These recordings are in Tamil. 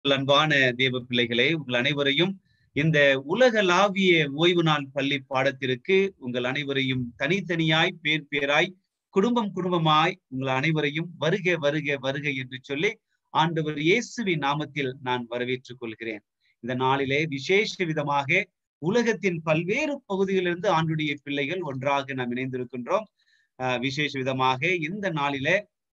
அன்பான தேவ பிள்ளைகளே உங்கள் அனைவரையும் இந்த உலகளாவிய ஓய்வு நாள் பள்ளி பாடத்திற்கு உங்கள் அனைவரையும் தனித்தனியாய் பேர் பேராய் குடும்பம் குடும்பமாய் உங்கள் அனைவரையும் வருக வருக வருக என்று சொல்லி ஆண்டவர் இயேசுவின் நாமத்தில் நான் வரவேற்றுக் கொள்கிறேன் இந்த நாளிலே விசேஷ விதமாக உலகத்தின் பல்வேறு பகுதிகளிலிருந்து ஆண்டுடைய பிள்ளைகள் ஒன்றாக நாம் இணைந்திருக்கின்றோம் ஆஹ் விசேஷ விதமாக இந்த நாளிலே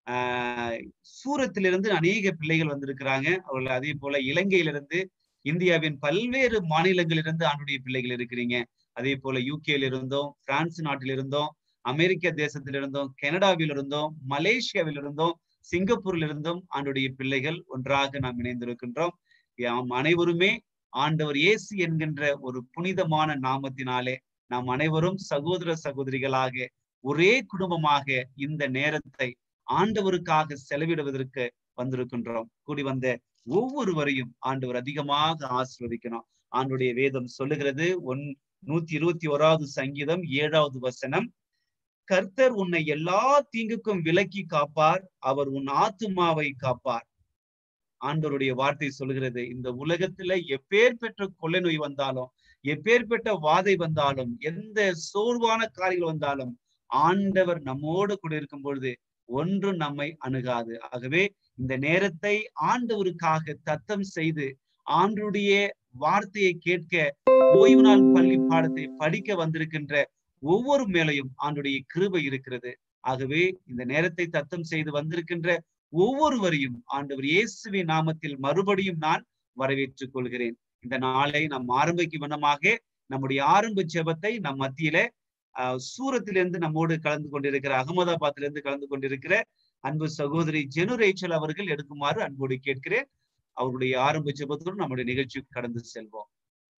ஆஹ் சூரத்திலிருந்து அநேக பிள்ளைகள் வந்திருக்கிறாங்க அவர்கள் அதே போல இலங்கையிலிருந்து இந்தியாவின் பல்வேறு மாநிலங்களிலிருந்து ஆண்டுடைய பிள்ளைகள் இருக்கிறீங்க அதே போல யூகேல இருந்தோம் பிரான்ஸ் நாட்டில் இருந்தோம் அமெரிக்க தேசத்தில் இருந்தோம் கனடாவில் இருந்தோம் மலேசியாவில் இருந்தோம் சிங்கப்பூரில் இருந்தும் ஆண்டுடைய பிள்ளைகள் ஒன்றாக நாம் இணைந்திருக்கின்றோம் நாம் அனைவருமே ஆண்டவர் இயேசு என்கின்ற ஒரு புனிதமான நாமத்தினாலே நாம் அனைவரும் சகோதர சகோதரிகளாக ஒரே குடும்பமாக இந்த நேரத்தை ஆண்டவருக்காக செலவிடுவதற்கு வந்திருக்கின்றோம் கூடி வந்த ஒவ்வொருவரையும் ஆண்டவர் அதிகமாக ஆசிர்வதிக்கணும் ஆண்டுடைய வேதம் சொல்லுகிறது ஒன் நூத்தி இருபத்தி ஓராவது சங்கீதம் ஏழாவது வசனம் கர்த்தர் உன்னை எல்லா தீங்குக்கும் விலக்கி காப்பார் அவர் உன் ஆத்துமாவை காப்பார் ஆண்டவருடைய வார்த்தை சொல்கிறது இந்த உலகத்துல எப்பேர் பெற்ற கொள்ளை நோய் வந்தாலும் எப்பேர் பெற்ற வாதை வந்தாலும் எந்த சோர்வான காரியங்கள் வந்தாலும் ஆண்டவர் நம்மோடு கூட இருக்கும் பொழுது ஒன்றும் நம்மை அணுகாது ஆகவே இந்த நேரத்தை ஆண்டவருக்காக தத்தம் செய்து ஆண்டுடைய வார்த்தையை கேட்க ஓய்வு நாள் பள்ளி பாடத்தை படிக்க வந்திருக்கின்ற ஒவ்வொரு மேலையும் ஆண்டுடைய கிருபை இருக்கிறது ஆகவே இந்த நேரத்தை தத்தம் செய்து வந்திருக்கின்ற ஒவ்வொருவரையும் ஆண்டவர் இயேசுவின் நாமத்தில் மறுபடியும் நான் வரவேற்றுக் கொள்கிறேன் இந்த நாளை நாம் ஆரம்பிக்கும் வண்ணமாக நம்முடைய ஆரம்ப ஜெபத்தை நம் மத்தியில ஆஹ் சூரத்திலிருந்து நம்மோடு கலந்து கொண்டிருக்கிற அகமதாபாத்திலிருந்து கலந்து கொண்டிருக்கிற அன்பு சகோதரி ஜெனு ரேச்சல் அவர்கள் எடுக்குமாறு அன்போடு கேட்கிறேன் அவருடைய ஆரம்ப ஜெபத்தோடு நம்முடைய நிகழ்ச்சிக்கு கடந்து செல்வோம்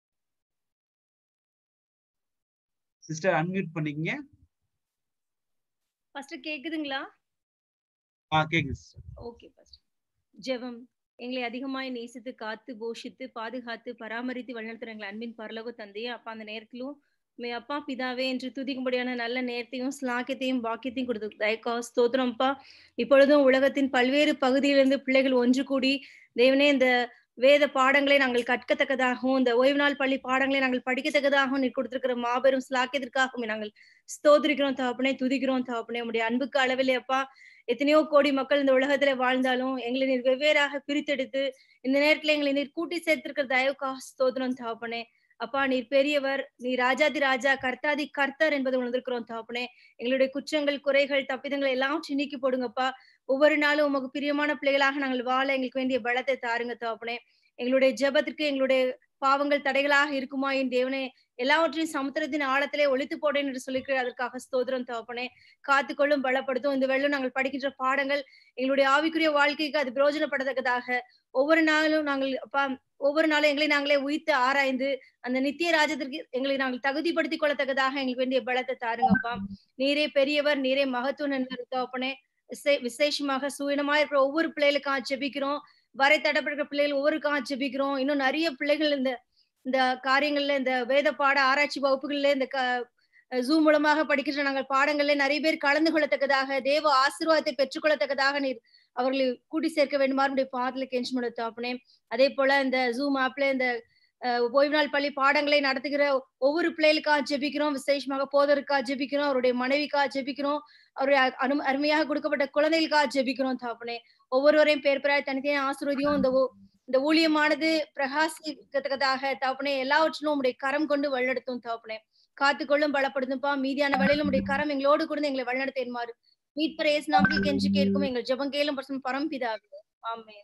சிஸ்டர் அன்மியூட் பண்ணிக்கங்க ஃபர்ஸ்ட் கேக்குதுங்களா ஆ கேக்குது சிஸ்டர் ஓகே ஃபர்ஸ்ட் ஜெபம் எங்களை அதிகமாய் நேசித்து காத்து போஷித்து பாதுகாத்து பராமரித்து வழிநடத்துற எங்களை அன்பின் பரலோக தந்தையே அப்பா அந்த நேரத்திலும் மே அப்பா பிதாவே என்று துதிக்கும்படியான நல்ல நேரத்தையும் ஸ்லாக்கியத்தையும் பாக்கியத்தையும் கொடுத்து தயக்கா ஸ்தோத்திரம்ப்பா இப்பொழுதும் உலகத்தின் பல்வேறு பகுதியிலிருந்து பிள்ளைகள் ஒன்று கூடி தேவனே இந்த வேத பாடங்களை நாங்கள் கற்கத்தக்கதாகவும் இந்த ஓய்வு நாள் பள்ளி பாடங்களை நாங்கள் படிக்கத்தக்கதாகவும் நீ கொடுத்திருக்கிற மாபெரும் ஸ்லாக்கியத்திற்காகவும் நாங்கள் ஸ்தோத்திரிக்கிறோம் தகப்பனே துதிக்கிறோம் தகப்பனே உடைய அன்புக்கு அளவிலே அப்பா எத்தனையோ கோடி மக்கள் இந்த உலகத்துல வாழ்ந்தாலும் எங்களை நீர் வெவ்வேறாக பிரித்தெடுத்து இந்த நேரத்துல எங்களை நீர் கூட்டி சேர்த்திருக்கிற தயவுக்கா ஸ்தோத்திரம் தகப்பனே அப்பா நீர் பெரியவர் நீ ராஜாதி ராஜா கர்த்தாதி கர்த்தர் என்பதை உணர்ந்திருக்கிறோம் தகப்பனே எங்களுடைய குற்றங்கள் குறைகள் தப்பிதங்கள் எல்லாம் சின்னிக்கி போடுங்கப்பா ஒவ்வொரு நாளும் உமக்கு பிரியமான பிள்ளைகளாக நாங்கள் வாழ எங்களுக்கு வேண்டிய பலத்தை தாருங்க தகப்பனே எங்களுடைய ஜெபத்திற்கு எங்களுடைய பாவங்கள் தடைகளாக இருக்குமா என் தேவனே எல்லாவற்றையும் சமுத்திரத்தின் ஆழத்திலே ஒழித்து போடேன் என்று சொல்லிக்கிறேன் அதற்காக ஸ்தோத்திரம் தகப்பனே காத்துக்கொள்ளும் பலப்படுத்தும் இந்த வெள்ளம் நாங்கள் படிக்கின்ற பாடங்கள் எங்களுடைய ஆவிக்குரிய வாழ்க்கைக்கு அது பிரயோஜனப்படத்தக்கதாக ஒவ்வொரு நாளும் நாங்கள் அப்பா ஒவ்வொரு நாளும் எங்களை நாங்களே உயிர்த்து ஆராய்ந்து அந்த நித்திய ராஜத்திற்கு எங்களை நாங்கள் தகுதிப்படுத்திக் கொள்ளத்தக்கதாக எங்களுக்கு வேண்டிய பலத்தை தாருங்கப்பா நீரே பெரியவர் நீரே மகத்துவம் என்பது தகப்பனே விசேஷமாக சூயனமா இருக்கிற ஒவ்வொரு பிள்ளைகளுக்காக ஜெபிக்கிறோம் வரை தடப்படுற பிள்ளைகள் ஒவ்வொருக்காக ஜெபிக்கிறோம் இன்னும் நிறைய பிள்ளைகள் இந்த இந்த காரியங்கள்ல இந்த வேத பாட ஆராய்ச்சி வகுப்புகள்ல இந்த ஜூம் மூலமாக படிக்கின்ற நாங்கள் பாடங்கள்ல நிறைய பேர் கலந்து கொள்ளத்தக்கதாக தேவ ஆசீர்வாதத்தை பெற்றுக்கொள்ளத்தக்கதாக நீர் அவர்களை கூட்டி சேர்க்க வேண்டுமாறு பாதல கெஞ்சி முடத்தாப்பனே அதே போல இந்த ஜூம் ஆப்ல இந்த ஓய்வு நாள் பள்ளி பாடங்களை நடத்துகிற ஒவ்வொரு பிள்ளைகளுக்காக ஜெபிக்கிறோம் விசேஷமாக போதருக்காக ஜெபிக்கிறோம் அவருடைய மனைவிக்காக ஜெபிக்கிறோம் அவருடைய அனு அருமையாக கொடுக்கப்பட்ட குழந்தைகளுக்காக ஜெபிக்கிறோம் தாப்பனே ஒவ்வொருவரையும் பேர் பெறாய் தனித்தனி ஆசிர்வதியும் இந்த இந்த ஊழியமானது பிரகாசிக்கத்தக்கதாக தாப்பனே எல்லாவற்றிலும் உங்களுடைய கரம் கொண்டு வழிநடத்தும் தாப்பனே காத்துக்கொள்ளும் பலப்படுத்தும்பா மீதியான வேலையில உடைய கரம் எங்களோடு கூட எங்களை வழிநடத்தேன்மாறு மீட்பர் ஏசு நாமத்தில் கெஞ்சி கேட்கும் எங்கள் ஜபம் கேளும் பரசும் பரம்பிதாவே ஆமேன்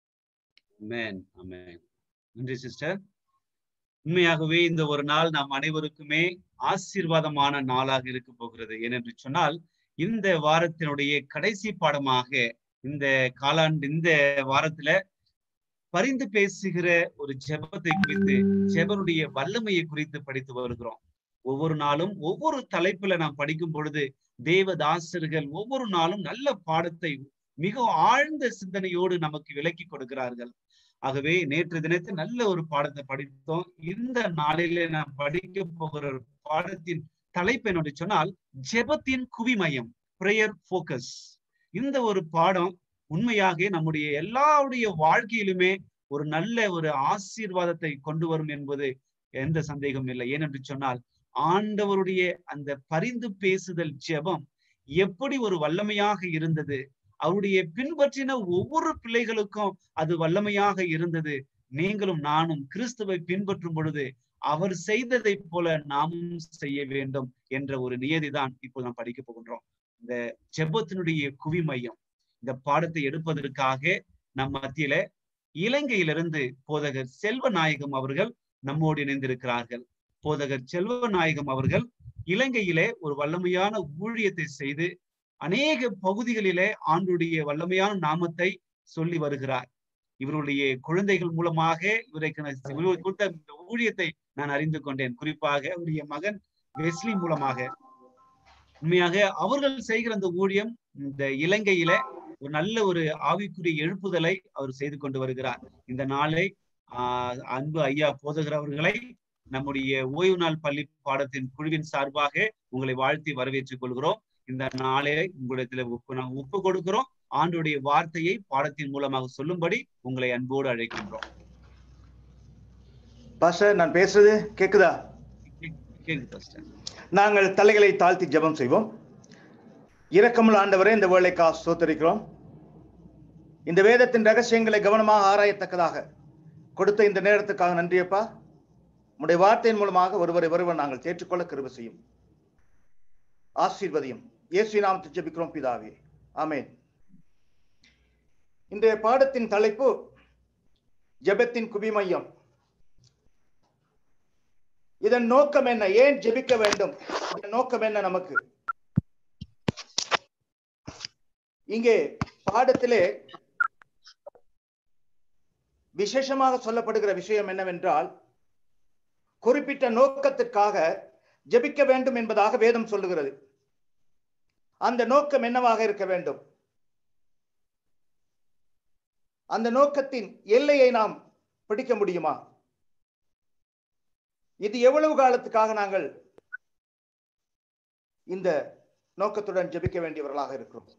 ஆமென் ஆமென் நன்றி சிஸ்டர் உண்மையாகவே இந்த ஒரு நாள் நாம் அனைவருக்குமே ஆசீர்வாதமான நாளாக இருக்க போகிறது ஏனென்று சொன்னால் இந்த வாரத்தினுடைய கடைசி பாடமாக இந்த காலாண்டு இந்த வாரத்துல பரிந்து பேசுகிற ஒரு ஜெபத்தை குறித்து ஜெபனுடைய வல்லமையை குறித்து படித்து வருகிறோம் ஒவ்வொரு நாளும் ஒவ்வொரு தலைப்புல நாம் படிக்கும் பொழுது தேவதாசர்கள் ஒவ்வொரு நாளும் நல்ல பாடத்தை மிக ஆழ்ந்த சிந்தனையோடு நமக்கு விளக்கி கொடுக்கிறார்கள் ஆகவே நேற்று தினத்தை நல்ல ஒரு பாடத்தை படித்தோம் இந்த நாளிலே நாம் படிக்க போகிற பாடத்தின் தலைப்பு என்னன்னு சொன்னால் ஜெபத்தின் குவிமையம் பிரேயர் போக்கஸ் இந்த ஒரு பாடம் உண்மையாக நம்முடைய எல்லாருடைய வாழ்க்கையிலுமே ஒரு நல்ல ஒரு ஆசீர்வாதத்தை கொண்டு வரும் என்பது எந்த சந்தேகமும் இல்லை ஏனென்று சொன்னால் ஆண்டவருடைய அந்த பரிந்து பேசுதல் ஜெபம் எப்படி ஒரு வல்லமையாக இருந்தது அவருடைய பின்பற்றின ஒவ்வொரு பிள்ளைகளுக்கும் அது வல்லமையாக இருந்தது நீங்களும் நானும் கிறிஸ்துவை பின்பற்றும் பொழுது அவர் செய்ததை போல நாமும் செய்ய வேண்டும் என்ற ஒரு நியதிதான் இப்போ நாம் படிக்க போகின்றோம் இந்த ஜெபத்தினுடைய குவி மையம் இந்த பாடத்தை எடுப்பதற்காக நம் மத்தியில இலங்கையிலிருந்து போதகர் செல்வநாயகம் அவர்கள் நம்மோடு இணைந்திருக்கிறார்கள் போதகர் செல்வநாயகம் அவர்கள் இலங்கையிலே ஒரு வல்லமையான ஊழியத்தை செய்து அநேக பகுதிகளிலே ஆண்டுடைய வல்லமையான நாமத்தை சொல்லி வருகிறார் இவருடைய குழந்தைகள் மூலமாக இவருக்கு கொடுத்த இந்த ஊழியத்தை நான் அறிந்து கொண்டேன் குறிப்பாக அவருடைய மகன் வெஸ்லி மூலமாக உண்மையாக அவர்கள் செய்கிற அந்த ஊழியம் இந்த இலங்கையில ஒரு நல்ல ஒரு ஆவிக்குரிய எழுப்புதலை அவர் செய்து கொண்டு வருகிறார் இந்த நாளை ஆஹ் அன்பு ஐயா போதகர் அவர்களை நம்முடைய ஓய்வு நாள் பள்ளி பாடத்தின் குழுவின் சார்பாக உங்களை வாழ்த்தி வரவேற்றுக் கொள்கிறோம் இந்த நாளை உங்களிடத்துல ஒப்பு நாங்கள் ஒப்பு கொடுக்கிறோம் ஆண்டுடைய வார்த்தையை பாடத்தின் மூலமாக சொல்லும்படி உங்களை அன்போடு அழைக்கின்றோம் பாஸ்டர் நான் பேசுறது கேக்குதா கேக்குது பாஸ்டர். நாங்கள் தலைகளை தாழ்த்தி ஜெபம் செய்வோம் இரக்கமுள்ள ஆண்டவரே இந்த வேலைக்கா ஸ்தோத்தரிக்கிறோம் இந்த வேதத்தின் ரகசியங்களை கவனமாக ஆராயத்தக்கதாக கொடுத்த இந்த நேரத்துக்காக நன்றியப்பா உடைய வார்த்தையின் மூலமாக ஒருவரை ஒருவர் நாங்கள் ஏற்றுக்கொள்ள கிருப செய்யும் ஆசீர்வதியும் இயேசு நாமத்தை ஜெபிக்கிறோம் பிதாவே ஆமென் இன்றைய பாடத்தின் தலைப்பு ஜெபத்தின் குவிமையம் இதன் நோக்கம் என்ன ஏன் ஜெபிக்க வேண்டும் இதன் நோக்கம் என்ன நமக்கு இங்கே பாடத்திலே விசேஷமாக சொல்லப்படுகிற விஷயம் என்னவென்றால் குறிப்பிட்ட நோக்கத்திற்காக ஜெபிக்க வேண்டும் என்பதாக வேதம் சொல்லுகிறது அந்த நோக்கம் என்னவாக இருக்க வேண்டும் அந்த நோக்கத்தின் எல்லையை நாம் பிடிக்க முடியுமா இது எவ்வளவு காலத்துக்காக நாங்கள் இந்த நோக்கத்துடன் ஜெபிக்க வேண்டியவர்களாக இருக்கிறோம்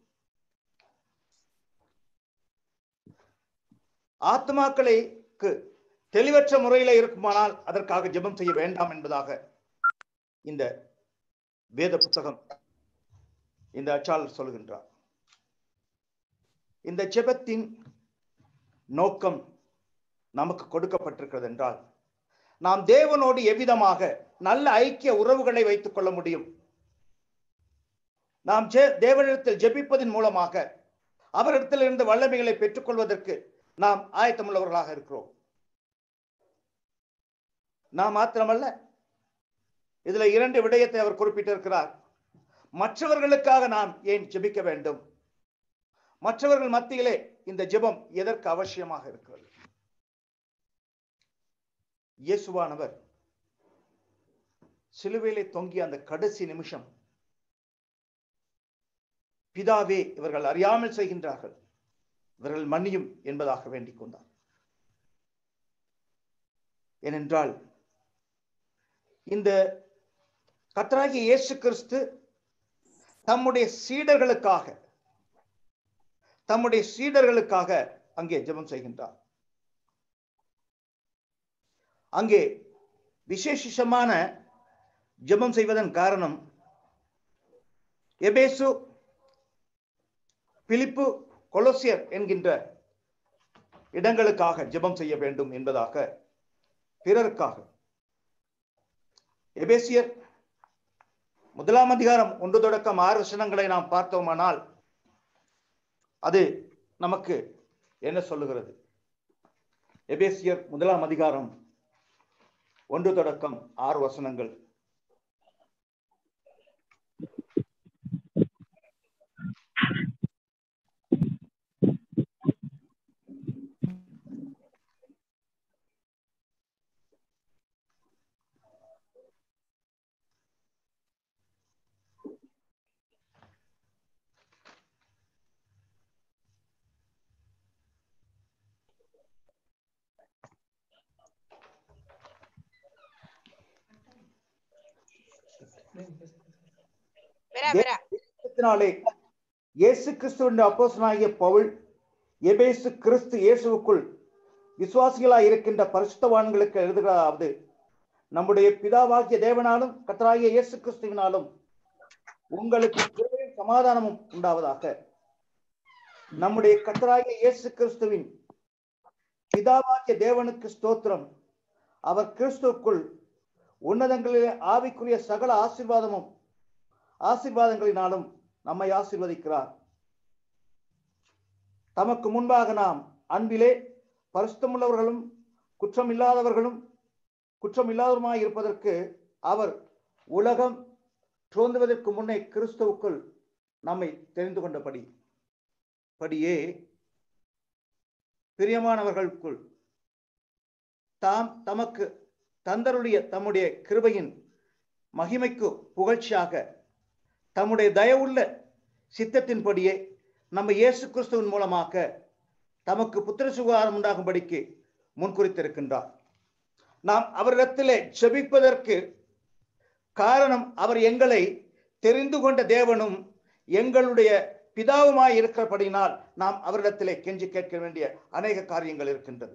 ஆத்மாக்களுக்கு தெளிவற்ற முறையில இருக்குமானால் அதற்காக ஜெபம் செய்ய வேண்டாம் என்பதாக இந்த வேத புத்தகம் இந்த அச்சாளர் சொல்கின்றார் இந்த ஜெபத்தின் நோக்கம் நமக்கு கொடுக்கப்பட்டிருக்கிறது என்றால் நாம் தேவனோடு எவ்விதமாக நல்ல ஐக்கிய உறவுகளை வைத்துக் கொள்ள முடியும் நாம் ஜெ- தேவனிடத்தில் ஜெபிப்பதன் மூலமாக அவரிடத்தில் இருந்து வல்லமைகளை பெற்றுக்கொள்வதற்கு நாம் ஆயத்தமுள்ளவர்களாக இருக்கிறோம் நாம் மாத்திரமல்ல இதுல இரண்டு விடயத்தை அவர் குறிப்பிட்டிருக்கிறார் மற்றவர்களுக்காக நாம் ஏன் ஜெபிக்க வேண்டும் மற்றவர்கள் மத்தியிலே இந்த ஜெபம் எதற்கு அவசியமாக இருக்கிறது இயேசுவானவர் சிலுவையிலே தொங்கிய அந்த கடைசி நிமிஷம் பிதாவே இவர்கள் அறியாமல் செய்கின்றார்கள் இவர்கள் மன்னியும் என்பதாக வேண்டிக் கொண்டார் ஏனென்றால் இந்த கத்தராகிய இயேசு கிறிஸ்து தம்முடைய சீடர்களுக்காக தம்முடைய சீடர்களுக்காக அங்கே ஜெபம் செய்கின்றார் அங்கே விசேஷமான ஜெபம் செய்வதன் காரணம் எபேசு பிலிப்பு கொலோசியர் என்கின்ற இடங்களுக்காக ஜெபம் செய்ய வேண்டும் என்பதாக பிறருக்காக எபேசியர் முதலாம் அதிகாரம் ஒன்று தொடக்கம் ஆறு வசனங்களை நாம் பார்த்தோமானால் அது நமக்கு என்ன சொல்லுகிறது எபேசியர் முதலாம் அதிகாரம் ஒன்று தொடக்கம் ஆறு வசனங்கள் Verá, verá. இதனாலே இயேசு கிறிஸ்துவின் அப்போஸ்தலனாகிய பவுல் எபேசு கிறிஸ்து இயேசுவுக்குள் விசுவாசிகளாய் இருக்கின்ற பரிசுத்தவான்களுக்கு எழுதுகிறதாவது நம்முடைய பிதாவாகிய தேவனாலும் கத்தராகிய இயேசு கிறிஸ்துவினாலும் உங்களுக்கு கிருபையும் சமாதானமும் உண்டாவதாக நம்முடைய கத்தராகிய இயேசு கிறிஸ்துவின் பிதாவாகிய தேவனுக்கு ஸ்தோத்திரம் அவர் கிறிஸ்துவுக்குள் உன்னதங்களிலே ஆவிக்குரிய சகல ஆசீர்வாதமும் ஆசீர்வாதங்களினாலும் நம்மை ஆசீர்வதிக்கிறார் தமக்கு முன்பாக நாம் அன்பிலே பரிசுத்தமுள்ளவர்களும் குற்றம் இல்லாதவர்களும் குற்றம் இல்லாதவருமாய் இருப்பதற்கு அவர் உலகம் தோன்றுவதற்கு முன்னே கிறிஸ்துவுக்குள் நம்மை தெரிந்து கொண்டபடி படியே பிரியமானவர்களுக்குள் தாம் தமக்கு தந்தருடைய தம்முடைய கிருபையின் மகிமைக்கு புகழ்ச்சியாக தம்முடைய தயவுள்ள சித்தத்தின்படியே நம்ம இயேசு கிறிஸ்துவின் மூலமாக தமக்கு புத்திர சுகாரம் உண்டாகும்படிக்கு முன்குறித்திருக்கின்றார் நாம் அவரிடத்திலே செபிப்பதற்கு காரணம் அவர் எங்களை தெரிந்து கொண்ட தேவனும் எங்களுடைய பிதாவுமாய் இருக்கிறபடினால் நாம் அவரிடத்திலே கெஞ்சி கேட்க வேண்டிய அநேக காரியங்கள் இருக்கின்றது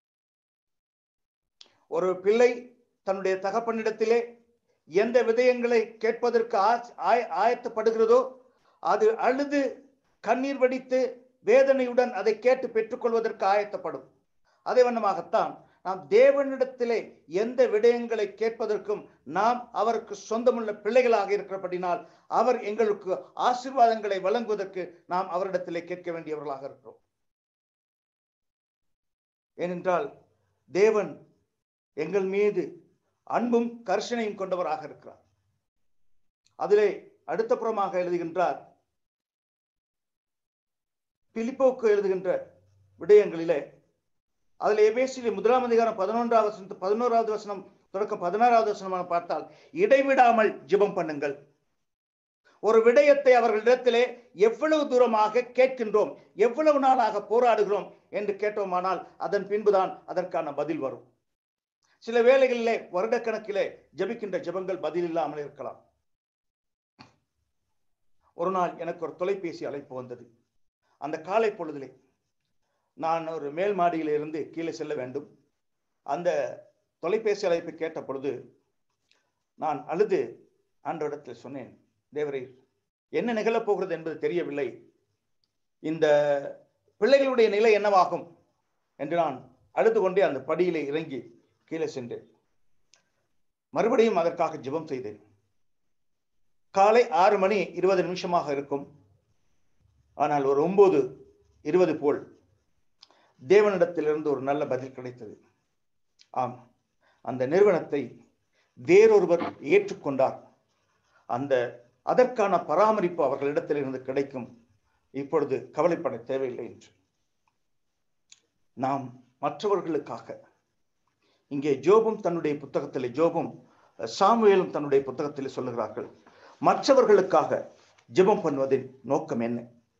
ஒரு பிள்ளை தன்னுடைய தகப்பனிடத்திலே எந்த விதயங்களை கேட்பதற்கு ஆயத்தப்படுகிறதோ அது அழுது கண்ணீர் வடித்து வேதனையுடன் அதை கேட்டு பெற்றுக்கொள்வதற்கு ஆயத்தப்படும் அதே வண்ணமாகத்தான் நாம் தேவனிடத்திலே எந்த விடயங்களை கேட்பதற்கும் நாம் அவருக்கு சொந்தமுள்ள பிள்ளைகளாக இருக்கிறபடினால் அவர் எங்களுக்கு ஆசீர்வாதங்களை வழங்குவதற்கு நாம் அவரிடத்திலே கேட்க வேண்டியவர்களாக இருக்கிறோம் ஏனென்றால் தேவன் எங்கள் மீது அன்பும் கர்ஷனையும் கொண்டவராக இருக்கிறார் அதிலே அடுத்த புறமாக எழுதுகின்றார் பிலிப்போக்கு எழுதுகின்ற விடயங்களிலே அதுல எபேசியிலே முதலாம் அதிகாரம் பதினொன்றாவது வசனம் பதினோராவது வசனம் தொடக்கம் பதினாறாவது வசனமான பார்த்தால் இடைவிடாமல் ஜெபம் பண்ணுங்கள் ஒரு விடயத்தை அவர்களிடத்திலே எவ்வளவு தூரமாக கேட்கின்றோம் எவ்வளவு நாளாக போராடுகிறோம் என்று கேட்டோமானால் அதன் பின்புதான் அதற்கான பதில் வரும் சில வேளைகளிலே வருடக்கணக்கிலே ஜபிக்கின்ற ஜெபங்கள் பதில் இல்லாமல் இருக்கலாம் ஒரு நாள் எனக்கு ஒரு தொலைபேசி அழைப்பு வந்தது அந்த காலை பொழுதிலே நான் ஒரு மேல் மாடியில் இருந்து கீழே செல்ல வேண்டும் அந்த தொலைபேசி அழைப்பு கேட்ட பொழுது நான் அழுது ஆண்டவரிடத்தில் சொன்னேன் தேவரே என்ன நிகழப் போகிறது என்பது தெரியவில்லை இந்த பிள்ளைகளுடைய நிலை என்னவாகும் என்று நான் அழுது கொண்டே அந்த படியிலே இறங்கி கீழே சென்றேன் மறுபடியும் அதற்காக ஜெபம் செய்தேன் காலை ஆறு மணி இருபது நிமிஷமாக இருக்கும் ஆனால் ஒரு ஒன்பது இருபது போல் தேவனிடத்திலிருந்து ஒரு நல்ல பதில் கிடைத்தது ஆம் அந்த நிறுவனத்தை வேறொருவர் ஏற்றுக்கொண்டார் அந்த அதற்கான பராமரிப்பு அவர்களிடத்திலிருந்து கிடைக்கும் இப்பொழுது கவலைப்பட தேவையில்லை என்று நாம் மற்றவர்களுக்காக இங்கே ஜோபும் தன்னுடைய புத்தகத்திலே ஜோபும் சாமுவேலும் தன்னுடைய புத்தகத்திலே சொல்லுகிறார்கள் மற்றவர்களுக்காக ஜெபம் பண்ணுவதின் நோக்கம் என்ன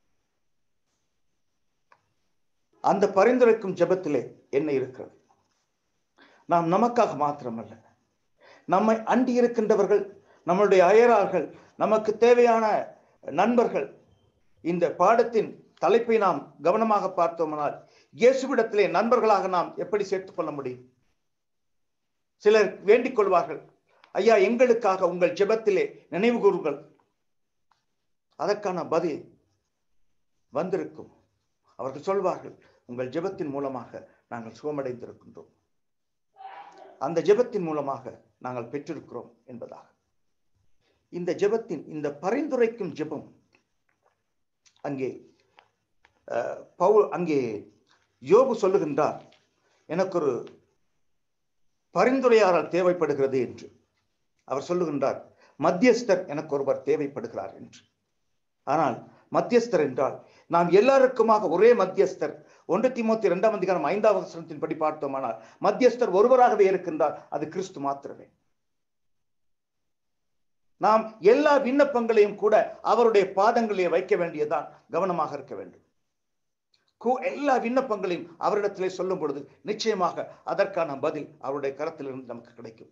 அந்த பரிந்துரைக்கும் ஜெபத்திலே என்ன இருக்கிறது நாம் நமக்காக மாத்திரமல்ல நம்மை அண்டி இருக்கின்றவர்கள் நம்மளுடைய அயரார்கள் நமக்கு தேவையான நண்பர்கள் இந்த பாடத்தின் தலைப்பை நாம் கவனமாக பார்த்தோமானால் இயேசுவிடத்திலே நண்பர்களாக நாம் எப்படி சேர்த்துக் கொள்ள முடியும் சிலர் வேண்டிக் கொள்வார்கள் ஐயா எங்களுக்காக உங்கள் ஜெபத்திலே நினைவு கூறுங்கள் அதற்கான பதில் வந்திருக்கும் அவர்கள் சொல்வார்கள் உங்கள் ஜெபத்தின் மூலமாக நாங்கள் சுகமடைந்திருக்கின்றோம் அந்த ஜெபத்தின் மூலமாக நாங்கள் பெற்றிருக்கிறோம் என்பதாக இந்த ஜெபத்தின் இந்த பரிந்துரைக்கும் ஜெபம் அங்கே பவுல் அங்கே யோபு சொல்லுகின்றார் எனக்கு ஒரு பரிந்துரையாளர் தேவைப்படுகிறது என்று அவர் சொல்லுகின்றார் மத்தியஸ்தர் எனக்கு ஒருவர் தேவைப்படுகிறார் என்று ஆனால் மத்தியஸ்தர் என்றால் நாம் எல்லாருக்குமாக ஒரே மத்தியஸ்தர் ஒன்று திமுத்தி இரண்டாம் அதிகாரம் ஐந்தாவது வசனத்தின் படி பார்த்தோமானால் மத்தியஸ்தர் ஒருவராகவே இருக்கின்றார் அது கிறிஸ்து மாத்திரமே நாம் எல்லா விண்ணப்பங்களையும் கூட அவருடைய பாதங்களிலே வைக்க வேண்டியதான் கவனமாக இருக்க வேண்டும் எல்லா விண்ணப்பங்களையும் அவரிடத்திலே சொல்லும் பொழுது நிச்சயமாக அதற்கான பதில் அவருடைய கரத்திலிருந்து நமக்கு கிடைக்கும்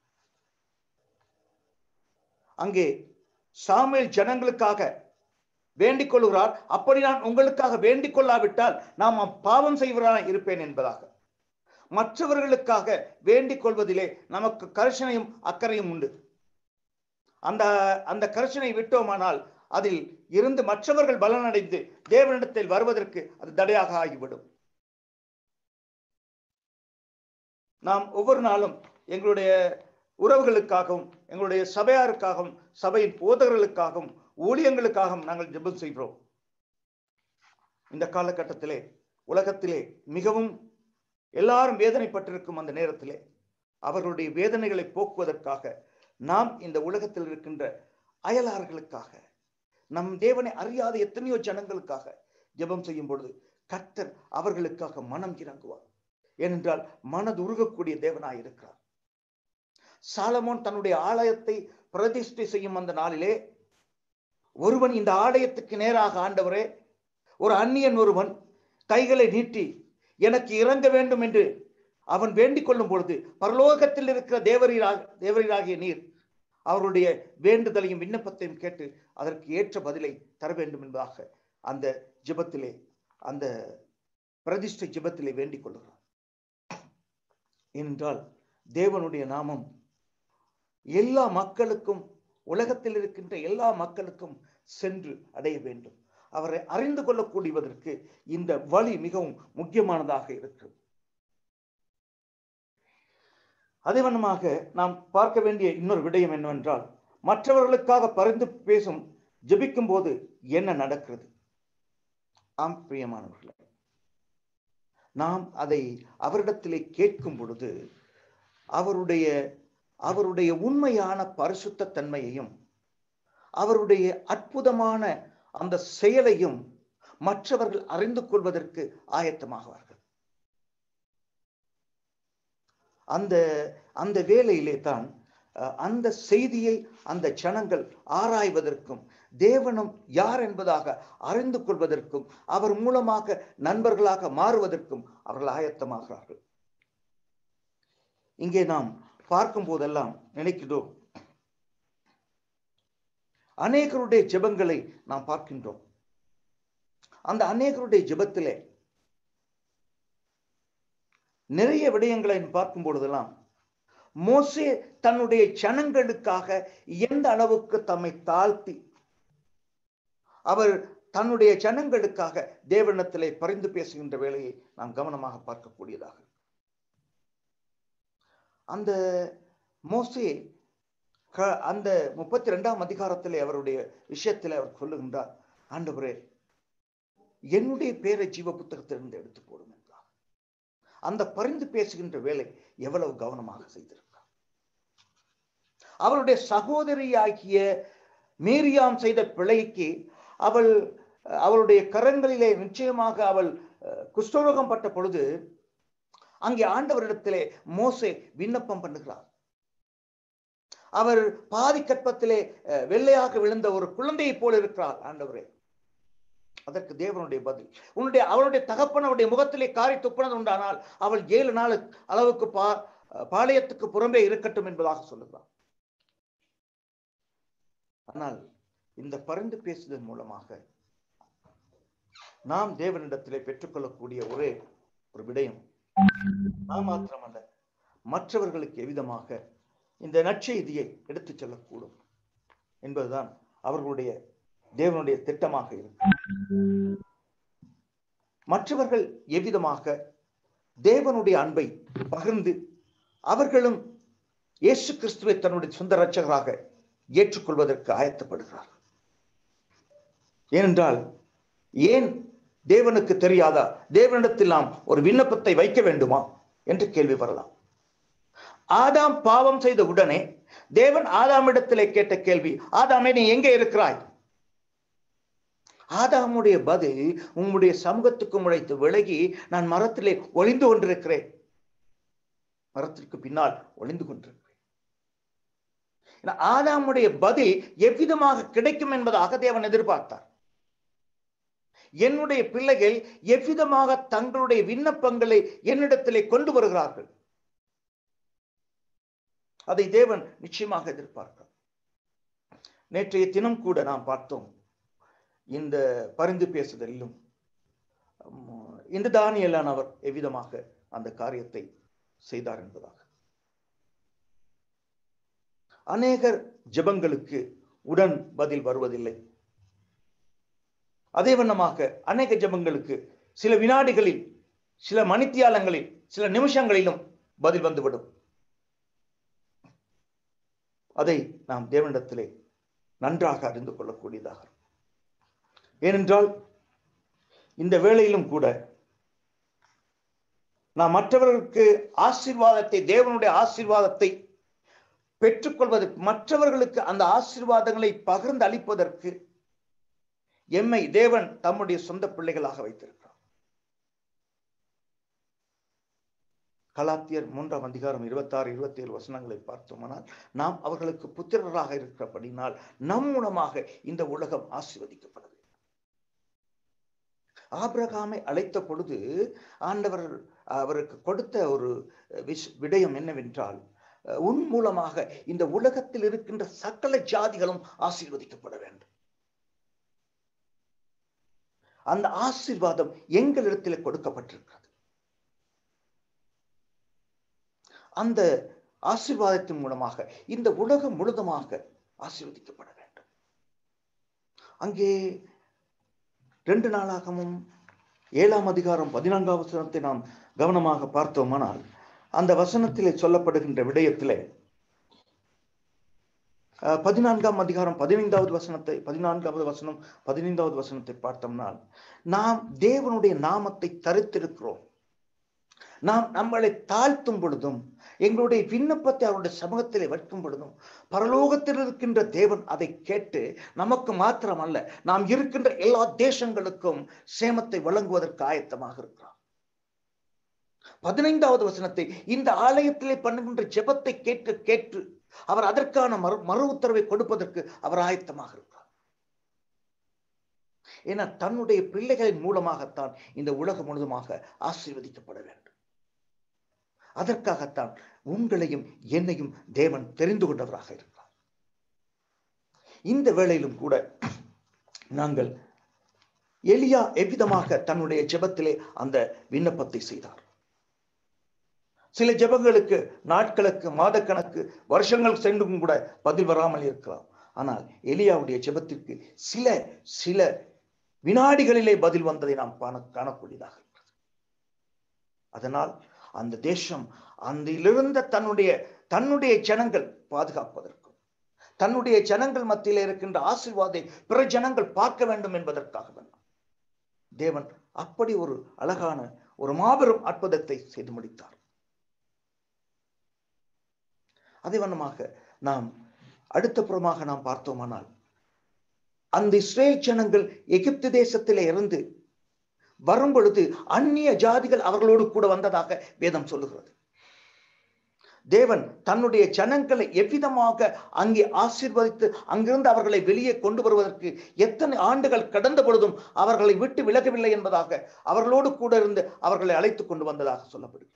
அங்கே சாமுவேல் ஜனங்களுக்காக வேண்டிக் கொள்கிறார் அப்படி நான் உங்களுக்காக வேண்டிக் கொள்ளாவிட்டால் நாம் பாவம் செய்வராக இருப்பேன் என்பதாக மற்றவர்களுக்காக வேண்டிக் கொள்வதிலே நமக்கு கரிசனையும் அக்கறையும் உண்டு அந்த அந்த கரிசனை விட்டோமானால் அதில் இருந்து மற்றவர்கள் பலனடைந்து தேவனிடத்தில் வருவதற்கு அது தடையாக ஆகிவிடும் நாம் ஒவ்வொரு நாளும் எங்களுடைய உறவுகளுக்காகவும் எங்களுடைய சபையாருக்காகவும் சபையின் போதகர்களுக்காகவும் ஊழியங்களுக்காகவும் நாங்கள் ஜெபம் செய்கிறோம் இந்த காலகட்டத்திலே உலகத்திலே மிகவும் எல்லாரும் வேதனைப்பட்டிருக்கும் அந்த நேரத்திலே அவர்களுடைய வேதனைகளை போக்குவதற்காக நாம் இந்த உலகத்தில் இருக்கின்ற அயலார்களுக்காக நம் தேவனை அறியாத எத்தனையோ ஜனங்களுக்காக ஜெபம் செய்யும் பொழுது கர்த்தர் அவர்களுக்காக மனம் இறங்குவார் ஏனென்றால் மனதுருகக்கூடிய தேவனாய் இருக்கிறார் சாலமோன் தன்னுடைய ஆலயத்தை பிரதிஷ்டை செய்யும் அந்த நாளிலே ஒருவன் இந்த ஆலயத்துக்கு நேராக ஆண்டவரே ஒரு அந்நியன் ஒருவன் கைகளை நீட்டி எனக்கு இறங்க வேண்டும் என்று அவன் வேண்டிக் கொள்ளும் பொழுது பரலோகத்தில் இருக்கிற தேவரீராக தேவரீராகிய நீர் அவருடைய வேண்டுதலையும் விண்ணப்பத்தையும் கேட்டு அதற்கு ஏற்ற பதிலை தர வேண்டும் என்பதாக அந்த ஜெபத்திலே அந்த பிரதிஷ்டை ஜெபத்திலே வேண்டிக் கொள்கிறார் என்றால் தேவனுடைய நாமம் எல்லா மக்களுக்கும் உலகத்தில் இருக்கின்ற எல்லா மக்களுக்கும் சென்று அடைய வேண்டும் அவரை அறிந்து கொள்ளக்கூடியதற்கு இந்த வழி மிகவும் முக்கியமானதாக இருக்கிறது அதே வண்ணமாக நாம் பார்க்க வேண்டிய இன்னொரு விடயம் என்னவென்றால் மற்றவர்களுக்காக பரிந்து பேசும் ஜெபிக்கும் போது என்ன நடக்கிறது ஆம் பிரியமானவர்களே நாம் அதை அவரிடத்திலே கேட்கும் பொழுது அவருடைய அவருடைய உண்மையான பரிசுத்த தன்மையையும் அவருடைய அற்புதமான அந்த செயலையும் மற்றவர்கள் அறிந்து கொள்வதற்கு ஆயத்தமாகுவார்கள் அந்த அந்த வேலையிலே தான் அஹ், அந்த செய்தியை அந்த ஜனங்கள் ஆராய்வதற்கும் தேவனும் யார் என்பதாக அறிந்து கொள்வதற்கும் அவர் மூலமாக நண்பர்களாக மாறுவதற்கும் அவர்கள் ஆயத்தமாகிறார்கள் இங்கே நாம் பார்க்கும் போதெல்லாம் நினைக்கிறோம் அநேகருடைய ஜெபங்களை நாம் பார்க்கின்றோம் அந்த அநேகருடைய ஜெபத்திலே நிறைய விடயங்களை பார்க்கும் பொழுதெல்லாம் மோசே தன்னுடைய ஜனங்களுக்காக எந்த அளவுக்கு தம்மை தாழ்த்தி அவர் தன்னுடைய ஜனங்களுக்காக தேவனிடத்திலே பரிந்து பேசுகின்ற வேலையை நாம் கவனமாக பார்க்கக்கூடியதாக அந்த மோசே க- அந்த முப்பத்தி ரெண்டாம் அதிகாரத்திலே அவருடைய விஷயத்திலே அவர் சொல்லுகின்றார் ஆண்டவரே என்னுடைய பேரை ஜீவ புத்தகத்திலிருந்து எடுத்து போடும் என்றார் அந்த பரிந்து பேசுகின்ற வேலை எவ்வளவு கவனமாக செய்திருக்கிறார் அவருடைய சகோதரியாகிய மீரியாம் செய்த பிழைக்கு அவள் அவளுடைய கரங்களிலே நிச்சயமாக அவள் அஹ், குஷ்டரோகம் பட்ட பொழுது அங்கே ஆண்டவரிடத்திலே மோசே விண்ணப்பம் பண்ணுகிறார் அவர் பாதி கற்பத்திலே அஹ், வெள்ளையாக விழுந்த ஒரு குழந்தையைப் போல இருக்கிறார் ஆண்டவரே அதற்கு தேவனுடைய பதில் உன்னுடைய அவளுடைய தகப்பன் அவருடைய முகத்திலே காரி துப்புனது உண்டானால் அவள் ஏழு நாள் அளவுக்கு பா பாளையத்துக்கு புறம்பே இருக்கட்டும் என்பதாக சொல்லுகிறார் ஆனால் இந்த பரிந்து பேசுதல் மூலமாக நாம் தேவனிடத்திலே பெற்றுக்கொள்ளக்கூடிய ஒரே ஒரு விடயம் நாம் மாத்திரமல்ல மற்றவர்களுக்கு எவ்விதமாக இந்த நற்செய்தியை எடுத்துச் செல்லக்கூடும் என்பதுதான் அவர்களுடைய தேவனுடைய திட்டமாக இருக்கு மற்றவர்கள் எவ்விதமாக தேவனுடைய அன்பை பகிர்ந்து அவர்களும் இயேசு கிறிஸ்துவை தன்னுடைய சொந்த இரட்சகராக ஏற்றுக்கொள்வதற்கு ஆயத்தப்படுகிறார் ஏனென்றால் ஏன் தேவனுக்கு தெரியாதா தேவனிடத்தில் நாம் ஒரு விண்ணப்பத்தை வைக்க வேண்டுமா என்று கேள்வி வரலாம் ஆதாம் பாவம் செய்த உடனே தேவன் ஆதாமிடத்திலே கேட்ட கேள்வி ஆதாமே நீ எங்கே இருக்கிறாய் ஆதாமுடைய பதில் உம்முடைய சமூகத்துக்கு முளைத்து விலகி நான் மரத்திலே ஒளிந்து கொண்டிருக்கிறேன் மரத்திற்கு பின்னால் ஒளிந்து கொண்டிருக்கிறேன் ஏன்னா, ஆதாமுடைய பதில் எவ்விதமாக கிடைக்கும் என்பதாக தேவன் எதிர்பார்த்தார் என்னுடைய பிள்ளைகள் எவ்விதமாக தங்களுடைய விண்ணப்பங்களை என்னிடத்திலே கொண்டு வருகிறார்கள் அதை தேவன் நிச்சயமாக எதிர்பார்க்கிறார் நேற்றைய தினம் கூட நாம் பார்த்தோம் இந்த பரிந்து பேசுதலிலும் உம், இந்த தானியலானவர் எவ்விதமாக அந்த காரியத்தை செய்தார் என்பதாக அநேகர் ஜெபங்களுக்கு உடன் பதில் வருவதில்லை அதே வண்ணமாக அநேக ஜெபங்களுக்கு சில வினாடிகளில் சில மணித்தியாலங்களில் சில நிமிஷங்களிலும் பதில் வந்துவிடும் அதை நாம் தேவனிடத்திலே நன்றாக அறிந்து கொள்ளக்கூடியதாக இருக்கும். ஏனென்றால் இந்த வேளையிலும் கூட நாம் மற்றவர்களுக்கு ஆசீர்வாதத்தை தேவனுடைய ஆசீர்வாதத்தை பெற்றுக்கொள்வதற்கு மற்றவர்களுக்கு அந்த ஆசீர்வாதங்களை பகிர்ந்து அளிப்பதற்கு எம்மை தேவன் தம்முடைய சொந்த பிள்ளைகளாக வைத்திருக்கிறார் கலாத்தியர் மூன்றாம் அதிகாரம் இருபத்தாறு இருபத்தி ஏழு வசனங்களை பார்த்தோமானால் நாம் அவர்களுக்கு புத்திரராக இருக்கிறபடினால் நம் மூலமாக இந்த உலகம் ஆசீர்வதிக்கப்பட வேண்டும் ஆபிரகாமை அழைத்த பொழுது ஆண்டவர் அவருக்கு கொடுத்த ஒரு விஷ் விடயம் என்னவென்றால் அஹ், உன் மூலமாக இந்த உலகத்தில் இருக்கின்ற சகல ஜாதிகளும் ஆசீர்வதிக்கப்பட வேண்டும் அந்த ஆசீர்வாதம் எங்களிடத்தில் கொடுக்கப்பட்டிருக்கிறது அந்த ஆசீர்வாதத்தின் மூலமாக இந்த உலகம் முழுதுமாக ஆசீர்வதிக்கப்பட வேண்டும் அங்கே ரெண்டு நாளாகவும் ஏழாம் அதிகாரம் பதினான்காம் வசனத்தை நாம் கவனமாக பார்த்தோமானால் அந்த வசனத்திலே சொல்லப்படுகின்ற விடயத்திலே அஹ், பதினான்காம் அதிகாரம் பதினைந்தாவது வசனத்தை பதினான்காவது வசனம் பதினைந்தாவது வசனத்தை பார்த்தோம்னால் நாம் தேவனுடைய நாமத்தை தரித்திருக்கிறோம் நாம் நம்மளை தாழ்த்தும் பொழுதும் எங்களுடைய விண்ணப்பத்தை அவருடைய சமூகத்திலே வைக்கும் பொழுதும் பரலோகத்தில் இருக்கின்ற தேவன் அதை கேட்டு நமக்கு மாத்திரமல்ல நாம் இருக்கின்ற எல்லா தேசங்களுக்கும் சேமத்தை வழங்குவதற்கு ஆயத்தமாக இருக்கிறார் பதினைந்தாவது வசனத்தை இந்த ஆலயத்திலே பண்ணுகின்ற ஜெபத்தை கேட்டு கேட்டு அவர் அதற்கான மறு மறு உத்தரவை கொடுப்பதற்கு அவர் ஆயத்தமாக இருக்கிறார் ஏன்னா தன்னுடைய பிள்ளைகளின் மூலமாகத்தான் இந்த உலகம் முழுதுமாக ஆசீர்வதிக்கப்பட வேண்டும் அதற்காகத்தான் உங்களையும் என்னையும் தேவன் தெரிந்து கொண்டவராக இருக்கிறார் இந்த வேளையிலும் கூட நாங்கள் எலியா எவ்விதமாக தன்னுடைய ஜெபத்திலே அந்த விண்ணப்பத்தை செய்தார் சில ஜெபங்களுக்கு நாட்களுக்கு மாதக்கணக்கு வருஷங்கள் சென்றும் கூட பதில் வராமல் இருக்கலாம் ஆனால் எலியாவுடைய ஜெபத்திற்கு சில சில வினாடிகளிலே பதில் வந்ததை நாம் காண காணக்கூடியதாக இருக்கிறது அதனால் அந்த தேசம் அந்திலிருந்த தன்னுடைய தன்னுடைய ஜனங்கள் பாதுகாப்பதற்கும் தன்னுடைய ஜனங்கள் மத்தியில் இருக்கின்ற ஆசீர்வாதை பிற ஜனங்கள் பார்க்க வேண்டும் என்பதற்காக வேண்டாம் தேவன் அப்படி ஒரு அழகான ஒரு மாபெரும் அற்புதத்தை செய்து முடித்தார் அதே வண்ணமாக நாம் அடுத்த புறமாக நாம் பார்த்தோமானால் அந்த இஸ்ரேல் ஜனங்கள் எகிப்து தேசத்திலே இருந்து வரும் பொழுது அந்நிய ஜாதிகள் அவர்களோடு கூட வந்ததாக வேதம் சொல்லுகிறது தேவன் தன்னுடைய ஜனங்களை எவ்விதமாக அங்கே ஆசீர்வதித்து அங்கிருந்து அவர்களை வெளியே கொண்டு வருவதற்கு எத்தனை ஆண்டுகள் கடந்த பொழுதும் அவர்களை விட்டு விலகவில்லை என்பதாக அவர்களோடு கூட இருந்து அவர்களை அழைத்து கொண்டு வந்ததாக சொல்லப்படுகிறது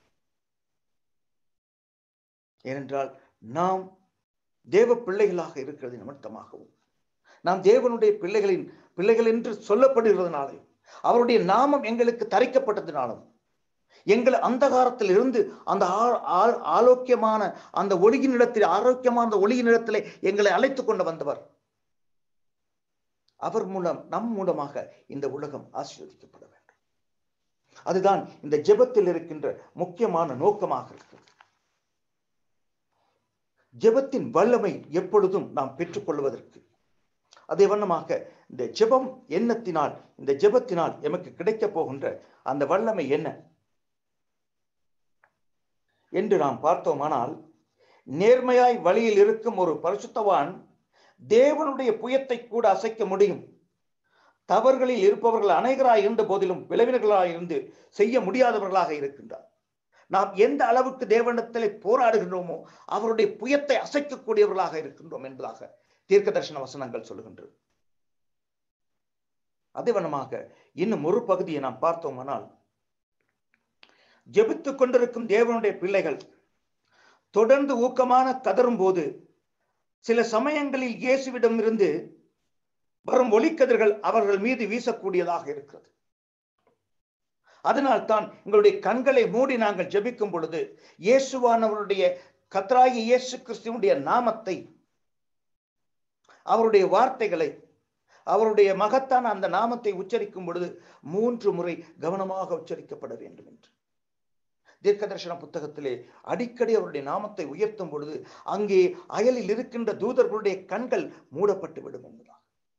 ஏனென்றால் நாம் தேவ பிள்ளைகளாக இருக்கிறது நிமித்தமாகவும் நாம் தேவனுடைய பிள்ளைகளின் பிள்ளைகள் என்று சொல்லப்படுகிறதுனாலே அவருடைய நாமம் எங்களுக்கு தரிக்கப்பட்டதினாலும் எங்களை அந்தகாரத்தில் இருந்து அந்த ஆ- ஆ- ஆரோக்கியமான அந்த ஒளியின் இடத்தில் ஆரோக்கியமான அந்த ஒளியின் இடத்திலே எங்களை அழைத்து கொண்டு வந்தவர் அவர் மூலம் நம் மூலமாக இந்த உலகம் ஆசீர்வதிக்கப்பட வேண்டும் அதுதான் இந்த ஜெபத்தில் இருக்கின்ற முக்கியமான நோக்கமாக இருக்கிறது ஜெபத்தின் வல்லமை எப்பொழுதும் நாம் பெற்றுக்கொள்வதற்கு அதே வண்ணமாக இந்த ஜெபம் எண்ணத்தினால் இந்த ஜெபத்தினால் எமக்கு கிடைக்கப் போகின்ற அந்த வல்லமை என்ன என்று நாம் பார்த்தோமானால் நேர்மையாய் வழியில் இருக்கும் ஒரு பரிசுத்தவான் தேவனுடைய புயத்தை கூட அசைக்க முடியும் தவறுகளில் இருப்பவர்கள் அநேகராய் இருந்த போதிலும் விளைவினர்களாய் இருந்து செய்ய முடியாதவர்களாக இருக்கின்றார் நாம் எந்த அளவுக்கு தேவனிடத்திலே போராடுகின்றோமோ அவருடைய புயத்தை அசைக்கக்கூடியவர்களாக இருக்கின்றோம் என்பதாக தீர்க்க தரிசன வசனங்கள் சொல்லுகின்றது அதே வண்ணமாக இன்னும் ஒரு பகுதியை நாம் பார்த்தோமானால் ஜெபித்துக் கொண்டிருக்கும் தேவனுடைய பிள்ளைகள் தொடர்ந்து ஊக்கமான கதரும் போது சில சமயங்களில் இயேசுவிடம் இருந்து வரும் ஒளிக்கதிர்கள் அவர்கள் மீது வீசக்கூடியதாக இருக்கிறது அதனால் தான் எங்களுடைய கண்களை மூடி நாங்கள் ஜெபிக்கும் பொழுது இயேசுவானவருடைய கத்ராகி இயேசு கிறிஸ்துவனுடைய நாமத்தை அவருடைய வார்த்தைகளை அவருடைய மகத்தான அந்த நாமத்தை உச்சரிக்கும் பொழுது மூன்று முறை கவனமாக உச்சரிக்கப்பட வேண்டும் என்று தீர்க்க தரிசன புத்தகத்திலே அடிக்கடி அவருடைய நாமத்தை உயர்த்தும் பொழுது அங்கே அயலில் இருக்கின்ற தூதர்களுடைய கண்கள் மூடப்பட்டு விடும் என்பதாக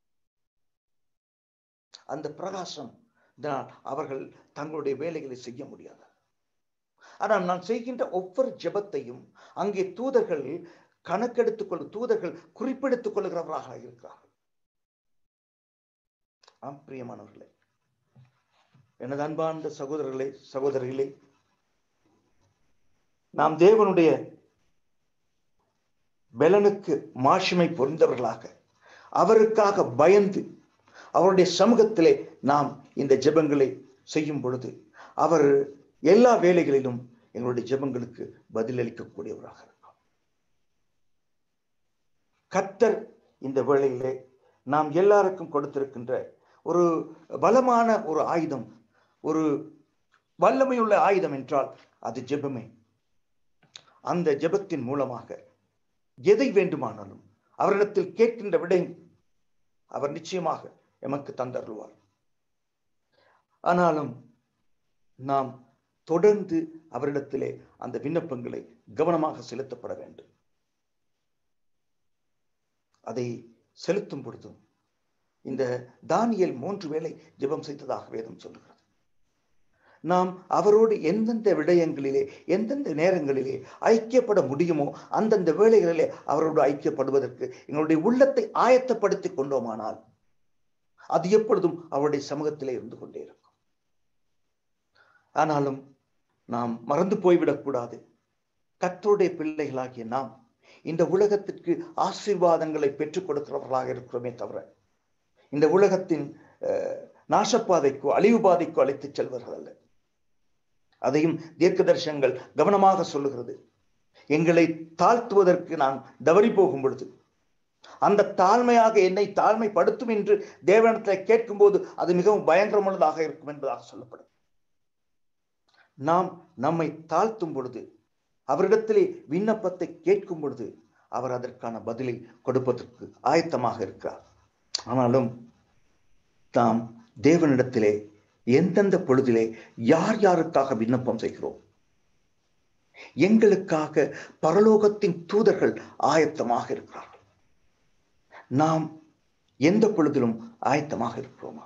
அந்த பிரகாசம் இதனால் அவர்கள் தங்களுடைய வேலைகளை செய்ய முடியாது ஆனால் நான் செய்கின்ற ஒவ்வொரு ஜெபத்தையும் அங்கே தூதர்கள் கணக்கெடுத்துக் கொள் தூதர்கள் குறிப்பெடுத்துக் கொள்கிறவர்களாக இருக்கிறார்கள் ஆம் பிரியமானவர்களே எனது அன்பார்ந்த சகோதரர்களே சகோதரிகளே நாம் தேவனுடைய பலனுக்கு மாட்சிமை பொருந்தவர்களாக அவருக்காக பயந்து அவருடைய சமூகத்திலே நாம் இந்த ஜெபங்களை செய்யும் பொழுது அவர் எல்லா வேலைகளிலும் எங்களுடைய ஜெபங்களுக்கு பதிலளிக்கக்கூடியவராக இருக்கும் கர்த்தர் இந்த வேளையிலே நாம் எல்லாருக்கும் கொடுத்திருக்கின்ற ஒரு பலமான ஒரு ஆயுதம் ஒரு வல்லமையுள்ள ஆயுதம் என்றால் அது ஜெபமே அந்த ஜெபத்தின் மூலமாக எதை வேண்டுமானாலும் அவரிடத்தில் கேட்கின்ற விடை அவர் நிச்சயமாக எமக்கு தந்தருள்வார் ஆனாலும் நாம் தொடர்ந்து அவரிடத்திலே அந்த விண்ணப்பங்களை கவனமாக செலுத்தப்பட வேண்டும் அதை செலுத்தும் பொழுதும் இந்த தானியல் மூன்று வேளை ஜெபம் செய்ததாக வேதம் சொல்லுகிறது நாம் அவரோடு எந்தெந்த விடயங்களிலே எந்தெந்த நேரங்களிலே ஐக்கியப்பட முடியுமோ அந்தந்த வேளைகளிலே அவரோடு ஐக்கியப்படுவதற்கு எங்களுடைய உள்ளத்தை ஆயத்தப்படுத்திக் கொண்டோமானால் அது எப்பொழுதும் அவருடைய சமூகத்திலே இருந்து கொண்டே இருக்கும் ஆனாலும் நாம் மறந்து போய்விடக்கூடாது கத்தருடைய பிள்ளைகளாகிய நாம் இந்த உலகத்திற்கு ஆசீர்வாதங்களை பெற்றுக் கொடுக்கிறவர்களாக இருக்கிறோமே தவிர இந்த உலகத்தின் நாசப்பாதைக்கோ அழிவு பாதைக்கோ அழைத்துச் செல்வர்கள் அல்ல அதையும் தீர்க்க தரிசனங்கள் கவனமாக சொல்லுகிறது எங்களை தாழ்த்துவதற்கு நான் தவறி போகும் பொழுது அந்த தாழ்மையாக என்னை தாழ்மைப்படுத்தும் என்று தேவனத்தில் கேட்கும்போது அது மிகவும் பயங்கரமுள்ளதாக இருக்கும் என்பதாக சொல்லப்படும் நாம் நம்மை தாழ்த்தும் பொழுது அவரிடத்திலே விண்ணப்பத்தை கேட்கும் பொழுது அவர் அதற்கான பதிலை கொடுப்பதற்கு ஆயத்தமாக இருக்கிறார் ஆனாலும் தாம் தேவனிடத்திலே எந்தெந்த பொழுதிலே யார் யாருக்காக விண்ணப்பம் செய்கிறோம் எங்களுக்காக பரலோகத்தின் தூதர்கள் ஆயத்தமாக இருக்கிறார்கள் நாம் எந்த பொழுதிலும் ஆயத்தமாக இருக்கிறோமா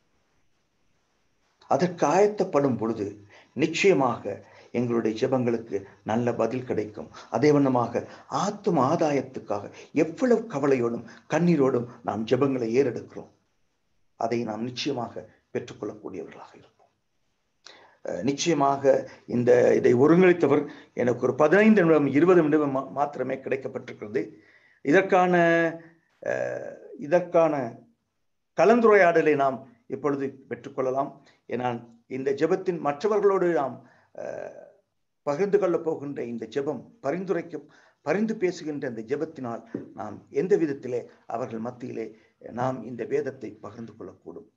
அதற்கு ஆயத்தப்படும் பொழுது நிச்சயமாக எங்களுடைய ஜெபங்களுக்கு நல்ல பதில் கிடைக்கும் அதே வண்ணமாக ஆத்தும ஆதாயத்துக்காக எவ்வளவு கவலையோடும் கண்ணீரோடும் நாம் ஜெபங்களை ஏறெடுக்கிறோம் அதை நாம் நிச்சயமாக பெற்றுக்கொள்ளக்கூடியவர்களாக இருப்போம் நிச்சயமாக இந்த இதை ஒருங்கிணைத்தவர் எனக்கு ஒரு பதினைந்து நிமிடம் இருபது நிமிடம் மாத்திரமே கிடைக்கப்பட்டிருக்கிறது இதற்கான இதற்கான கலந்துரையாடலை நாம் இப்பொழுது பெற்றுக்கொள்ளலாம் ஏனால் இந்த ஜெபத்தின் மற்றவர்களோடு நாம் பகிர்ந்து கொள்ளப் போகின்ற இந்த ஜெபம் பரிந்துரைக்கும் பரிந்து பேசுகின்ற இந்த ஜெபத்தினால் நாம் எந்த விதத்திலே அவர்கள் மத்தியிலே நாம் இந்த வேதத்தை பகிர்ந்து கொள்ளக்கூடும்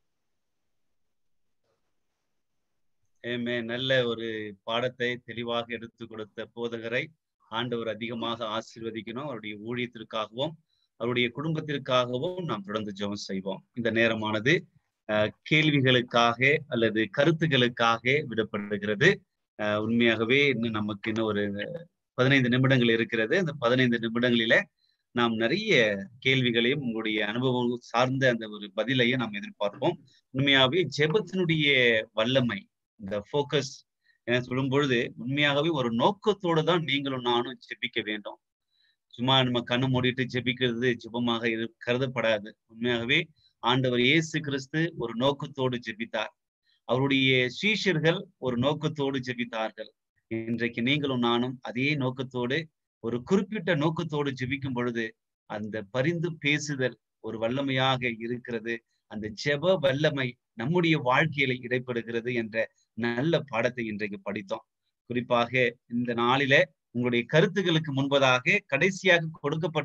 ஏமே நல்ல ஒரு பாடத்தை தெளிவாக எடுத்து கொடுத்த போதகரை ஆண்டவர் அதிகமாக ஆசீர்வதிக்கணும் அவருடைய ஊழியத்திற்காகவும் அவருடைய குடும்பத்திற்காகவும் நாம் தொடர்ந்து ஜெபம் செய்வோம் இந்த நேரமானது கேள்விகளுக்காக அல்லது கருத்துகளுக்காக விடப்படுகிறது உண்மையாகவே இன்னும் நமக்கு இன்னும் ஒரு பதினைந்து நிமிடங்கள் இருக்கிறது அந்த பதினைந்து நிமிடங்களில நாம் நிறைய கேள்விகளையும் உங்களுடைய அனுபவம் சார்ந்த அந்த ஒரு பதிலையும் நாம் எதிர்பார்ப்போம் உண்மையாகவே ஜெபத்தினுடைய வல்லமை இந்த ஃபோக்கஸ் என சொல்லும் பொழுது உண்மையாகவே ஒரு நோக்கத்தோடு தான் நீங்களும் நானும் ஜெபிக்க வேண்டும் சும்மா நம்ம கண்ணு மூடிட்டு ஜெபிக்கிறது ஜெபமாக இது கருதப்படாது உண்மையாகவே ஆண்டவர் இயேசு கிறிஸ்து ஒரு நோக்கத்தோடு ஜெபித்தார் அவருடைய சீஷர்கள் ஒரு நோக்கத்தோடு ஜெபித்தார்கள் இன்றைக்கு நீங்களும் நானும் அதே நோக்கத்தோடு ஒரு குறிப்பிட்ட நோக்கத்தோடு ஜெபிக்கும் பொழுது அந்த பரிந்து பேசுதல் ஒரு வல்லமையாக இருக்கிறது அந்த ஜெப வல்லமை நம்முடைய வாழ்க்கையில இடைப்படுகிறது என்ற நல்ல பாடத்தை இன்றைக்கு படித்தோம் குறிப்பாக இந்த நாளில உங்களுடைய கருத்துக்களுக்கு முன்பதாக கடைசியாக கொடுக்கப்பட்ட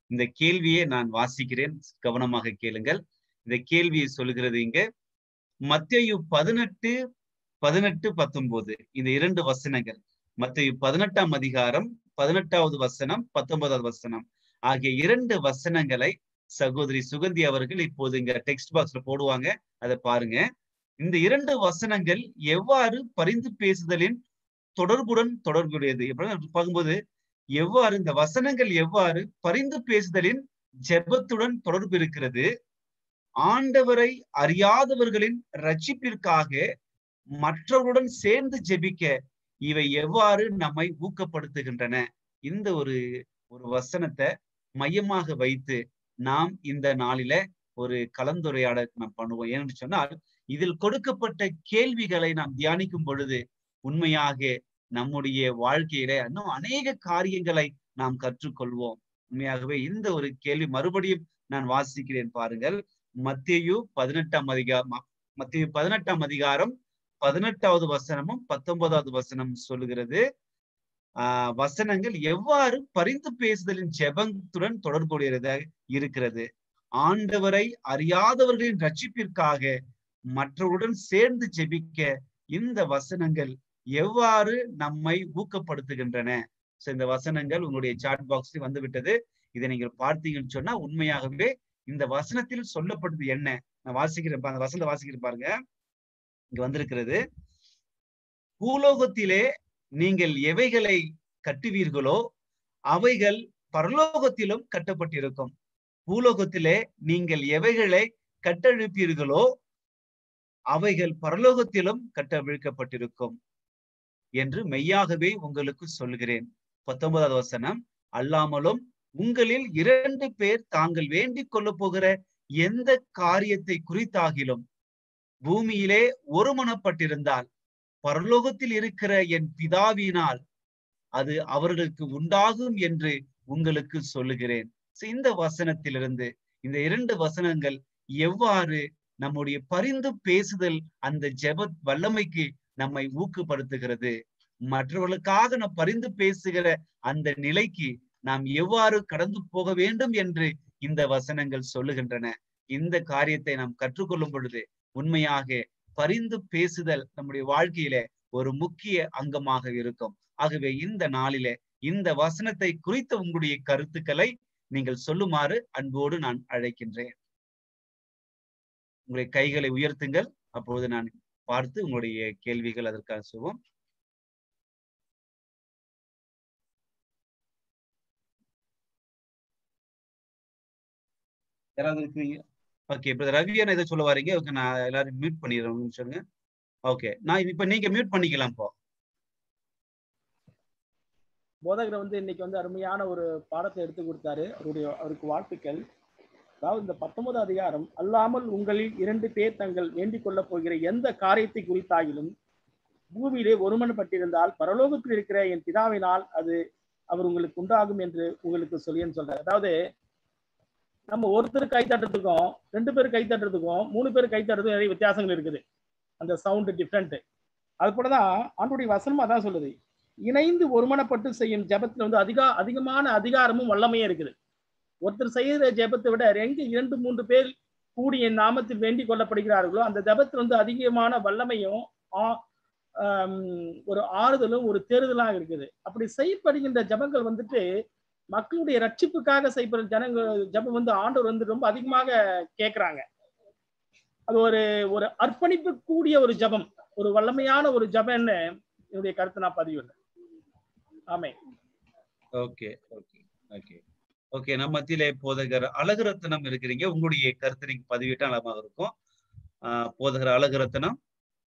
இந்த கேள்வியை நான் வாசிக்கிறேன் கவனமாக கேளுங்கள் இந்த கேள்வியை சொல்லுகிறது இங்க மத்தேயு பதினெட்டு பதினெட்டு பத்தொன்பது இந்த இரண்டு வசனங்கள் மத்தேயு பதினெட்டாம் அதிகாரம் பதினெட்டாவது வசனம் பத்தொன்பதாவது வசனம் ஆகிய இரண்டு வசனங்களை சகோதரி சுகந்தி அவர்கள் இப்போது இங்க டெக்ஸ்ட் பாக்ஸ்ல போடுவாங்க அதை பாருங்க இந்த இரண்டு வசனங்கள் எவ்வாறு பரிந்து பேசுதலின் தொடர்புடன் தொடர்புடையது எப்படி பார்க்கும்போது எவ்வாறு இந்த வசனங்கள் எவ்வாறு பரிந்து பேசுதலின் ஜெபத்துடன் தொடர்பு இருக்கிறது ஆண்டவரை அறியாதவர்களின் ரட்சிப்பிற்காக மற்றவருடன் சேர்ந்து ஜெபிக்க இவை எவ்வாறு நம்மை ஊக்கப்படுத்துகின்றன இந்த ஒரு ஒரு வசனத்தை மையமாக வைத்து நாம் இந்த நாளில ஒரு கலந்துரையாடல் நாம் பண்ணுவோம் ஏன்னு சொன்னால் இதில் கொடுக்கப்பட்ட கேள்விகளை நாம் தியானிக்கும் பொழுது உண்மையாக நம்முடைய வாழ்க்கையில இன்னும் அநேக காரியங்களை நாம் கற்றுக்கொள்வோம் உண்மையாகவே இந்த ஒரு கேள்வி மறுபடியும் நான் வாசிக்கிறேன் பாருங்கள் மத்தியு பதினெட்டாம் அதிகாரம் மத்திய பதினெட்டாம் அதிகாரம் பதினெட்டாவது வசனமும் பத்தொன்பதாவது வசனம் சொல்லுகிறது ஆஹ் வசனங்கள் எவ்வாறு பரிந்து பேசுதலின் ஜெபத்துடன் தொடர்புடையதாக இருக்கிறது ஆண்டவரை அறியாதவர்களின் ரட்சிப்பிற்காக மற்றவருடன் சேர்ந்து ஜெபிக்க இந்த வசனங்கள் எவ்வாறு நம்மை ஊக்கப்படுத்துகின்றன சோ இந்த வசனங்கள் உங்களுடைய சாட் பாக்ஸ்ல வந்து விட்டது இதை நீங்கள் பார்த்தீங்கன்னு சொன்னா உண்மையாகவே இந்த வசனத்தில் சொல்லப்படுது என்ன நான் வாசிக்கிறேன் அந்த வசனத்தை வாசிக்கிறேன் பாருங்க இங்க வந்திருக்கிறது பூலோகத்திலே நீங்கள் எவைகளை கட்டுவீர்களோ அவைகள் பரலோகத்திலும் கட்டப்பட்டிருக்கும் பூலோகத்திலே நீங்கள் எவைகளை கட்டழிப்பீர்களோ அவைகள் பரலோகத்திலும் கட்டவிழ்க்கப்பட்டிருக்கும் என்று மெய்யாகவே உங்களுக்கு சொல்கிறேன் பத்தொன்பதாவது வசனம் அல்லாமலும் உங்களில் இரண்டு பேர் தாங்கள் வேண்டிக் கொள்ள போகிற எந்த காரியத்தை குறித்தாகிலும் பூமியிலே ஒருமனப்பட்டிருந்தால் பரலோகத்தில் இருக்கிற என் பிதாவினால் அது அவர்களுக்கு உண்டாகும் என்று உங்களுக்கு சொல்லுகிறேன் இந்த வசனத்திலிருந்து இந்த இரண்டு வசனங்கள் எவ்வாறு நம்முடைய பரிந்து பேசுதல் அந்த ஜெப வல்லமைக்கு நம்மை ஊக்கப்படுத்துகிறது மற்றவர்களுக்காக நாம் பரிந்து பேசுகிற அந்த நிலைக்கு நாம் எவ்வாறு கடந்து போக வேண்டும் என்று இந்த வசனங்கள் சொல்லுகின்றன இந்த காரியத்தை நாம் கற்றுக்கொள்ளும் பொழுது உண்மையாக பரிந்து பேசுதல் நம்முடைய வாழ்க்கையில ஒரு முக்கிய அங்கமாக இருக்கும் ஆகவே இந்த நாளில இந்த வசனத்தை குறித்த உங்களுடைய கருத்துக்களை நீங்கள் சொல்லுமாறு அன்போடு நான் அழைக்கின்றேன் உங்களுடைய கைகளை உயர்த்துங்கள் அப்பொழுது நான் பார்த்து உங்களுடைய கேள்விகள் அதற்காக சொல்வோம் யாராவது இருக்கீங்க ஓகே இப்போ ரவி என்ன இதை சொல்ல வரீங்க ஓகே நான் எல்லாரும் மியூட் பண்ணிடுறேன் சொல்லுங்க ஓகே நான் இப்ப நீங்க மியூட் பண்ணிக்கலாம் இப்போ போதகர் வந்து இன்னைக்கு வந்து அருமையான ஒரு பாடத்தை எடுத்து கொடுத்தாரு அவருடைய அவருக்கு வாழ்த்துக்கள் அதாவது இந்த பத்தொன்பது அதிகாரம் அல்லாமல் உங்களில் இரண்டு பேர் தங்கள் வேண்டிக் கொள்ளப் போகிற எந்த காரியத்தை குறித்தாகிலும் பூமியிலே ஒருமனப்பட்டிருந்தால் பரலோகத்தில் இருக்கிற என் பிதாவினால் அது அவர் உங்களுக்கு உண்டாகும் என்று உங்களுக்கு சொல்லியன்னு சொல்றாரு அதாவது நம்ம ஒருத்தர் கை தட்டுறதுக்கும் ரெண்டு பேர் கை தட்டுறதுக்கும் மூணு பேர் கை தட்டுறதுக்கும் நிறைய வித்தியாசங்கள் இருக்குது அந்த சவுண்டு டிஃப்ரெண்ட் அது போலதான் ஆண்டுடைய வசனமா தான் சொல்லுது இணைந்து ஒருமனப்பட்டு செய்யும் ஜபத்துல வந்து அதிகா அதிகமான அதிகாரமும் வல்லமையும் இருக்குது ஒருத்தர் செய்கிற ஜெபத்தை விட எங்க இரண்டு மூன்று பேர் கூடி என் நாமத்தில் வேண்டிக் கொள்ளப்படுகிறார்களோ அந்த ஜபத்தில் வந்து அதிகமான வல்லமையும் ஒரு ஆறுதலும் ஒரு தேறுதலாக இருக்குது அப்படி செய்யப்படுகின்ற ஜபங்கள் வந்துட்டு மக்களுடைய ரட்சிப்புக்காக செய்யப்படுற ஜனங்கள் ஜபம் வந்து ஆண்டவர் வந்து ரொம்ப அதிகமாக கேட்கிறாங்க அது ஒரு ஒரு அர்ப்பணிப்பு கூடிய ஒரு ஜபம் ஒரு வல்லமையான ஒரு ஜபம்னு என்னுடைய கருத்தை நான் பதிவில்லை ஆமே ஓகே ஓகே ஓகே ஓகே நம்ம மத்தியிலே போதகர் அழகுரத்தனம் இருக்கிறீங்க உங்களுடைய கருத்து நீங்க பதிவிட்டா நலமாக இருக்கும் ஆஹ் போதகர் அழகுரத்தனம்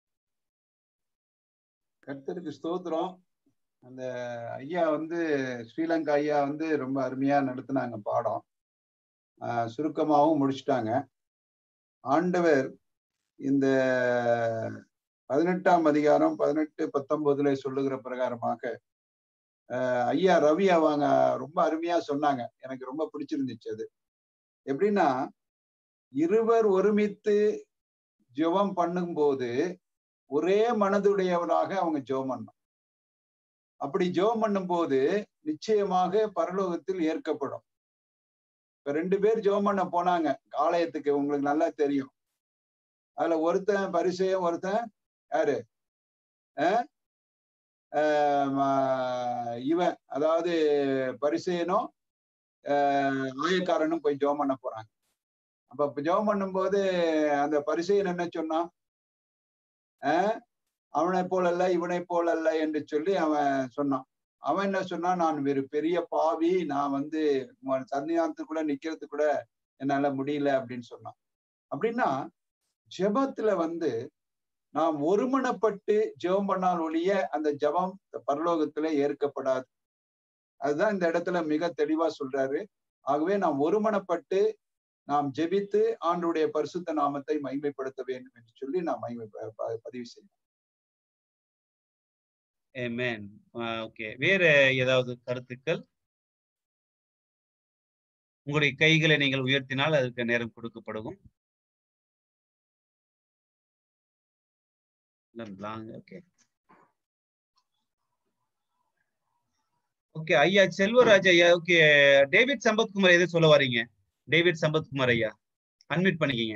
கர்த்தருக்கு ஸ்தோத்திரம் அந்த ஐயா வந்து ஸ்ரீலங்கா ஐயா வந்து ரொம்ப அருமையா நடத்தினாங்க பாடம் சுருக்கமாகவும் முடிச்சுட்டாங்க ஆண்டவர் இந்த பதினெட்டாம் அதிகாரம் பதினெட்டு பத்தொன்பதுல சொல்லுகிற பிரகாரமாக ஐயா ரவி அவங்க ரொம்ப அருமையா சொன்னாங்க எனக்கு ரொம்ப பிடிச்சிருந்துச்சு அது எப்படின்னா இருவர் ஒருமித்து ஜெபம் பண்ணும்போது ஒரே மனதுடையவராக அவங்க ஜெபம் பண்ணும் அப்படி ஜெபம் பண்ணும்போது நிச்சயமாக பரலோகத்தில் ஏற்கப்படும் இப்ப ரெண்டு பேர் ஜெபம் பண்ண போனாங்க ஆலயத்துக்கு உங்களுக்கு நல்லா தெரியும் அதுல ஒருத்தன் பரிசையும் ஒருத்தன் யாரு அஹ் ஆஹ் ம- இவன் அதாவது பரிசையனும் ஆஹ் ஆயக்காரனும் போய் ஜெபம் பண்ண போறாங்க அப்ப இப்ப ஜெபம் பண்ணும்போது அந்த பரிசையன் என்ன சொன்னான் ஆஹ் அவனை போல அல்ல இவனை போல அல்ல என்று சொல்லி அவன் சொன்னான் அவன் என்ன சொன்னான் நான் ஒரு பெரிய பாவி நான் வந்து ம- சன்னிதானத்துக்குள்ள நிக்கிறது கூட என்னால முடியல அப்படின்னு சொன்னான் அப்படின்னா ஜெபத்துல வந்து நாம் ஒருமனப்பட்டு ஜெபம் பண்ணால் ஒழிய அந்த ஜெபம் பரலோகத்துல ஏற்கப்படாது அதுதான் இந்த இடத்துல மிக தெளிவா சொல்றாரு ஆகவே நாம் ஒருமனப்பட்டு நாம் ஜெபித்து ஆண்டுடைய பரிசுத்த நாமத்தை மகிமைப்படுத்த வேண்டும் என்று சொல்லி நாம் மகிமை ப- ப- பதிவு செய்யணும் Amen. ஓகே வேற ஏதாவது கருத்துக்கள் உங்களுடைய கைகளை நீங்கள் உயர்த்தினால் அதுக்கு நேரம் கொடுக்கப்படும் ஓகே ஓகே ஐயா செல்வராஜ் ஐயா ஓகே டேவிட் சம்பத்குமார் எது சொல்ல வரீங்க டேவிட் சம்பத்குமார் ஐயா அன்மியூட் பண்ணிக்கிங்க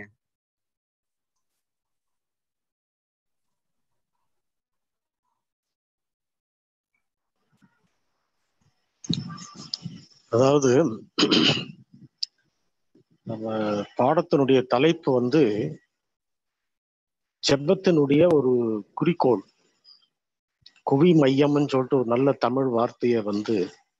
அதாவது நம்ம பாடத்தினுடைய தலைப்பு வந்து செப்பத்தினுடைய ஒரு குறிக்கோள் குவி மையம்னு சொல்லிட்டு ஒரு நல்ல தமிழ் வார்த்தையை வந்து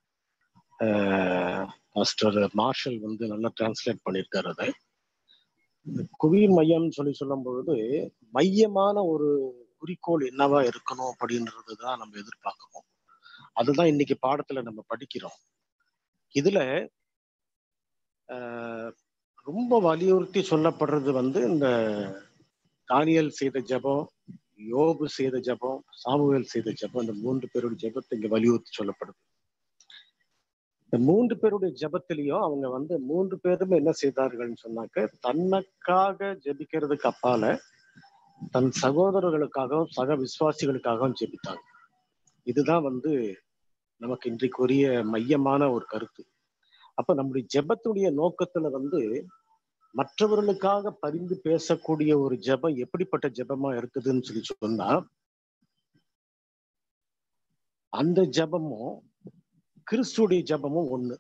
மாஸ்டர் மார்ஷல் வந்து நல்லா டிரான்ஸ்லேட் பண்ணியிருக்காரு அதை இந்த குவி மையம்னு சொல்லி சொல்லும் பொழுது மையமான ஒரு குறிக்கோள் என்னவா இருக்கணும் அப்படின்றது தான் நம்ம எதிர்பார்க்கிறோம் அதுதான் இன்னைக்கு பாடத்துல நம்ம படிக்கிறோம் இதுல ஆஹ், ரொம்ப வலியுறுத்தி சொல்லப்படுறது வந்து இந்த தானியல் செய்த ஜெபம் யோபு செய்த ஜெபம் சாமுவேல் செய்த ஜெபம் இந்த மூன்று பேருடைய ஜெபத்தை இங்க வலியுறுத்தி சொல்லப்படுது இந்த மூன்று பேருடைய ஜெபத்திலையும் அவங்க வந்து மூன்று பேருமே என்ன செய்தார்கள்னு சொன்னாக்க தனக்காக ஜெபிக்கிறதுக்கு அப்பால தன் சகோதரர்களுக்காகவும் சக விசுவாசிகளுக்காகவும் ஜெபித்தாங்க இதுதான் வந்து நமக்கு இன்றைக்குரிய மையமான ஒரு கருத்து அப்ப நம்முடைய ஜெபத்துடைய நோக்கத்துல வந்து மற்றவர்களுக்காக பரிந்து பேசக்கூடிய ஒரு ஜெபம் எப்படிப்பட்ட ஜெபமா இருக்குதுன்னு சொல்லி சொன்னா அந்த ஜெபமும் கிறிஸ்துடைய ஜெபமும் ஒண்ணு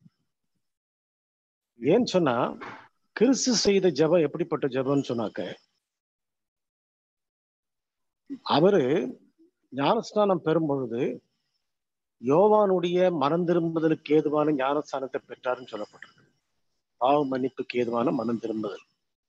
ஏன்னு சொன்னா கிறிஸ்து செய்த ஜெபம் எப்படிப்பட்ட ஜெபம்னு சொன்னாக்க அவரு ஞானஸ்நானம் பெறும் பொழுது யோவானுடைய மனம் திரும்புதலுக்கு ஏதுவான ஞானஸ்தானத்தை பெற்றாருன்னு சொல்லப்பட்டிருக்கு பாவ மன்னிப்புக்கு ஏதுவான மனம் திரும்புதல்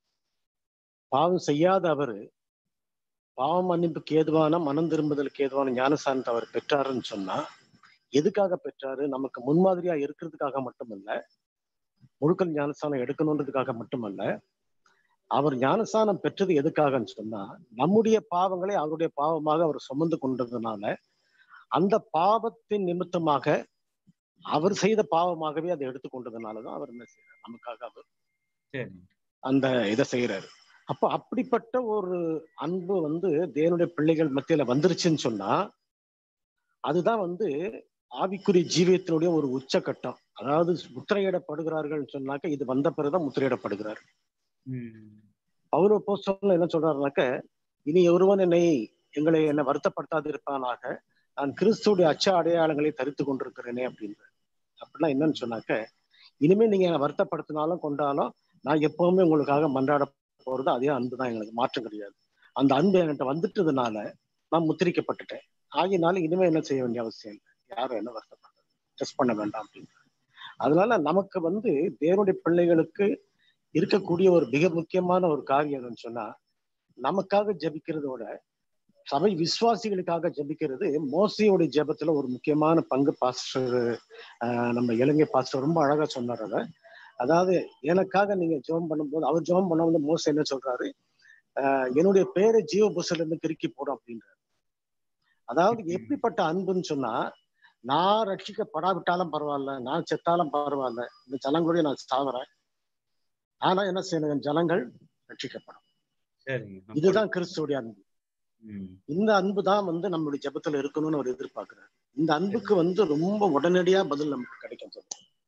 பாவம் செய்யாத அவரு பாவ மன்னிப்புக்கு ஏதுவான மனம் திரும்புதலுக்கு ஏதுவான ஞானஸ்தானத்தை அவர் பெற்றாருன்னு சொன்னா எதுக்காக பெற்றாரு நமக்கு முன்மாதிரியா இருக்கிறதுக்காக மட்டுமல்ல முழுக்கல் ஞானஸ்தானம் எடுக்கணுன்றதுக்காக மட்டுமல்ல அவர் ஞானஸ்தானம் பெற்றது எதுக்காகன்னு சொன்னா நம்முடைய பாவங்களை அவருடைய பாவமாக அவர் சுமந்து கொண்டதுனால அந்த பாவத்தின் நிமித்தமாக அவர் செய்த பாவமாகவே அதை எடுத்துக்கொண்டதுனாலதான் அவர் என்ன செய்யறாரு நமக்காக அவர் சரி அந்த இதை செய்யறாரு அப்ப அப்படிப்பட்ட ஒரு அன்பு வந்து தேவனுடைய பிள்ளைகள் மத்தியில வந்துருச்சுன்னு சொன்னா அதுதான் வந்து ஆவிக்குரிய ஜீவியத்தினுடைய ஒரு உச்சக்கட்டம் அதாவது முத்திரையிடப்படுகிறார்கள் சொன்னாக்க இது வந்த பிறகுதான் முத்திரையிடப்படுகிறார் ம். பவுல போஸ்டர்ல என்ன சொல்றாருனாக்க இனி ஒருவன் என்னை எங்களை என்னை வருத்தப்படுத்தாது இருப்பானாக நான் கிறிஸ்துடைய அச்ச அடையாளங்களை தரித்து கொண்டிருக்கிறேனே அப்படின்ற அப்படின்னா என்னன்னு சொன்னாக்க இனிமே நீங்க என்னை வருத்தப்படுத்தினாலும் கொண்டாலும் நான் எப்பவுமே உங்களுக்காக மன்றாட போறது அதே அன்பு தான் எங்களுக்கு மாற்றம் கிடையாது அந்த அன்பு என்கிட்ட வந்துட்டதுனால நான் முத்திரிக்கப்பட்டுட்டேன் ஆகினால இனிமே என்ன செய்ய வேண்டிய அவசியம் இல்லை யாரும் என்ன வருத்தப்படுறது டெஸ்ட் பண்ண வேண்டாம் அப்படின்னு அதனால நமக்கு வந்து தேவனுடைய பிள்ளைகளுக்கு இருக்கக்கூடிய ஒரு மிக முக்கியமான ஒரு காரியம் என்னன்னு சொன்னா நமக்காக ஜெபிக்கிறதோட சபை விசுவாசிகளுக்காக ஜெபிக்கிறது மோசையோட ஜெபத்துல ஒரு முக்கியமான பங்கு பாஸ்டர் ஆஹ் நம்ம இலங்கை பாஸ்டர் ரொம்ப அழகா சொன்னார் அதை அதாவது எனக்காக நீங்க ஜெபம் பண்ணும்போது அவர் ஜெபம் பண்ண வந்து மோசை என்ன சொல்றாரு ஆஹ் என்னுடைய பேரை ஜீவ புஸ்தல இருந்து கிறுக்கி போடும் அப்படின்றாரு அதாவது எப்படிப்பட்ட அன்புன்னு சொன்னா நான் ரட்சிக்கப்படாவிட்டாலும் பரவாயில்ல நான் செத்தாலும் பரவாயில்ல இந்த ஜனங்களுடைய நான் சாகுறேன் ஆனா என்ன செய்யணும் என் ஜனங்கள் ரட்சிக்கப்படும் சரிங்க இதுதான் கிறிஸ்துவோடைய அன்பு ம். இந்த அன்பு தான் வந்து நம்மளுடைய ஜெபத்துல இருக்கணும்னு அவர் எதிர்பார்க்கிறார் இந்த அன்புக்கு வந்து ரொம்ப உடனடியா பதில் நமக்கு கிடைக்கும் சொல்லுங்க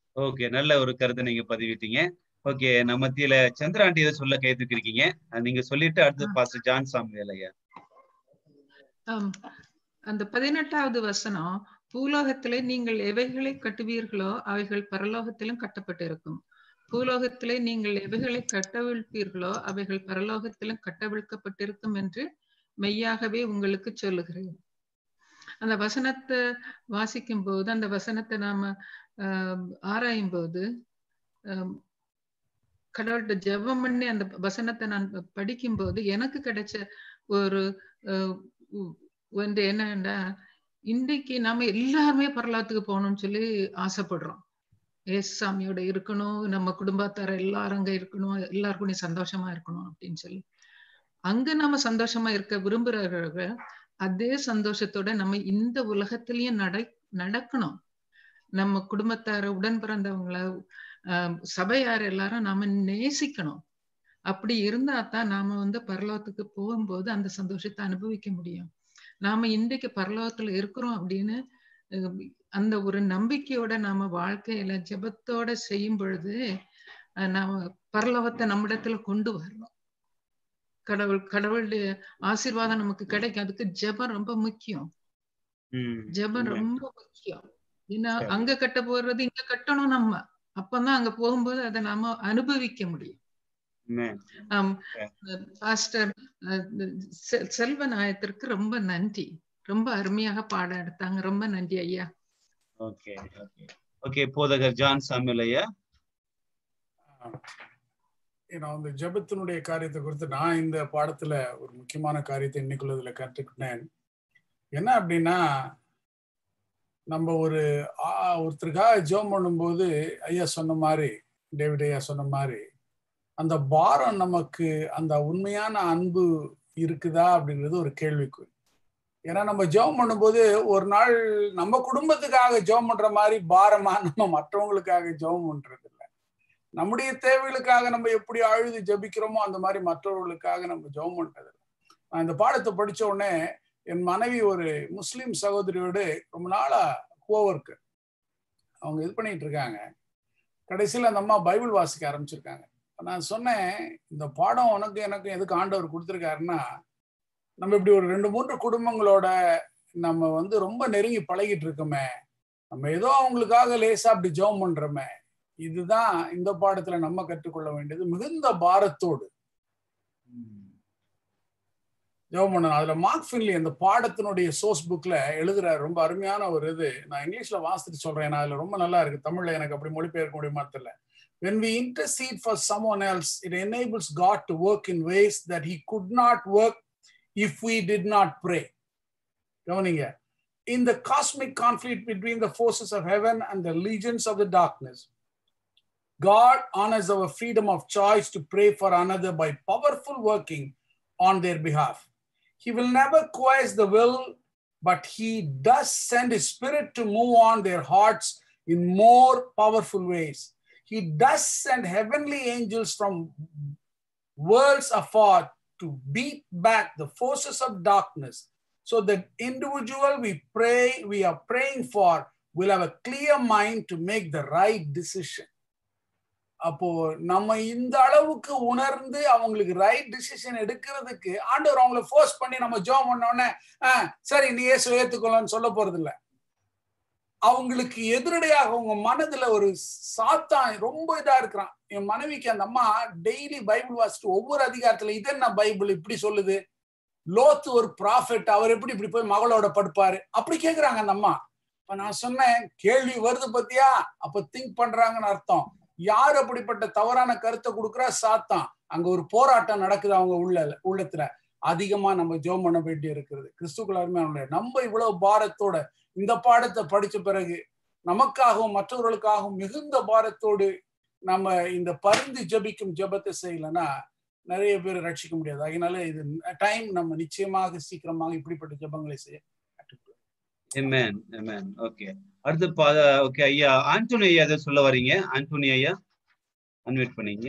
ஓகே நல்ல ஒரு கருத்தை நீங்க பதிவிட்டீங்க ஓகே நம்ம மத்தியில சந்திராண்டி இதை சொல்ல கைத்துக்கு இருக்கீங்க நீங்க சொல்லிட்டு அடுத்து பாஸ்டர் ஜான் சாமுவேல் ஐயா ஆம். அந்த பதினெட்டாவது வசனம் பூலோகத்திலே நீங்கள் எவைகளை கட்டுவீர்களோ அவைகள் பரலோகத்திலும் கட்டப்பட்டிருக்கும் பூலோகத்திலே நீங்கள் எவைகளை கட்டவிழ்ப்பீர்களோ அவைகள் பரலோகத்திலும் கட்டவிழ்க்கப்பட்டிருக்கும் என்று மெய்யாகவே உங்களுக்கு சொல்லுகிறேன் அந்த வசனத்தை வாசிக்கும் போது அந்த வசனத்தை நாம ஆஹ், ஆராயும் போது ஆஹ், கடவுள்கிட்ட ஜெபம் பண்ணி அந்த வசனத்தை நான் படிக்கும்போது எனக்கு கிடைச்ச ஒரு ஆஹ், உ- வந்து என்னன்னா இன்றைக்கு நாம எல்லாருமே பரலோகத்துக்கு போகணும்னு சொல்லி ஆசைப்படுறோம் ஏசு சாமியோட இருக்கணும் நம்ம குடும்பத்தார எல்லாரும் அங்க இருக்கணும் எல்லாருக்கும் சந்தோஷமா இருக்கணும் அப்படின்னு சொல்லி அங்க நாம சந்தோஷமா இருக்க விரும்புறவர்கள் அதே சந்தோஷத்தோட நம்ம இந்த உலகத்திலயும் நட நடக்கணும் நம்ம குடும்பத்தார உடன் பிறந்தவங்கள ஆஹ் சபையார் எல்லாரும் நாம நேசிக்கணும் அப்படி இருந்தா தான் நாம வந்து பரலோகத்துக்கு போகும்போது அந்த சந்தோஷத்தை அனுபவிக்க முடியும் நாம இன்றைக்கு பரலோகத்துல இருக்கிறோம் அப்படின்னு அஹ் அந்த ஒரு நம்பிக்கையோட நாம வாழ்க்கையில ஜெபத்தோட செய்யும் பொழுது அஹ் நாம பரலோகத்தை நம்மிடத்துல கொண்டு வரணும் கடவுள் கடவுளுடைய ஆசீர்வாதம் நமக்கு கிடைக்கும் அதுக்கு ஜெபம் ரொம்ப முக்கியம் ம், ஜெபம் Amen. ரொம்ப முக்கியம் ஏன்னா சரி. அங்க கட்ட போறது இங்க கட்டணும் நம்ம அப்பதான் அங்க போகும்போது அதை நாம அனுபவிக்க முடியும் Amen. ஆம், Okay. பாஸ்டர் அஹ், செ- செல்வநாயத்திற்கு ரொம்ப நன்றி ரொம்ப அருமையாக பாடம் எடுத்தாங்க ரொம்ப நன்றி ஐயா ஓகே ஓகே ஓகே போதகர் ஜான் சாமுவேல் ஐயா ஏன்னா அந்த ஜெபத்தினுடைய காரியத்தை குறித்து நான் இந்த பாடத்துல ஒரு முக்கியமான காரியத்தை இன்னைக்குள்ளதுல கற்றுக்கிட்டேன் என்ன அப்படின்னா நம்ம ஒரு ஆ- ஒருத்தருக்காக ஜெபம் பண்ணும்போது ஐயா சொன்ன மாதிரி டேவிட் ஐயா சொன்ன மாதிரி அந்த பாரம் நமக்கு அந்த உண்மையான அன்பு இருக்குதா அப்படிங்கிறது ஒரு கேள்விக்குறி ஏன்னா நம்ம ஜெபம் பண்ணும்போது ஒரு நாள் நம்ம குடும்பத்துக்காக ஜெபம் பண்ற மாதிரி பாரமா நம்ம மற்றவங்களுக்காக ஜெபம் பண்றது இல்ல நம்முடைய தேவைகளுக்காக நம்ம எப்படி அழுது ஜெபிக்கிறோமோ அந்த மாதிரி மற்றவர்களுக்காக நம்ம ஜெபம் பண்றது இல்ல. நான் இந்த பாடத்தை படிச்ச உடனே என் மனைவி ஒரு முஸ்லிம் சகோதரியோடு ரொம்ப நாளா கோவர்க்கு அவங்க இது பண்ணிட்டு இருக்காங்க கடைசியில் அந்த அம்மா பைபிள் வாசிக்க ஆரம்பிச்சிருக்காங்க அப்ப நான் சொன்னேன் இந்த பாடம் உனக்கு எனக்கும் எதுக்கு ஆண்டவர் கொடுத்துருக்காருன்னா நம்ம இப்படி ஒரு ரெண்டு மூன்று குடும்பங்களோட நம்ம வந்து ரொம்ப நெருங்கி பழகிட்டு இருக்கோமே நம்ம ஏதோ அவங்களுக்காக லேசா அப்படி ஜெபம் பண்றோமே இதுதான் இந்த பாடத்துல நம்ம கற்றுக்கொள்ள வேண்டியது மிகுந்த பாரத்தோடு ஜெபம் பண்ணணும் அதுல மார்க் ஃபின்லி அந்த பாடத்தினுடைய சோர்ஸ் புக்ல எழுதுற ரொம்ப அருமையான ஒரு இது நான் இங்கிலீஷ்ல வாசிட்டு சொல்றேன் நான் அதுல ரொம்ப நல்லா இருக்கு தமிழ்ல எனக்கு அப்படி மொழிபெயர்க்க முடியுமா தெரியல when we intercede for someone else it enables god to work in ways that he could not work if we did not pray கவனிங்க in the cosmic conflict between the forces of heaven and the legions of the darkness god honors our freedom of choice to pray for another by powerful working on their behalf he will never coerce the will, but he does send his spirit to move on their hearts in more powerful ways. He does send heavenly angels from worlds afar to beat back the forces of darkness. So the individual we pray, we are praying for, will have a clear mind to make the right decision. அப்போ நம்ம இந்த அளவுக்கு உணர்ந்து அவங்களுக்கு ரைட் டிசிஷன் எடுக்கிறதுக்கு ஆண்டவர் அவங்கள ஃபோர்ஸ் பண்ணி நம்ம ஜோம் பண்ண உடனே "ஆ, சரி நீ ஏசு ஏத்துக்கொள்ளன்னு சொல்ல போறது இல்ல அவங்களுக்கு எதிரடையாக உங்க மனதுல ஒரு சாத்தான் ரொம்ப இதா இருக்கிறான் என் மனைவிக்கு அந்த அம்மா டெய்லி பைபிள் வாசிட்டு ஒவ்வொரு அதிகாரத்துல இது என்ன பைபிள் இப்படி சொல்லுது லோத்து ஒரு ப்ராஃபிட் அவர் எப்படி இப்படி போய் மகளோட படுப்பாரு அப்படி கேக்குறாங்க அந்த அம்மா இப்ப நான் சொன்னேன் கேள்வி வருது பத்தியா அப்ப திங்க் பண்றாங்கன்னு அர்த்தம் யார் அப்படிப்பட்ட தவறான கருத்தை கொடுக்குறா சாத்தான் அங்க ஒரு போராட்டம் நடக்குது அவங்க உள்ள உள்ளத்துல அதிகமா நம்ம ஜோம் பண்ண வேண்டி இருக்கிறது கிறிஸ்துக்கள் அருமையான நம்ம இவ்வளவு பாரத்தோட இந்த பாடத்தை படிச்ச பிறகு நமக்காகவும் மற்றவர்களுக்காகவும் மிகுந்த பாரத்தோடு நம்ம இந்த பரிந்து ஜபிக்கும் ஜபத்தை செய்யலைன்னா நிறைய பேர் ரட்சிக்க முடியாது அதனால இது டைம் நம்ம நிச்சயமாக சீக்கிரமாக இப்படிப்பட்ட ஜபங்களை செய்ய கற்றுக்கொள்ளலாம் Amen. Amen. Okay. அடுத்து ஓகே ஐயா ஆண்டோனி ஐயா எதை சொல்ல வரீங்க ஆண்டோனி ஐயா அன்வைட் பண்ணீங்க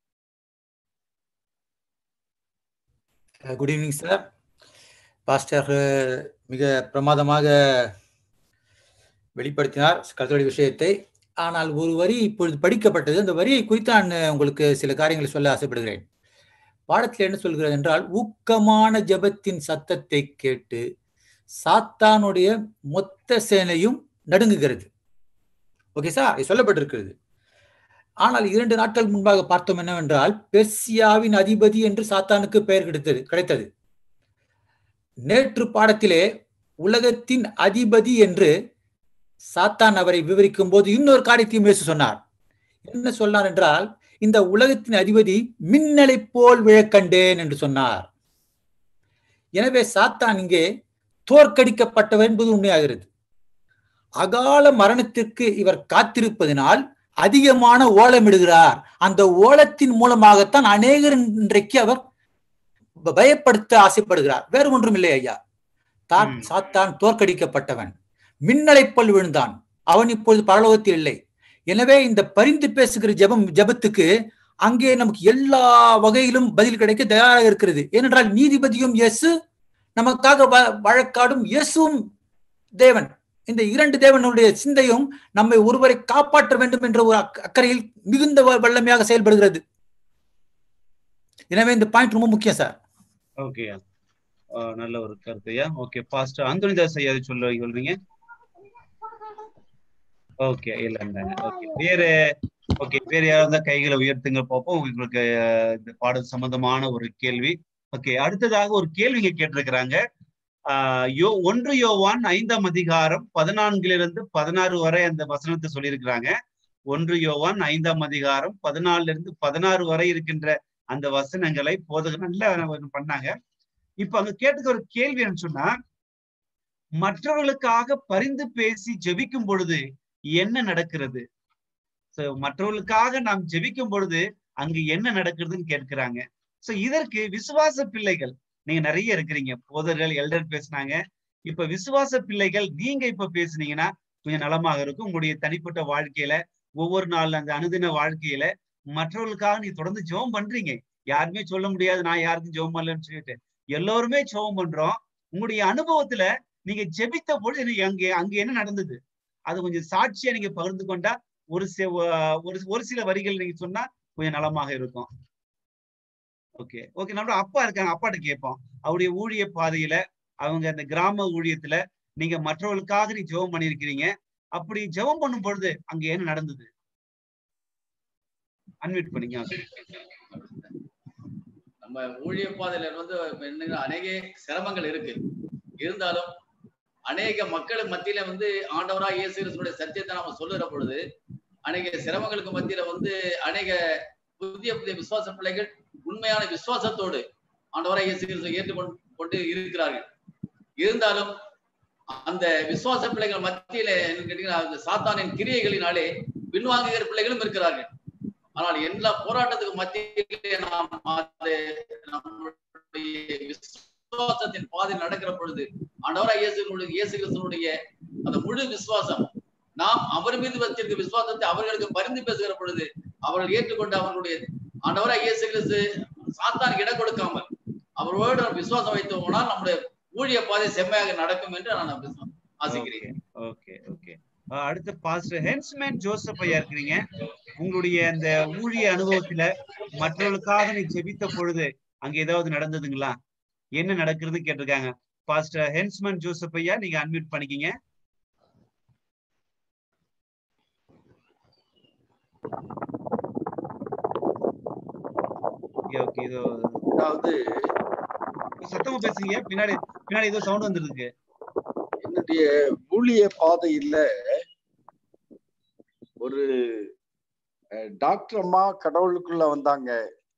குட் ஈவினிங் சார் பாஸ்டர் மிக பிரமாதமாக வெளிப்படுத்தினார் கல்தொழி விஷயத்தை ஆனால் ஒரு வரி இப்பொழுது படிக்கப்பட்டது அந்த வரியை குறித்து நான் உங்களுக்கு சில காரியங்களை சொல்ல ஆசைப்படுகிறேன் பாடத்தில் என்ன சொல்கிறது என்றால் ஊக்கமான ஜெபத்தின் சத்தத்தை கேட்டு சாத்தானுடைய மொத்த சேனையும் நடுங்குகிறது ஓகே சார் இது சொல்லப்பட்டிருக்கிறது ஆனால் இரண்டு நாட்கள் முன்பாக பார்த்தோம் என்னவென்றால் பெர்சியாவின் அதிபதி என்று சாத்தானுக்கு பெயர் கிடைத்தது கிடைத்தது நேற்று பாடத்திலே உலகத்தின் அதிபதி என்று சாத்தான் அவரை விவரிக்கும் போது இன்னொரு காரியத்தையும் இயேசு சொன்னார் என்ன சொன்னார் என்றால் இந்த உலகத்தின் அதிபதி மின்னலை போல் விழக்கண்டேன் என்று சொன்னார் எனவே சாத்தான் இங்கே தோற்கடிக்கப்பட்டவர் என்பது உண்மையாகிறது அகால மரணத்திற்கு இவர் காத்திருப்பதனால் அதிகமான ஓலமிடுகிறார் அந்த ஓலத்தின் மூலமாகத்தான் அநேகர் இன்றைக்கு அவர் பயப்படுத்த ஆசைப்படுகிறார் வேறு ஒன்றும் இல்லை ஐயா தான் சாத்தான் தோற்கடிக்கப்பட்டவன் மின்னலை போல் விழுந்தான் அவன் இப்பொழுது பரலோகத்தில் இல்லை எனவே இந்த பரிந்து பேசுகிற ஜெபம் ஜெபத்துக்கு அங்கே நமக்கு எல்லா வகையிலும் பதில் கிடைக்க தயாராக இருக்கிறது ஏனென்றால் நீதிபதியும் இயேசு நமக்காக வழக்காடும் இயேசுவும் தேவன் இந்த இரண்டு தேவனுடைய சிந்தையும் நம்மை ஒருவரை காப்பாற்ற வேண்டும் என்ற ஒரு அக்கறையில் மிகுந்த வல்லமையாக செயல்படுகிறது எனவே இந்த பாயிண்ட் ரொம்ப முக்கியம் சார் ஓகே நல்ல ஒரு கருத்தையா ஓகே பாஸ்டர் அந்தோனிதாஸ் ஐயா சொல்ல சொல்றீங்க ஓகே இல்லைங்க ஓகே வேற ஓகே வேற யாராவது கைகளை உயர்த்துங்க பார்ப்போம் உங்களுக்கு இந்த பாடல் சம்பந்தமான ஒரு கேள்வி ஓகே அடுத்ததாக ஒரு கேள்விங்க கேட்டிருக்கிறாங்க யோ ஒன்று யோவான் ஐந்தாம் அதிகாரம் பதினான்கிலிருந்து பதினாறு வரை அந்த வசனத்தை சொல்லியிருக்கிறாங்க ஒன்று யோவான் ஐந்தாம் அதிகாரம் பதினாலுல இருந்து பதினாறு வரை இருக்கின்ற அந்த வசனங்களை போதகர் நல்ல பண்ணாங்க இப்ப அங்க கேட்டுக்க ஒரு கேள்வி என்ன சொன்னா மற்றவர்களுக்காக பரிந்து பேசி ஜெபிக்கும் பொழுது என்ன நடக்கிறது மற்றவர்களுக்காக நாம் ஜெபிக்கும் பொழுது அங்கு என்ன நடக்கிறதுன்னு கேட்கிறாங்க சோ இதற்கு விசுவாச பிள்ளைகள் நீங்க நிறைய இருக்கிறீங்க போதர்கள் எல்டர் பேசினாங்க இப்ப விசுவாச பிள்ளைகள் நீங்க இப்ப பேசுனீங்கன்னா கொஞ்சம் நலமாக இருக்கும் உங்களுடைய தனிப்பட்ட வாழ்க்கையில ஒவ்வொரு நாள் அந்த அனுதின வாழ்க்கையில மற்றவர்களுக்காக நீ தொடர்ந்து ஜெபம் பண்றீங்க யாருமே சொல்ல முடியாது நான் யாருக்கும் ஜெபம் பண்ணலன்னு சொல்லிட்டு எல்லோருமே ஜெபம் பண்றோம் உங்களுடைய அனுபவத்துல நீங்க ஜெபித்த பொழுது அங்க அங்க என்ன நடந்தது அது கொஞ்சம் சாட்சியா நீங்க பகிர்ந்து கொண்டா ஒரு ஒரு ஒரு சில வரிகள் நீங்க சொன்னா கொஞ்சம் நலமாக இருக்கும் ஓகே ஓகே நம்ம அப்பா இருக்காங்க அப்பாட்ட கேட்போம் அவருடைய ஊழிய பாதையில அவங்க அந்த கிராம ஊழியத்துல நீங்க மற்றவர்களுக்காக நீ ஜெபம் பண்ணிருக்கிறீங்க அப்படி ஜெபம் பண்ணும் பொழுது அங்க என்ன நடந்தது அன்மியூட் பண்ணீங்க நம்ம ஊழிய பாதையில வந்து என்னங்க அநேக சிரமங்கள் இருக்கு இருந்தாலும் அநேக மக்கள் மத்தியில வந்து ஆண்டவரா இயேசு கிறிஸ்துடைய சத்தியத்தை நாம சொல்லுற பொழுது அநேக சிரமங்களுக்கு மத்தியில வந்து அநேக புதிய புதிய விசுவாச பிள்ளைகள் உண்மையான விசுவாசத்தோடு ஆண்டவரா இயேசு கிறிஸ்துவை ஏற்றுக்கொண்டு கொண்டு இருக்கிறார்கள் இருந்தாலும் அந்த விசுவாச பிள்ளைகள் மத்தியில கேட்டீங்கன்னா அந்த சாத்தானின் கிரியைகளினாலே பின்வாங்குகிற பிள்ளைகளும் இருக்கிறார்கள் ஆனால் எல்லா போராட்டத்துக்கு மத்தியிலே நாம் அது நம்முடைய விசுவாசத்தின் பாதையில் நடக்கிற பொழுது ஆண்டவரா இயேசு இயேசு கிறிஸ்துவனுடைய அந்த முழு விசுவாசம் நாம் அவர் மீது வச்சிருக்க விசுவாசத்தை அவர்களுக்கு பரிந்து பேசுகிற பொழுது அவர்கள் ஏற்றுக்கொண்டு அவர்களுடைய ஆண்டவரா இயேசு கிறிஸ்து சாத்தானுக்கு இடம் கொடுக்காமல் அவரோடு விசுவாசம் வைத்து போனால் நம்முடைய ஊழிய பாதை செம்மையாக நடக்கும் என்று நான் ஆசிக்கிறேன் ஓகே ஓகே அடுத்த பாஸ்டர் ஹென்ஸ்மேன் ஜோசப் ஐயா இருக்கிறீங்க உங்களுடைய அந்த ஊழிய அனுபவத்துல மற்றவர்களுக்காக நீ ஜெபித்த பொழுது அங்க ஏதாவது நடந்ததுங்களா என்ன நடக்கிறது கேட்டிருக்காங்க பாஸ்டர் ஹென்ஸ்மேன் ஜோசப் ஐயா நீங்க அன்மியூட் பண்ணிக்கிங்க ஓகே இது அதாவது சத்தமா பேசுங்க பின்னாடி பின்னாடி ஏதோ சவுண்ட் வந்துருக்கு என்னுடைய ஊழிய பாதையில ஒரு டாக்டர் அம்மா கடவுளுக்குள்ள வந்தாங்க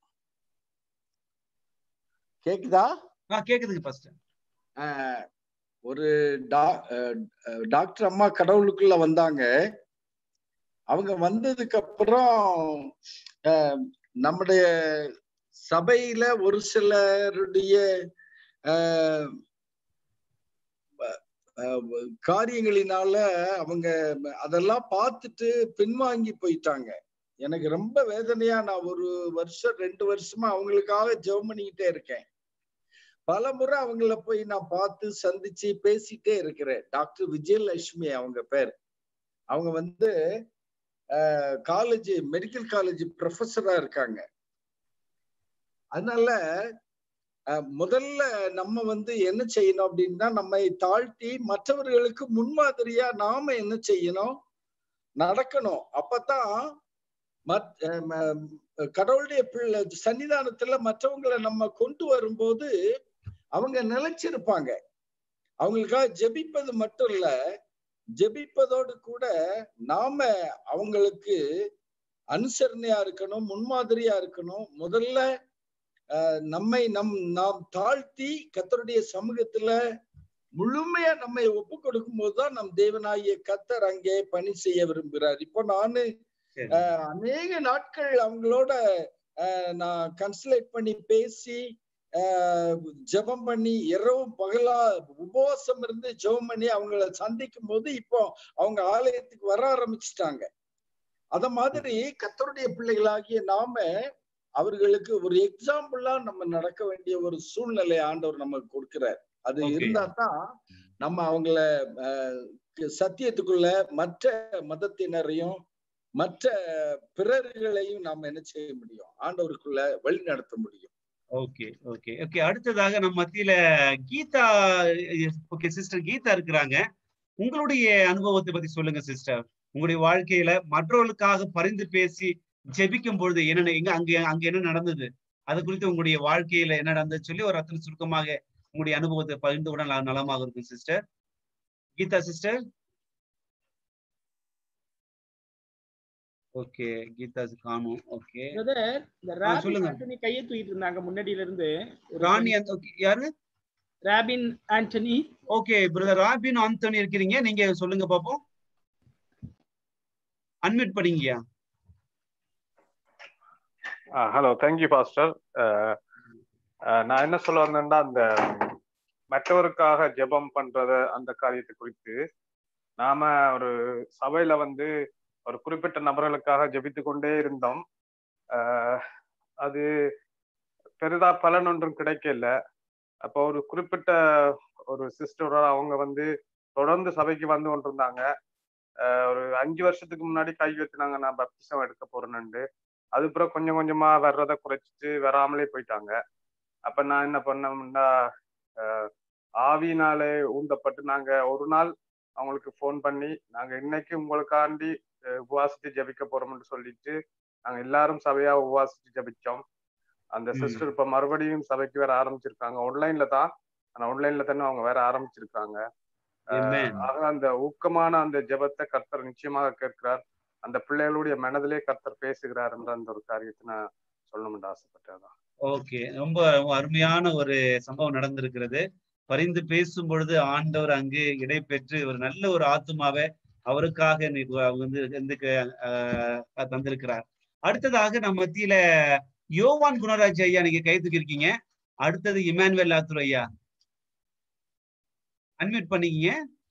கேக்குதா கேக்குதுங்க ஃபர்ஸ்ட் ஒரு டாக்டர் அம்மா கடவுளுக்குள்ள வந்தாங்க அவங்க வந்ததுக்கு அப்புறம் நம்முடைய சபையில ஒரு சிலருடைய காரியங்களினால அவங்க அதெல்லாம் பார்த்துட்டு பின்வாங்கி போயிட்டாங்க எனக்கு ரொம்ப வேதனையா நான் ஒரு வருஷம் ரெண்டு வருஷமா அவங்களுக்காக ஜெபம் பண்ணிக்கிட்டே இருக்கேன் பல முறை அவங்கள போய் நான் பார்த்து சந்திச்சு பேசிட்டே இருக்கிறேன் டாக்டர் விஜயலட்சுமி அவங்க பேர் அவங்க வந்து காலேஜ் மெடிக்கல் காலேஜ் ப்ரொஃபஸரா இருக்காங்க அதனால அஹ், முதல்ல நம்ம வந்து என்ன செய்யணும் அப்படின்னா நம்மை தாழ்த்தி மற்றவர்களுக்கு முன்மாதிரியா நாம என்ன செய்யணும் நடக்கணும் அப்பதான் மத்- அஹ் ம- கடவுளுடைய பிள்ளை சன்னிதானத்துல மற்றவங்களை நம்ம கொண்டு வரும்போது அவங்க நிலைச்சிருப்பாங்க அவங்களுக்காக ஜெபிப்பது மட்டும் இல்ல ஜெபிப்பதோடு கூட நாம அவங்களுக்கு அனுசரணையா இருக்கணும் முன்மாதிரியா இருக்கணும் முதல்ல அஹ், நம்மை நம் நாம் தாழ்த்தி கத்தருடைய சமூகத்துல முழுமையா நம்மை ஒப்பு கொடுக்கும் போதுதான் நம் தேவனாகிய கத்தர் அங்கே பணி செய்ய விரும்புகிறார் இப்போ நானு சரி. அஹ், அநேக நாட்கள் அவங்களோட அஹ், நான் கன்சல்ட் பண்ணி பேசி அஹ், ஜெபம் பண்ணி இரவும் பகலா உபவாசம் இருந்து ஜெபம் பண்ணி அவங்கள சந்திக்கும் போது இப்போ அவங்க ஆலயத்துக்கு வர ஆரம்பிச்சிட்டாங்க அத மாதிரி கத்தருடைய பிள்ளைகளாகிய நாம அவர்களுக்கு ஒரு எக்ஸாம்பிளா நம்ம நடக்க வேண்டிய ஒரு சூழ்நிலை ஆண்டவர் நமக்கு கொடுக்கிறார் அது Okay. இருந்தா தான் நம்ம அவங்கள அஹ், சத்தியத்துக்குள்ள மற்ற மதத்தினரையும் மற்ற பிறர்களையும் நாம என்ன செய்ய முடியும் ஆண்டவருக்குள்ள வழி நடத்த முடியும் ஓகே ஓகே ஓகே அடுத்ததாக நம்ம மத்தியில கீதா ஓகே சிஸ்டர் கீதா இருக்கிறாங்க உங்களுடைய அனுபவத்தை பத்தி சொல்லுங்க சிஸ்டர் உங்களுடைய வாழ்க்கையில மற்றவர்களுக்காக பரிந்து பேசி ஜெபிக்கும் பொழுது என்ன எங்க அங்க அங்க என்ன நடந்தது அது குறித்து உங்களுடைய வாழ்க்கையில என்ன நடந்தது சொல்லி ஒரு அத்தனை சுருக்கமாக உங்களுடைய அனுபவத்தை பகிர்ந்து கூட நல- நலமாக இருக்கும் sister Geetha sister okay Geetha காணும் ஓகே பிரதர் இந்த ஆ, ராபின் சொல்லுங்க. ஆண்டனி கையை தூக்கிட்டு இருந்தாங்க முன்னாடியில இருந்து ஒரு ராணி அந்த- okay, யாரு Robin Antony okay brother Robin Anthony இருக்கிறீங்க நீங்க சொல்லுங்க பாப்போம் அன்மியூட் பண்ணீங்கயா ஹலோ தேங்க்யூ பாஸ்டர் நான் என்ன சொல்ல வந்தேன்னா அந்த மற்றவருக்காக ஜெபம் பண்றத அந்த காரியத்தை குறித்து நாம ஒரு சபையில வந்து ஒரு குறிப்பிட்ட நபர்களுக்காக ஜெபித்து கொண்டே இருந்தோம் ஆஹ் அது பெரிதா பலன் ஒன்றும் கிடைக்கல அப்போ ஒரு குறிப்பிட்ட ஒரு சிஸ்டரோட அவங்க வந்து தொடர்ந்து சபைக்கு வந்து கொண்டிருந்தாங்க ஆஹ் ஒரு அஞ்சு வருஷத்துக்கு முன்னாடி கை வைத்தினாங்க நான் பப்டிசம் எடுக்க போறேன்னு அதுக்கப்புறம் கொஞ்சம் கொஞ்சமா வர்றதை குறைச்சிட்டு வராமலே போயிட்டாங்க அப்ப நான் என்ன பண்ணோம்னா ஆஹ் ஆவியினாலே ஊந்தப்பட்டு நாங்க ஒரு நாள் அவங்களுக்கு ஃபோன் பண்ணி நாங்க இன்னைக்கு உங்களுக்காண்டி அஹ் உபவாசித்து ஜெபிக்க போறோம்னு சொல்லிட்டு நாங்க எல்லாரும் சபையா உபவாசித்து ஜெபிச்சோம் அந்த ம். சிஸ்டர் இப்ப மறுபடியும் சபைக்கு வேற ஆரம்பிச்சிருக்காங்க ஆன்லைன்ல தான் ஆனா ஆன்லைன்ல தானே அவங்க வேற ஆரம்பிச்சிருக்காங்க Amen. ஆஹ் ஆக அந்த ஊக்கமான அந்த ஜெபத்தை கர்த்தர் நிச்சயமாக கேட்கிறார் அந்த பிள்ளைகளுடைய மனதிலே கர்த்தர் பேசுகிறார் என்ற அந்த ஒரு காரியத்தை நான் சொல்லணும்னு ஆசைப்பட்டேன் ஓகே ரொம்ப ரொம்ப அருமையான ஒரு சம்பவம் நடந்திருக்கிறது பரிந்து பேசும் பொழுது ஆண்டவர் அங்கு இடைபெற்று ஒரு நல்ல ஒரு ஆத்துமாவை அவருக்காக இன்னைக்கு அவங்க வந்து வந்து ஆஹ் தந்திருக்கிறார் அடுத்ததாக நம்ம மத்தியில யோவான் குணராஜ் ஐயா நீங்க கை தூக்கியிருக்கீங்க அடுத்தது இமானுவேல் ஆத்தூர் ஐயா அன்மியூட் பண்ணிக்கிங்க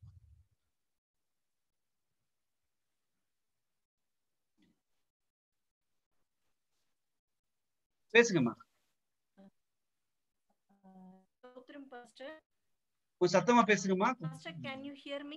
பேசுங்கம்மா Stotram, Pastor. கொஞ்சம் சத்தமா பேசுங்கம்மா Pastor, can you hear me?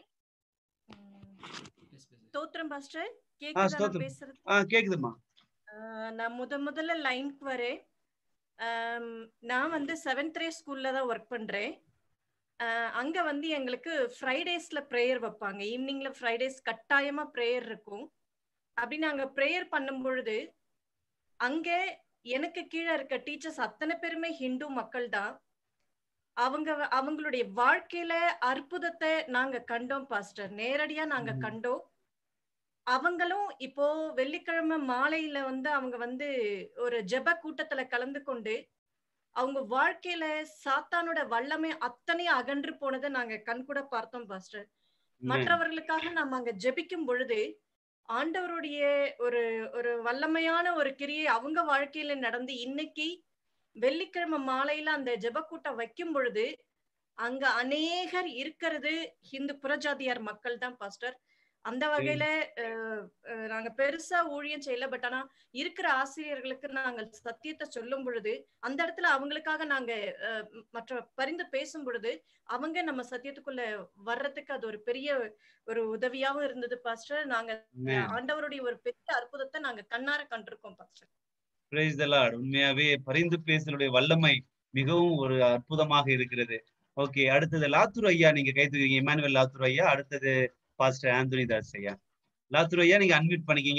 ஸ்தோத்திரம் பாஸ்டர் ஆ கேக்குதா நான் ஸ்தோத்திரம் பேசுறது ஆ கேக்குதும்மா ஆஹ் நான் முத முதல்ல லைனுக்கு வரேன் ஆம், நான் வந்து செவன்த் ரே ஸ்கூல்ல தான் ஒர்க் பண்றேன் ஆஹ் அங்க வந்து எங்களுக்கு ஃப்ரைடேஸ்ல ப்ரேயர் வைப்பாங்க ஈவினிங்ல ஃப்ரைடேஸ் கட்டாயமா ப்ரேயர் இருக்கும் அப்படி நாங்க ப்ரேயர் பண்ணும் பொழுது அங்க எனக்கு கீழே இருக்க டீச்சர்ஸ் அத்தனை பேருமே ஹிந்து மக்கள் தான் அவங்க அவங்களுடைய வாழ்க்கையில அற்புதத்தை நாங்க கண்டோம் பாஸ்டர் நேரடியா நாங்க ம்ஹும். கண்டோம் அவங்களும் இப்போ வெள்ளிக்கிழமை மாலையில வந்து அவங்க வந்து ஒரு ஜெப கூட்டத்துல கலந்து கொண்டு அவங்க வாழ்க்கையில சாத்தானோட வல்லமை அத்தனையும் அகன்று போனதை நாங்க கண்கூட பார்த்தோம் பாஸ்டர் மற்றவர்களுக்காக நம்ம அங்க ஜெபிக்கும் பொழுது ஆண்டவருடைய ஒரு ஒரு வல்லமையான ஒரு கிரியை அவங்க வாழ்க்கையில நடந்து இன்னைக்கு வெள்ளிக்கிழமை மாலையில அந்த ஜெபக்கூட்டம் வைக்கும் பொழுது அங்க அநேகர் இருக்கிறது ஹிந்து புறஜாதியார் மக்கள் தான் பாஸ்டர் அந்த வகையில அஹ், அஹ், நாங்க பெருசா ஊழியம் செய்யல பட் ஆனா இருக்கிற ஆசிரியர்களுக்கு நாங்கள் சத்தியத்தை சொல்லும் பொழுது அந்த இடத்துல அவங்களுக்காக நாங்க அஹ், மற்ற பரிந்து பேசும் பொழுது அவங்க நம்ம சத்தியத்துக்குள்ள வர்றதுக்கு அது ஒரு பெரிய ஒரு உதவியாவும் இருந்தது பாஸ்டர் நாங்க Amen. ஆண்டவருடைய ஒரு பெரிய அற்புதத்தை நாங்க கண்ணார கண்டிருக்கோம் பாஸ்டர் Praise the Lord. உண்மையாவே பரிந்து பேசலுடைய வல்லமை மிகவும் ஒரு அற்புதமாக இருக்கிறது ஓகே அடுத்தது லாத்தூர் ஐயா நீங்க கை தூக்கிங்க இமானுவேல் லாத்தூர் ஐயா அடுத்தது பாஸ்டர் ஆந்தோனி தாஸ் ஐயா லாத்தூர் ஐயா நீங்க அன்மியூட் பண்ணிக்கிங்க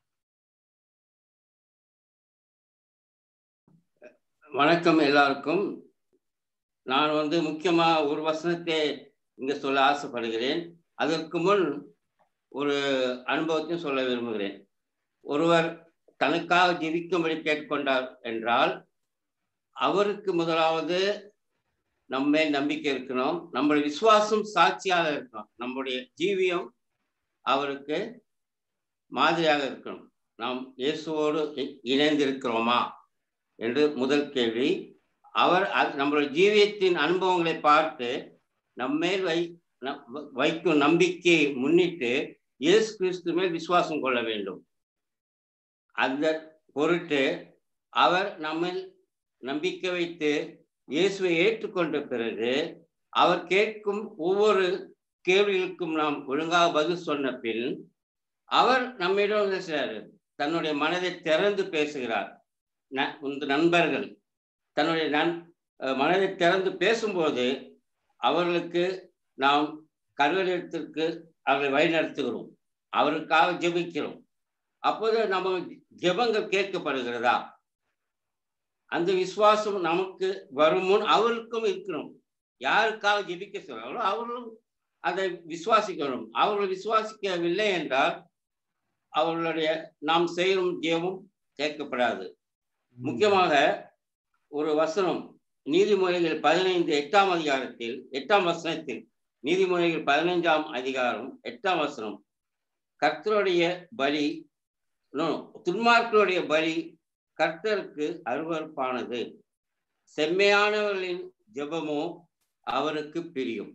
வணக்கம் எல்லாருக்கும் நான் வந்து முக்கியமா ஒரு வசனத்தை இங்க சொல்ல ஆசைப்படுகிறேன் அதற்கு முன் ஒரு அனுபவத்தையும் சொல்ல விரும்புகிறேன் ஒருவர் தனக்காக ஜெபிக்கும்படி கேட்டுக்கொண்டார் என்றால் அவருக்கு முதலாவது நம்ம நம்பிக்கை இருக்கணும் நம்முடைய விசுவாசம் சாட்சியாக இருக்கணும் நம்முடைய ஜீவியம் அவருக்கு மாதிரியாக இருக்கணும் நாம் இயேசுவோடு இ- இணைந்திருக்கிறோமா என்று முதல் கேள்வி அவர் அது- நம்மளுடைய ஜீவியத்தின் அனுபவங்களை பார்த்து நம்மேல் வை ந- வ- வைக்கும் நம்பிக்கையை முன்னிட்டு இயேசு கிறிஸ்து மேல் விசுவாசம் கொள்ள வேண்டும் அந்த பொருட்டு அவர் நம்மில் நம்பிக்கை வைத்து இயேசுவை ஏற்றுக்கொண்ட பிறகு அவர் கேட்கும் ஒவ்வொரு கேள்விகளுக்கும் நாம் ஒழுங்காக பதில் சொன்ன பின் அவர் நம்மிடம் என்ன செய்றாரு? தன்னுடைய மனதை திறந்து பேசுகிறார் ந- உந்த நண்பர்கள் தன்னுடைய நன் அஹ் மனதை திறந்து பேசும்போது அவர்களுக்கு நாம் கருவறையத்திற்கு அவர்களை வழிநடத்துகிறோம் அவருக்காக ஜெபிக்கிறோம் அப்போது நம்ம ஜெபங்கள் கேட்கப்படுகிறதா அந்த விசுவாசம் நமக்கு வரும் முன் அவருக்கும் இருக்கணும் யாருக்காக ஜெபிக்க சொல்றாங்களோ அவர்களும் அதை விசுவாசிக்கணும் அவர்கள் விசுவாசிக்கவில்லை என்றால் அவர்களுடைய நாம் செய்யும் ஜெபம் கேட்கப்படாது முக்கியமாக ஒரு வசனம் நீதிமொழிகள் பதினைந்து எட்டாம் அதிகாரத்தில் எட்டாம் வசனத்தில் நீதிமொழிகள் பதினைஞ்சாம் அதிகாரம் எட்டாம் வசனம் கர்த்தருடைய பலி no, துன்மார்க்கருடைய பலி கர்த்தருக்கு அருவருப்பானது செம்மையானவர்களின் ஜெபமோ அவருக்கு பிரியும்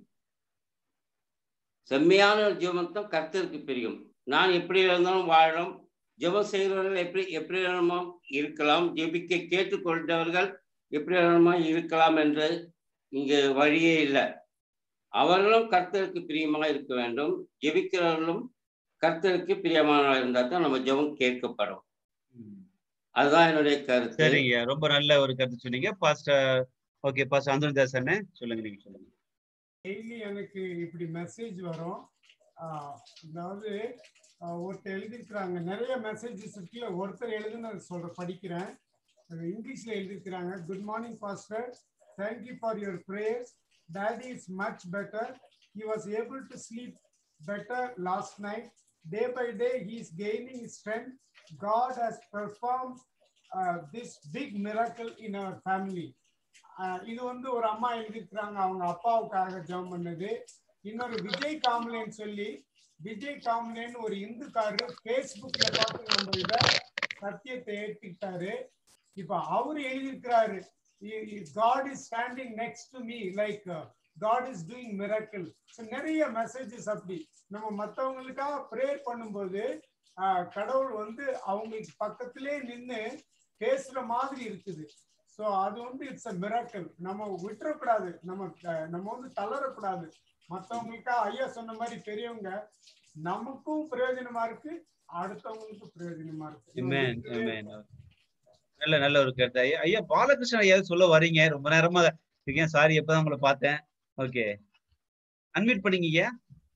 செம்மையான ஜெபம் கர்த்தருக்கு பிரியும் நான் எப்படி இருந்தாலும் வாழலாம் ஜெபம் செய்கிறவர்கள் எப்படி எப்படி வேணுமோ இருக்கலாம் ஜெபிக்க கேட்டுக்கொண்டவர்கள் எப்படி வேணுமோ இருக்கலாம் என்று இங்கு வழியே இல்லை அவர்களும் கர்த்தருக்கு பிரியமாக இருக்க வேண்டும் ஜெபிக்கிறவர்களும் கர்த்தருக்கு பிரியமானவர்கள் இருந்தால் தான் நம்ம ஜெபம் கேட்கப்படும் அதுதான் என்னுடைய கருத்து சரிங்க ரொம்ப நல்ல ஒரு கருத்து சொன்னீங்க pastor okay pastor Anthony Das அண்ணே சொல்லுங்க நீங்க சொல்லுங்க டெய்லி எனக்கு இப்படி மெசேஜ் வரும் ஆஹ் அதாவது ஆஹ் ஒருத்தர் எழுதியிருக்கிறாங்க நிறைய மெசேஜஸ் இருக்குல்ல ஒருத்தர் எழுதுனது சொல்ற படிக்கிறேன் அது இங்கிலீஷ்ல எழுதியிருக்கிறாங்க good morning pastor thank you for your prayers daddy is much better he was able to sleep better last night day by day he is gaining strength God has perform this big miracle in our family ah இது வந்து ஒரு அம்மா எழுதியிருக்கிறாங்க அவங்க அப்பாவுக்காக ஜெபம் பண்ணது இன்னொரு விஜய் காம்லேன்னு சொல்லி விஜய் காம்லேன்னு ஒரு இந்துக்காரரு ஃபேஸ்புக்ல பார்த்து நம்ம இத சத்தியத்தை ஏற்றுக்கிட்டாரு இப்ப அவரு எழுதியிருக்கிறாரு God is standing next to me like God is doing miracle நிறைய மெசேஜஸ் அப்படி நம்ம மற்றவங்களுக்காக ப்ரேயர் பண்ணும்போது ஆஹ் கடவுள் வந்து அவங்களுக்கு பக்கத்திலே நின்று பேசுற மாதிரி இருக்குது ஸோ அது வந்து இட்ஸ் அ மிராக்கல் நம்ம விட்டுறக்கூடாது நம்ம அஹ், நம்ம வந்து தளரக்கூடாது மற்றவங்களுக்கா ஐயா சொன்ன மாதிரி பெரியவங்க நமக்கும் பிரயோஜனமா இருக்கு அடுத்தவங்களுக்கும் பிரயோஜனமா இருக்கு Amen, amen. நல்ல நல்ல ஒரு கருத்து ஐயா ஐயா பாலகிருஷ்ணன் ஐயா சொல்ல வரீங்க ரொம்ப நேரமா இருக்கேன் சாரி எப்பதான் உங்களை பார்த்தேன் ஓகே அன்மியூட் பண்ணீங்க ஐயா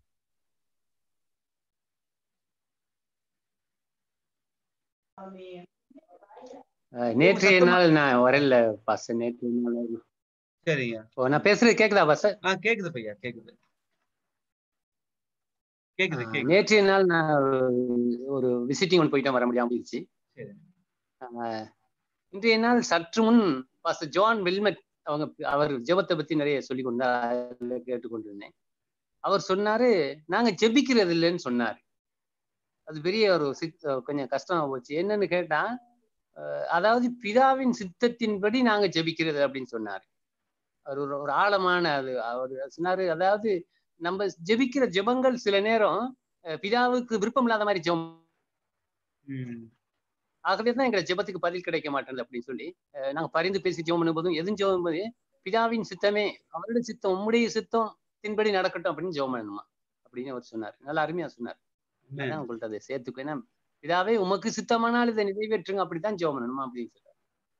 அஹ் நேற்றைய நாள் நான் வரல பாஸ் நேற்றைய நாள் சரிங்க ஓ, நான் பேசுறது கேக்குதா பாஸ் ஆ கேக்குது பையா கேக்குது கேக்குது கேக்குது நேற்றைய நாள் நான் ஒரு- ஒரு விசிட்டிங் ஒன்று போயிட்டு வர முடியாம போயிடுச்சு சரி அஹ் இன்றைய நாள் சற்று முன் பாஸ்டர் ஜான் வெல்மெட் அவங்க அவர் ஜெபத்தை பத்தி நிறைய சொல்லி கொண்டா அதுல கேட்டுக்கொண்டிருந்தேன் அவர் சொன்னாரு நாங்க ஜெபிக்கிறது இல்லைன்னு சொன்னாரு அது பெரிய ஒரு சித் கொஞ்சம் கஷ்டமா போச்சு என்னன்னு கேட்டா அஹ் அதாவது பிதாவின் சித்தத்தின்படி நாங்க ஜெபிக்கிறது அப்படின்னு சொன்னாரு அவர் ஒரு ஒரு ஆழமான அது அவர் சொன்னாரு அதாவது நம்ம ஜெபிக்கிற ஜெபங்கள் சில நேரம் அஹ் பிதாவுக்கு விருப்பம் இல்லாத மாதிரி ஜெபம் ம் ஆகவே தான் எங்களை ஜெபத்துக்கு பதில் கிடைக்க மாட்டேங்குது அப்படின்னு சொல்லி அஹ் நாங்க பரிந்து பேசி ஜெபம் பண்ணும்போதும் எதுவும் ஜெபம் பண்ணும்போது பிதாவின் சித்தமே அவருடைய சித்தம் உம்முடைய சித்தம் தின்படி நடக்கட்டும் அப்படின்னு ஜெபம் பண்ணணுமா அப்படின்னு அவர் சொன்னார் நல்லா அருமையா சொன்னார் அதான் உங்கள்ட்ட அதை சேர்த்துக்கோ ஏன்னா பிதாவே உமக்கு சித்தமானால் இதை நிறைவேற்றுங்க அப்படித்தான் ஜெபம் பண்ணணுமா அப்படின்னு சொல்றாரு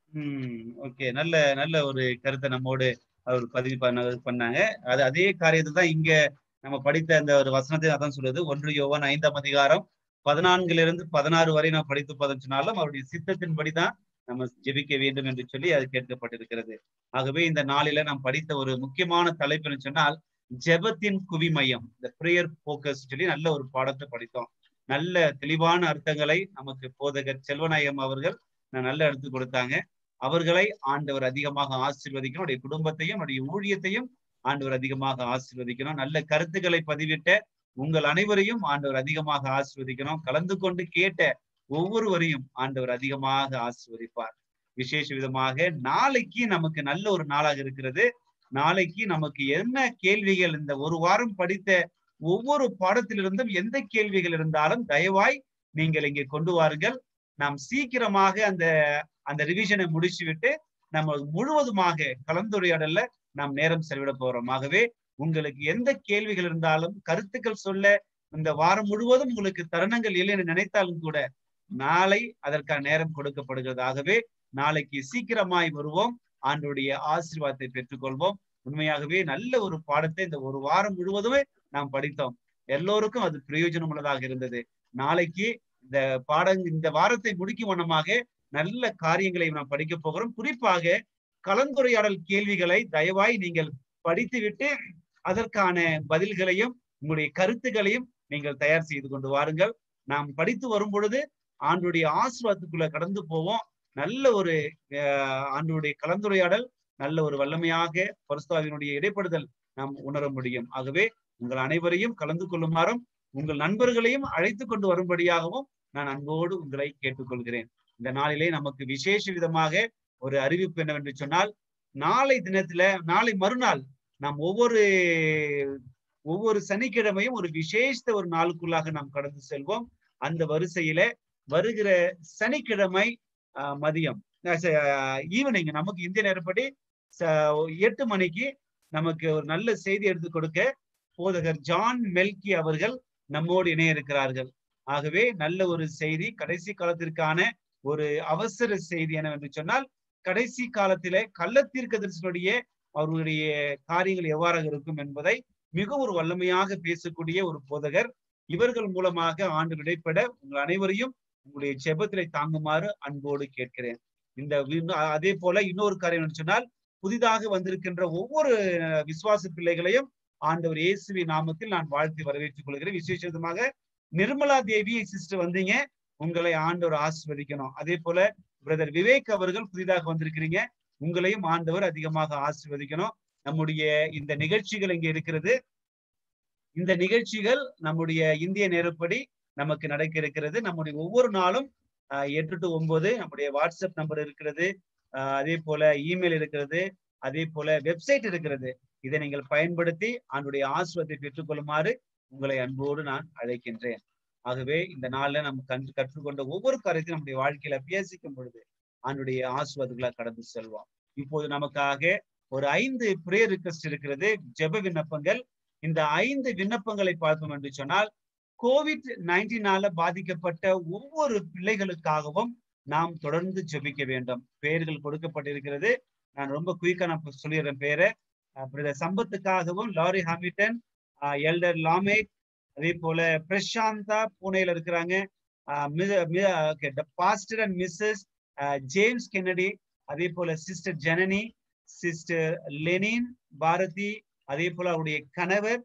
ம் ஓகே நல்ல நல்ல ஒரு கருத்தை நம்மோடு அவர் பதிவு பண்ண பண்ணாங்க அது அதே காரியத்தை தான் இங்க நம்ம படித்த அந்த ஒரு வசனத்தை அதான் சொல்லுது ஒன்று யோவான் ஐந்தாம் அதிகாரம் பதினான்குல இருந்து பதினாறு வரை நாம் படித்து பார்த்தோம் சொன்னாலும் அவருடைய சித்தத்தின்படி தான் நம்ம ஜெபிக்க வேண்டும் என்று சொல்லி அது கேட்கப்பட்டிருக்கிறது ஆகவே இந்த நாளில நாம் படித்த ஒரு முக்கியமான தலைப்பு என்று சொன்னால் ஜெபத்தின் குவிமையம் இந்த ப்ரேயர் போக்கஸ் சொல்லி நல்ல ஒரு பாடத்தை படித்தோம் நல்ல தெளிவான அர்த்தங்களை நமக்கு போதகர் செல்வநாயகம் அவர்கள் நல்ல எடுத்து கொடுத்தாங்க அவர்களை ஆண்டவர் அதிகமாக ஆசீர்வதிக்கணும் அவருடைய குடும்பத்தையும் அவருடைய ஊழியத்தையும் ஆண்டவர் அதிகமாக ஆசீர்வதிக்கணும் நல்ல கருத்துக்களை பதிவிட்ட உங்கள் அனைவரையும் ஆண்டவர் அதிகமாக ஆசீர்வதிக்கணும் கலந்து கொண்டு கேட்ட ஒவ்வொருவரையும் ஆண்டவர் அதிகமாக ஆசீர்வதிப்பார் விசேஷ விதமாக நாளைக்கு நமக்கு நல்ல ஒரு நாளாக இருக்கிறது நாளைக்கு நமக்கு என்ன கேள்விகள் இந்த ஒரு வாரம் படித்த ஒவ்வொரு பாடத்திலிருந்தும் எந்த கேள்விகள் இருந்தாலும் தயவாய் நீங்கள் இங்கே கொண்டு வாருங்கள் நாம் சீக்கிரமாக அந்த அந்த ரிவிஷனை முடிச்சு விட்டு நம்ம முழுவதுமாக கலந்துரையாடல்ல நாம் நேரம் செலவிட போறோம் ஆகவே உங்களுக்கு எந்த கேள்விகள் இருந்தாலும் கருத்துக்கள் சொல்ல இந்த வாரம் முழுவதும் உங்களுக்கு தருணங்கள் இல்லை என்று நினைத்தாலும் கூட நாளை அதற்கான நேரம் கொடுக்கப்படுகிறது ஆகவே நாளைக்கு சீக்கிரமாய் வருவோம் ஆண்டுடைய ஆசீர்வாதத்தை பெற்றுக்கொள்வோம் உண்மையாகவே நல்ல ஒரு பாடத்தை இந்த ஒரு வாரம் முழுவதுமே நாம் படித்தோம் எல்லோருக்கும் அது பிரயோஜனம் உள்ளதாக இருந்தது நாளைக்கு இந்த பாடம் இந்த வாரத்தை முடிக்கும் வண்ணமாக நல்ல காரியங்களை நாம் படிக்க போகிறோம் குறிப்பாக கலந்துரையாடல் கேள்விகளை தயவாய் நீங்கள் படித்துவிட்டு அதற்கான பதில்களையும் உங்களுடைய கருத்துக்களையும் நீங்கள் தயார் செய்து கொண்டு வாருங்கள் நாம் படித்து வரும் பொழுது ஆண்டுடைய ஆசீர்வாதத்துக்குள்ள கடந்து போவோம் நல்ல ஒரு ஆண்டுடைய கலந்துரையாடல் நல்ல ஒரு வல்லமையாக பரிசுத்தாவினுடைய இடைப்படுதல் நாம் உணர முடியும் ஆகவே உங்கள் அனைவரையும் கலந்து கொள்ளுமாறும் உங்கள் நண்பர்களையும் அழைத்து கொண்டு வரும்படியாகவும் நான் அன்போடு உங்களை கேட்டுக்கொள்கிறேன் இந்த நாளிலே நமக்கு விசேஷ விதமாக ஒரு அறிவிப்பு என்னவென்று சொன்னால் நாளை தினத்துல நாளை மறுநாள் நாம் ஒவ்வொரு ஒவ்வொரு சனிக்கிழமையும் ஒரு விசேஷ ஒரு நாளுக்குள்ளாக நாம் கடந்து செல்வோம் அந்த வரிசையில வருகிற சனிக்கிழமை மதியம் ஈவினிங் நமக்கு இந்திய நேரப்படி எட்டு மணிக்கு நமக்கு ஒரு நல்ல செய்தி எடுத்து கொடுக்க போதகர் ஜான் மெல்கி அவர்கள் நம்மோடு இணைய இருக்கிறார்கள் ஆகவே நல்ல ஒரு செய்தி கடைசி காலத்திற்கான ஒரு அவசர செய்தி என்னவென்று சொன்னால் கடைசி காலத்திலே கள்ளத்தீர்க்கதரிசனுடைய அவருடைய காரியங்கள் எவ்வாறாக இருக்கும் என்பதை மிக ஒரு வல்லமையாக பேசக்கூடிய ஒரு போதகர் இவர்கள் மூலமாக ஆண்டு இடைப்பட உங்கள் அனைவரையும் உங்களுடைய செபத்திலே தாங்குமாறு அன்போடு கேட்கிறேன் இந்த அதே போல இன்னொரு காரியம் சொன்னால் புதிதாக வந்திருக்கின்ற ஒவ்வொரு விசுவாச பிள்ளைகளையும் ஆண்டவர் இயேசுவி நாமத்தில் நான் வாழ்த்து வரவேற்றுக் கொள்கிறேன் விசேஷமாக நிர்மலா தேவி சிஸ்டர் வந்தீங்க உங்களை ஆண்டவர் ஆசிர்வதிக்கணும் அதே போல பிரதர் விவேக் அவர்கள் புதிதாக வந்திருக்கிறீங்க உங்களையும் ஆண்டவர் அதிகமாக ஆசிர்வதிக்கணும் நம்முடைய இந்த நிகழ்ச்சிகள் இங்க இருக்கிறது இந்த நிகழ்ச்சிகள் நம்முடைய இந்திய நேரப்படி நமக்கு நடக்க இருக்கிறது நம்முடைய ஒவ்வொரு நாளும் எட்டு டு ஒன்பது நம்முடைய வாட்ஸ்அப் நம்பர் இருக்கிறது அதே போல இமெயில் இருக்கிறது அதே போல வெப்சைட் இருக்கிறது இதை நீங்கள் பயன்படுத்தி ஆண்டுடைய ஆசிர்வத்தை பெற்றுக்கொள்ளுமாறு உங்களை அன்போடு நான் அழைக்கின்றேன் ஆகவே இந்த நாள்ல நம்ம கற்று கற்றுக்கொண்ட ஒவ்வொரு காரியத்தையும் நம்முடைய வாழ்க்கையில அபியாசிக்கும் பொழுது ஆண்டுடைய ஆசிர்வாதங்களை கடந்து செல்வோம் இப்போது நமக்காக ஒரு ஐந்து பிரேயர் ரிக்வஸ்ட் இருக்கிறது ஜெப விண்ணப்பங்கள் இந்த ஐந்து விண்ணப்பங்களை பார்த்தோம் என்று சொன்னால் கோவிட் நைன்டீனால பாதிக்கப்பட்ட ஒவ்வொரு பிள்ளைகளுக்காகவும் நாம் தொடர்ந்து ஜெபிக்க வேண்டும் பெயர்கள் கொடுக்கப்பட்டிருக்கிறது நான் ரொம்ப குயிக்கா நான் சொல்லிடுறேன் பேரை பிரதர் சம்பத்துக்காகவும் லாரி ஹாமில்டன் எல்டர் லாமேட் அதே போல பிரசாந்தா பூனேல இருக்கிறாங்க pastor and Mrs James Kennedy அதே போல sister Janani sister Lenin Bharathi அதே போல அவருடைய கணவர்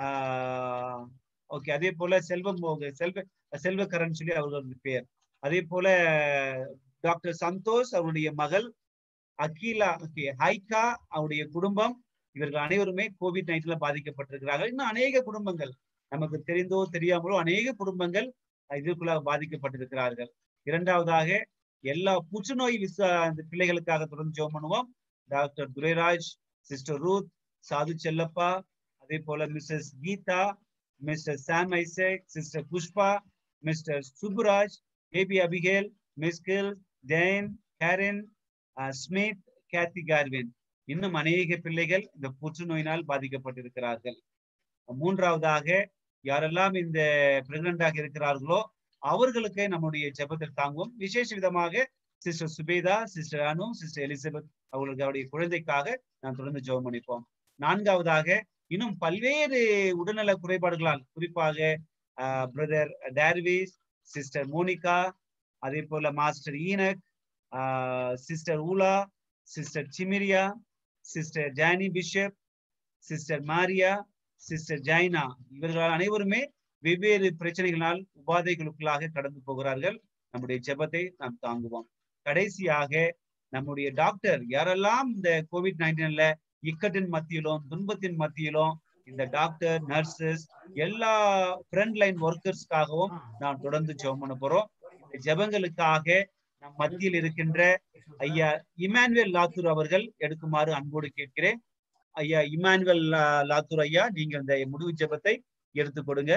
ஓகே அதே போல செல்வம் செல்வ செல்வக்கரன் சொல்லி அவர்களுடைய பெயர் அதே போல டாக்டர் சந்தோஷ் அவருடைய மகள் அகிலா ஓகே ஹைகா அவருடைய குடும்பம் இவர்கள் அனைவருமே கோவிட் நைன்டீன்ல பாதிக்கப்பட்டிருக்கிறார்கள் இன்னும் அநேக குடும்பங்கள் நமக்கு தெரிந்தோ தெரியாமலோ அநேக குடும்பங்கள் இதற்குள்ளாக பாதிக்கப்பட்டிருக்கிறார்கள் இரண்டாவதாக எல்லா புற்றுநோய் விச அந்த பிள்ளைகளுக்காக தொடர்ந்து ஜெபம் பண்ணுவோம் டாக்டர் துரைராஜ் சிஸ்டர் ரூத் சாது செல்லப்பா அதே போல Mrs Geetha Mr. Sam Isaac, Sister Pushpa, Mr. Suburaj, Baby Abigail, Miss Gill, Dane, Karen, uh, Smith, Kathy Garvin. இன்னும் அநேக பிள்ளைகள் இந்த புற்றுநோயினால் பாதிக்கப்பட்டிருக்கிறார்கள் மூன்றாவதாக யாரெல்லாம் இந்த பிரெக்னண்டாக இருக்கிறார்களோ அவர்களுக்கு நம்முடைய ஜெபத்தில் தாங்குவோம் விசேஷ விதமாக sister Subetha sister Anu sister Elizabeth அவர்களுக்கு அவருடைய குழந்தைக்காக நாம் தொடர்ந்து ஜெபம் பண்ணிப்போம் நான்காவதாக இன்னும் பல்வேறு உடல்நல குறைபாடுகளால் குறிப்பாக பிரதர் டேர்விஸ் சிஸ்டர் மோனிகா அதே போல master Enoch sister Ula sister சிமிரியா sister Johnny bishop sister Maria sister Zaina இவர்கள் அனைவருமே வெவ்வேறு பிரச்சனைகளால் உபாதைகளுக்குள்ளாக கடந்து போகிறார்கள் நம்முடைய ஜெபத்தை நாம் தாங்குவோம் கடைசியாக நம்முடைய டாக்டர் யாரெல்லாம் இந்த கோவிட் நைன்டீன்ல இக்கட்டின் மத்தியிலும் துன்பத்தின் மத்தியிலும் இந்த டாக்டர் நர்சஸ் எல்லா ஃப்ரண்ட் லைன் ஒர்க்கர்ஸ்க்காகவும் நாம் தொடர்ந்து ஜெபம் பண்ண போறோம் இந்த ஜெபங்களுக்காக நம் மத்தியில் இருக்கின்ற ஐயா இமானுவேல் லாத்தூர் அவர்கள் எடுக்குமாறு அன்போடு கேட்கிறேன் ஐயா இமானுவேல் லாத்தூர் ஐயா நீங்க இந்த முடிவு ஜெபத்தை எடுத்து கொடுங்க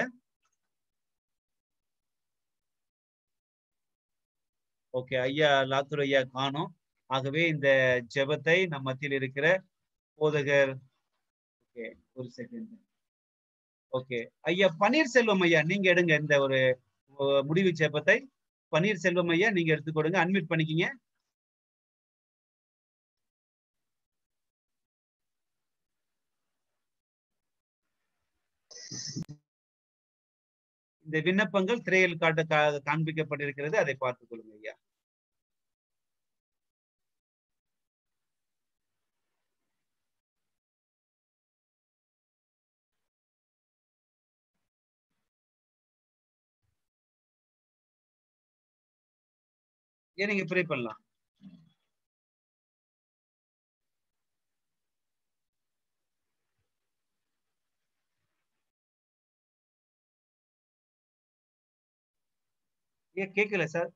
ஓகே ஐயா லாத்தூர் ஐயா காணும் ஆகவே இந்த ஜெபத்தை நம் மத்தியில் இருக்கிற போதகர் ஓகே ஒரு செகண்ட் ஓகே ஐயா பன்னீர்செல்வம் ஐயா நீங்க எடுங்க இந்த ஒரு முடிவு ஜெபத்தை பன்னீர்செல்வம் ஐயா நீங்க எடுத்து கொடுங்க அன்மியூட் பண்ணிக்கிங்க இந்த விண்ணப்பங்கள் திரையில் காட்ட காண்பிக்கப்பட்டிருக்கிறது அதை பார்த்துக் கொள்ளுங்க ஐயா ஏன் நீங்க ப்ரே பண்ணலாம் ஏன் கேட்கல சார்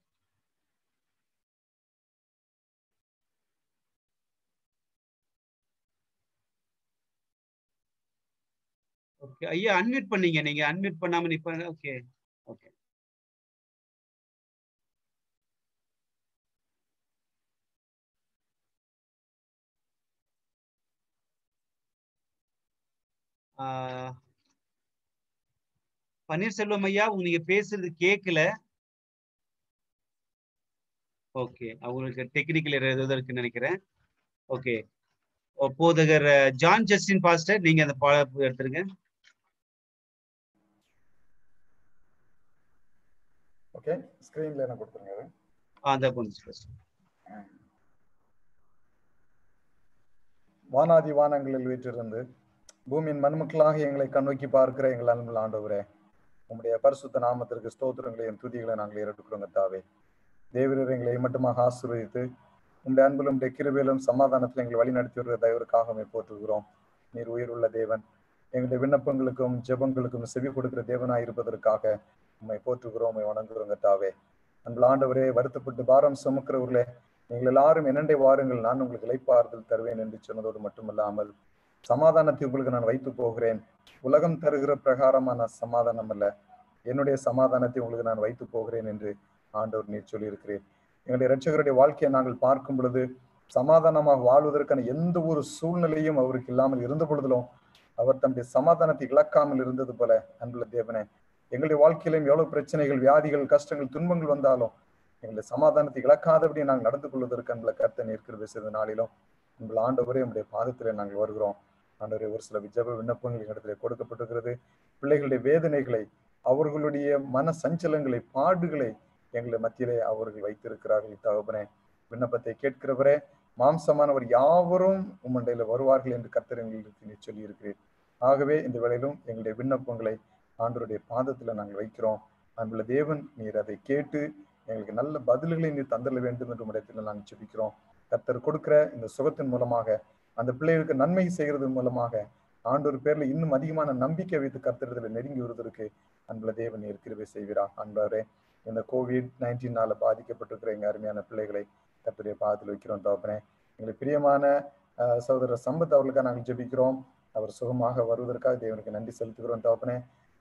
ஓகே ஐயா அன்மியூட் பண்ணீங்க நீங்க அன்மியூட் பண்ணாம நிப்ப ஓகே ஓகே பன்னீர்செல்வம் ஐயா நீங்க பேசுறது கேட்கல ஓகே அவங்களுக்கு டெக்னிக்கல் ஏதாவது இருக்குன்னு நினைக்கிறேன் ஓகே போதகர் ஜான் ஜஸ்டின் பாஸ்டர் நீங்க அந்த பாட எடுத்துருங்க ஓகே ஸ்கிரீன்ல என்ன கொடுத்துருங்க அந்த கொஞ்சம் வானாதி வானங்களில் வீற்றிருந்து பூமியின் மண்மக்களாக எங்களை கண்ணோக்கி பார்க்கிற எங்கள் அன்புள்ள ஆண்டவரே உம்முடைய பரிசுத்த நாமத்திற்கு ஸ்தோத்திரங்களையும் துதிகளை நாங்கள் எடுக்கிறோங்க தாவே தேவரர் எங்களை மட்டுமாக ஆசீர்வதித்து உங்களுடைய அன்பிலும் உடைய கிருபையிலும் சமாதானத்தில் எங்களை வழி நடத்தி வருகிற தயவருக்காக போற்றுகிறோம் நீர் உயிர் உள்ள தேவன் எங்களுடைய விண்ணப்பங்களுக்கும் ஜெபங்களுக்கும் செவி கொடுக்கிற தேவனாய் இருப்பதற்காக உண்மை போற்றுகிறோம் உண்மை வணங்குகிறோங்க தாவே அன்புள்ள ஆண்டவரே வருத்தப்பட்டு பாரம் சுமக்கிறவர்களே நீங்கள் எல்லாரும் என்னண்டே வாருங்கள் நான் உங்களுக்கு இழைப்பாறுதல் தருவேன் என்று சொன்னதோடு மட்டுமல்லாமல் சமாதானத்தை உங்களுக்கு நான் வைத்து போகிறேன் உலகம் தருகிற பிரகாரமான சமாதானம் அல்ல என்னுடைய சமாதானத்தை உங்களுக்கு நான் வைத்து போகிறேன் என்று ஆண்டவர் நீர் சொல்லியிருக்கிறேன் எங்களுடைய இரட்சகருடைய வாழ்க்கையை நாங்கள் பார்க்கும் பொழுது சமாதானமாக வாழ்வதற்கான எந்த ஒரு சூழ்நிலையும் அவருக்கு இல்லாமல் இருந்த பொழுதிலும் அவர் தன்னுடைய சமாதானத்தை இழக்காமல் இருந்தது போல அன்புள்ள தேவனே எங்களுடைய வாழ்க்கையிலும் எவ்வளவு பிரச்சனைகள் வியாதிகள் கஷ்டங்கள் துன்பங்கள் வந்தாலும் எங்களுடைய சமாதானத்தை இழக்காதபடி நாங்கள் நடந்து கொள்வதற்கு அன்புள்ள கருத்தை நிற்கிறது செய்த நாளிலும் உங்கள் ஆண்டவரே உங்களுடைய பாதத்திலே நாங்கள் வருகிறோம் ஆண்டவரே ஒரு சில ஜப விண்ணப்பங்கள் எங்களிடத்திலே கொடுக்கப்பட்டிருக்கிறது பிள்ளைகளுடைய வேதனைகளை அவர்களுடைய மன சஞ்சலங்களை பாடுகளை எங்களை மத்தியிலே அவர்கள் வைத்திருக்கிறார்கள் தகப்பனே விண்ணப்பத்தை கேட்கிறவரே மாம்சமானவர் யாவரும் உம்மண்டையில வருவார்கள் என்று கர்த்தர் எங்களுக்கு நீ சொல்லி இருக்கிறீர் ஆகவே இந்த வேளையிலும் எங்களுடைய விண்ணப்பங்களை ஆண்டருடைய பாதத்துல நாங்கள் வைக்கிறோம் அன்புள்ள தேவன் நீர் அதை கேட்டு எங்களுக்கு நல்ல பதில்களை நீர் தந்தர வேண்டும் என்று இடத்துல நாங்கள் ஜெபிக்கிறோம் கர்த்தர் கொடுக்கிற இந்த சுகத்தின் மூலமாக அந்த பிள்ளைகளுக்கு நன்மை செய்கிறது மூலமாக ஆண்டொரு பேர்ல இன்னும் அதிகமான நம்பிக்கை வைத்து கர்த்தரத்துல நெருங்கி வருவதற்கு அன்புள்ள தேவன் நீர் கிருபை செய்கிறார் அன்பரே இந்த கோவிட் நைன்டீனால பாதிக்கப்பட்டிருக்கிற எங்க அருமையான பிள்ளைகளை கர்த்தருடைய பாதத்தில் வைக்கிறோம் தகப்பனே எங்களுக்கு பிரியமான சகோதரர் சம்பத் அவர்களுக்காக நாங்கள் ஜெபிக்கிறோம் அவர் சுகமாக வருவதற்காக தேவனுக்கு நன்றி செலுத்துகிறோம் தகப்பனே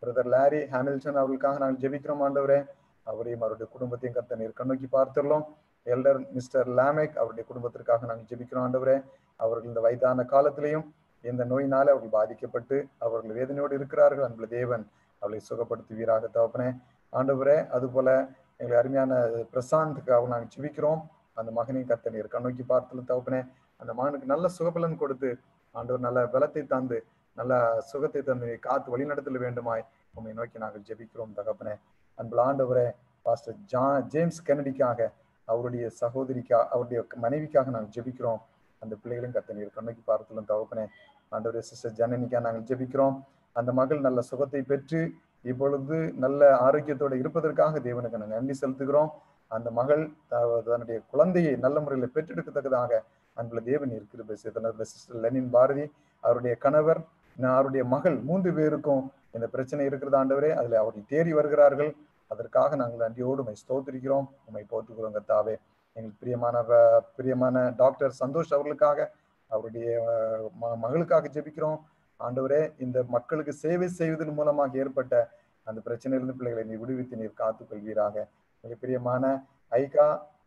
பிரதர் லாரி ஹாமில்டன் அவர்களுக்காக நாங்கள் ஜெபிக்கிறோம் ஆண்டவரே அவரையும் அவருடைய குடும்பத்தையும் கத்த நீர் கண்ணோக்கி பார்த்துள்ளோம் எல்டர் மிஸ்டர் லாமேக் அவருடைய குடும்பத்திற்காக நாங்கள் ஜெபிக்கிறோம் ஆண்டவரே அவர்கள் இந்த வயதான காலத்திலையும் இந்த நோயினால அவர்கள் பாதிக்கப்பட்டு அவர்கள் வேதனையோடு இருக்கிறார்கள் அன்புள்ள தேவன் அவளை சுகப்படுத்துவீராக தகப்பனே ஆண்டவரே அதுபோல எங்களை அருமையான பிரசாந்துக்காக நாங்கள் ஜெபிக்கிறோம் அந்த மகனையும் கத்த நீர் கண்ணோக்கி பார்த்துல தகப்பனே அந்த மகனுக்கு நல்ல சுகபலன் கொடுத்து ஆண்டவர் நல்ல பலத்தை தந்து நல்ல சுகத்தை தந்து காத்து வழிநடத்தல வேண்டுமாய் உண்மை நோக்கி நாங்கள் ஜெபிக்கிறோம் தகப்பனே அன்புள்ள ஆண்டவரே பாஸ்டர் ஜா ஜேம்ஸ் கெனடிக்காக அவருடைய சகோதரிக்கா அவருடைய மனைவிக்காக நாங்கள் ஜெபிக்கிறோம் அந்த பிள்ளைகளையும் கத்த நீர் கண்ணோக்கி பார்த்துள்ள தகப்பனே ஆண்டவரே சிஸ்டர் ஜனனிக்கா நாங்கள் ஜெபிக்கிறோம் அந்த மகள் நல்ல சுகத்தை பெற்று இப்பொழுது நல்ல ஆரோக்கியத்தோடு இருப்பதற்காக தேவனுக்கு நாங்கள் நன்றி செலுத்துகிறோம் அந்த மகள் தன்னுடைய குழந்தையை நல்ல முறையில் பெற்றெடுக்கத்தக்கதாக அன்புள்ள தேவன் இருக்கிற சிஸ்டர் லெனின் பாரதி அவருடைய கணவர் அவருடைய மகள் மூன்று பேருக்கும் இந்த பிரச்சனை இருக்கிறது ஆண்டவரே அதுல அவர்கள் தேறி வருகிறார்கள் அதற்காக நாங்கள் நன்றியோடு உண்மை ஸ்தோத்திரிக்கிறோம் உண்மை போத்துக்கிறோம் கத்தாவே எங்களுக்கு பிரியமான பிரியமான டாக்டர் சந்தோஷ் அவர்களுக்காக அவருடைய மகளுக்காக ஜெபிக்கிறோம் ஆண்டவரே இந்த மக்களுக்கு சேவை செய்வதன் மூலமாக ஏற்பட்ட அந்த பிரச்சனையிலிருந்து பிள்ளைகளை நீ விடுவித்து நீர் காத்துக் கொள்வீராக மிக பிரியமான ஐகா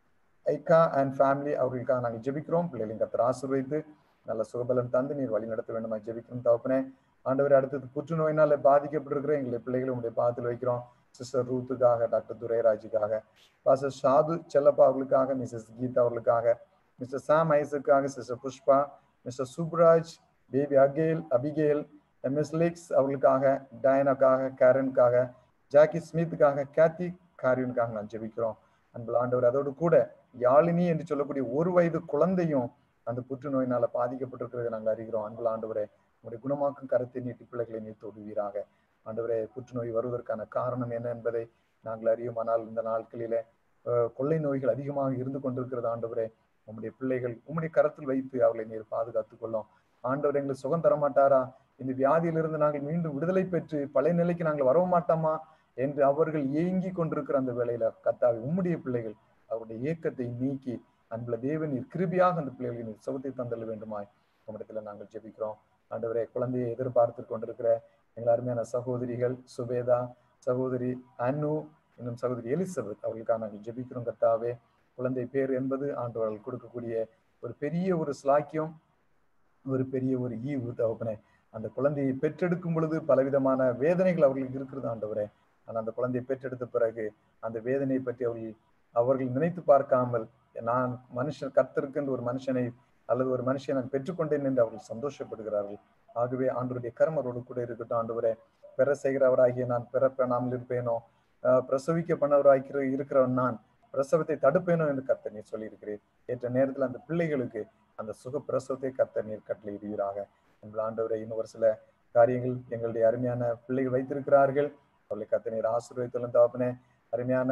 ஐகா அண்ட் ஃபேமிலி அவர்களுக்காக நாங்கள் ஜெபிக்கிறோம் பிள்ளைகளின் கத்தர் ஆசிர்வைத்து நல்ல சுகபலம் தந்து நீர் வழி நடத்த வேண்டுமா ஜெபிக்கிறோம் தகப்பனே ஆண்டவர் அடுத்தது புற்றுநோயினால பாதிக்கப்பட்டிருக்கிற எங்களை பிள்ளைகளை உங்களுடைய பாத்தில் வைக்கிறோம் சிஸ்டர் ரூத்துக்காக டாக்டர் துரைராஜுக்காக பாஸ்டர் ஷாது செல்லப்பா அவர்களுக்காக மிஸ்ஸஸ் கீதா அவர்களுக்காக மிஸ்டர் சாம் ஐஸுக்காக sister Pushpa Mr Subraj baby அகேல் அபிகேல் எம்எஸ் லிக்ஸ் அவர்களுக்காக டயனாக்காக கேரனுக்காக ஜாக்கி ஸ்மித்துக்காக கேத்தி காரியனுக்காக நான் ஜெபிக்கிறோம் அன்புல ஆண்டவர் அதோடு கூட யாழினி என்று சொல்லக்கூடிய ஒரு வயது குழந்தையும் அந்த புற்றுநோயினால பாதிக்கப்பட்டிருக்கிறதை நாங்கள் அறிகிறோம் அன்புல ஆண்டவரே உங்களுடைய குணமாக்கும் கருத்தை நீட்டி பிள்ளைகளை நீ தொடுவீராக ஆண்டவரே புற்றுநோய் வருவதற்கான காரணம் என்ன என்பதை நாங்கள் அறியும் ஆனால் இந்த நாட்களிலே கொள்ளை நோய்கள் அதிகமாக இருந்து கொண்டிருக்கிறது ஆண்டவரே உம்முடைய பிள்ளைகள் உம்முடைய கரத்தில் வைத்து அவர்களை நீர் பாதுகாத்துக் கொள்ளும் ஆண்டவர் எங்களுக்கு சுகம் தர மாட்டாரா இந்த வியாதியிலிருந்து நாங்கள் மீண்டும் விடுதலை பெற்று பழைய நிலைக்கு நாங்கள் வரவும் மாட்டோமா என்று அவர்கள் ஏங்கி கொண்டிருக்கிற அந்த வேலையில கத்தாவி உம்முடைய பிள்ளைகள் அவருடைய இயக்கத்தை நீக்கி அன்புல தேவன் நீர் கிருபியாக அந்த பிள்ளைகளுக்கு நீர் சுகத்தை தந்தள்ள வேண்டுமாய் உம்மிடத்துல நாங்கள் ஜெபிக்கிறோம் ஆண்டவரே குழந்தையை எதிர்பார்த்து கொண்டிருக்கிற எங்கள் அருமையான சகோதரிகள் சுபேதா சகோதரி அனு இன்னும் சகோதரி எலிசபெத் அவர்களுக்காக நாங்கள் ஜெபிக்கிறோம் கத்தாவே குழந்தை பேர் என்பது ஆண்டவர்கள் கொடுக்கக்கூடிய ஒரு பெரிய ஒரு ஸ்லாக்கியம் ஒரு பெரிய ஒரு ஈவு தகப்பனே அந்த குழந்தையை பெற்றெடுக்கும் பொழுது பலவிதமான வேதனைகள் அவர்களுக்கு இருக்கிறது ஆண்டவரே ஆனால் அந்த குழந்தையை பெற்றெடுத்த பிறகு அந்த வேதனையை பற்றி அவர்கள் அவர்கள் நினைத்து பார்க்காமல் நான் மனுஷன் கத்திருக்கின்ற ஒரு மனுஷனை அல்லது ஒரு மனுஷனை நான் பெற்றுக்கொண்டேன் என்று அவர்கள் சந்தோஷப்படுகிறார்கள் ஆகவே ஆண்டவருடைய கர்மரோடு கூட இருக்கட்டும் ஆண்டவரே பெற செய்கிறவராகிய நான் பெற பெறாமல் இருப்பேனோ பிரசவிக்க பண்ணவராகிற இருக்கிறவன் நான் பிரசவத்தை தடுப்பேனோ என்று கத்த நீர் சொல்லியிருக்கிறேன் ஏற்ற நேரத்தில் அந்த பிள்ளைகளுக்கு அந்த சுக பிரசவத்தை கத்த நீர் கட்டளையிடுவீராக எங்கள் ஆண்டவரை இன்னும் ஒரு சில காரியங்கள் எங்களுடைய அருமையான பிள்ளைகள் வைத்திருக்கிறார்கள் அவர்களை கத்த நீர் ஆசீர்வதித்துள்ள தாப்பனே அருமையான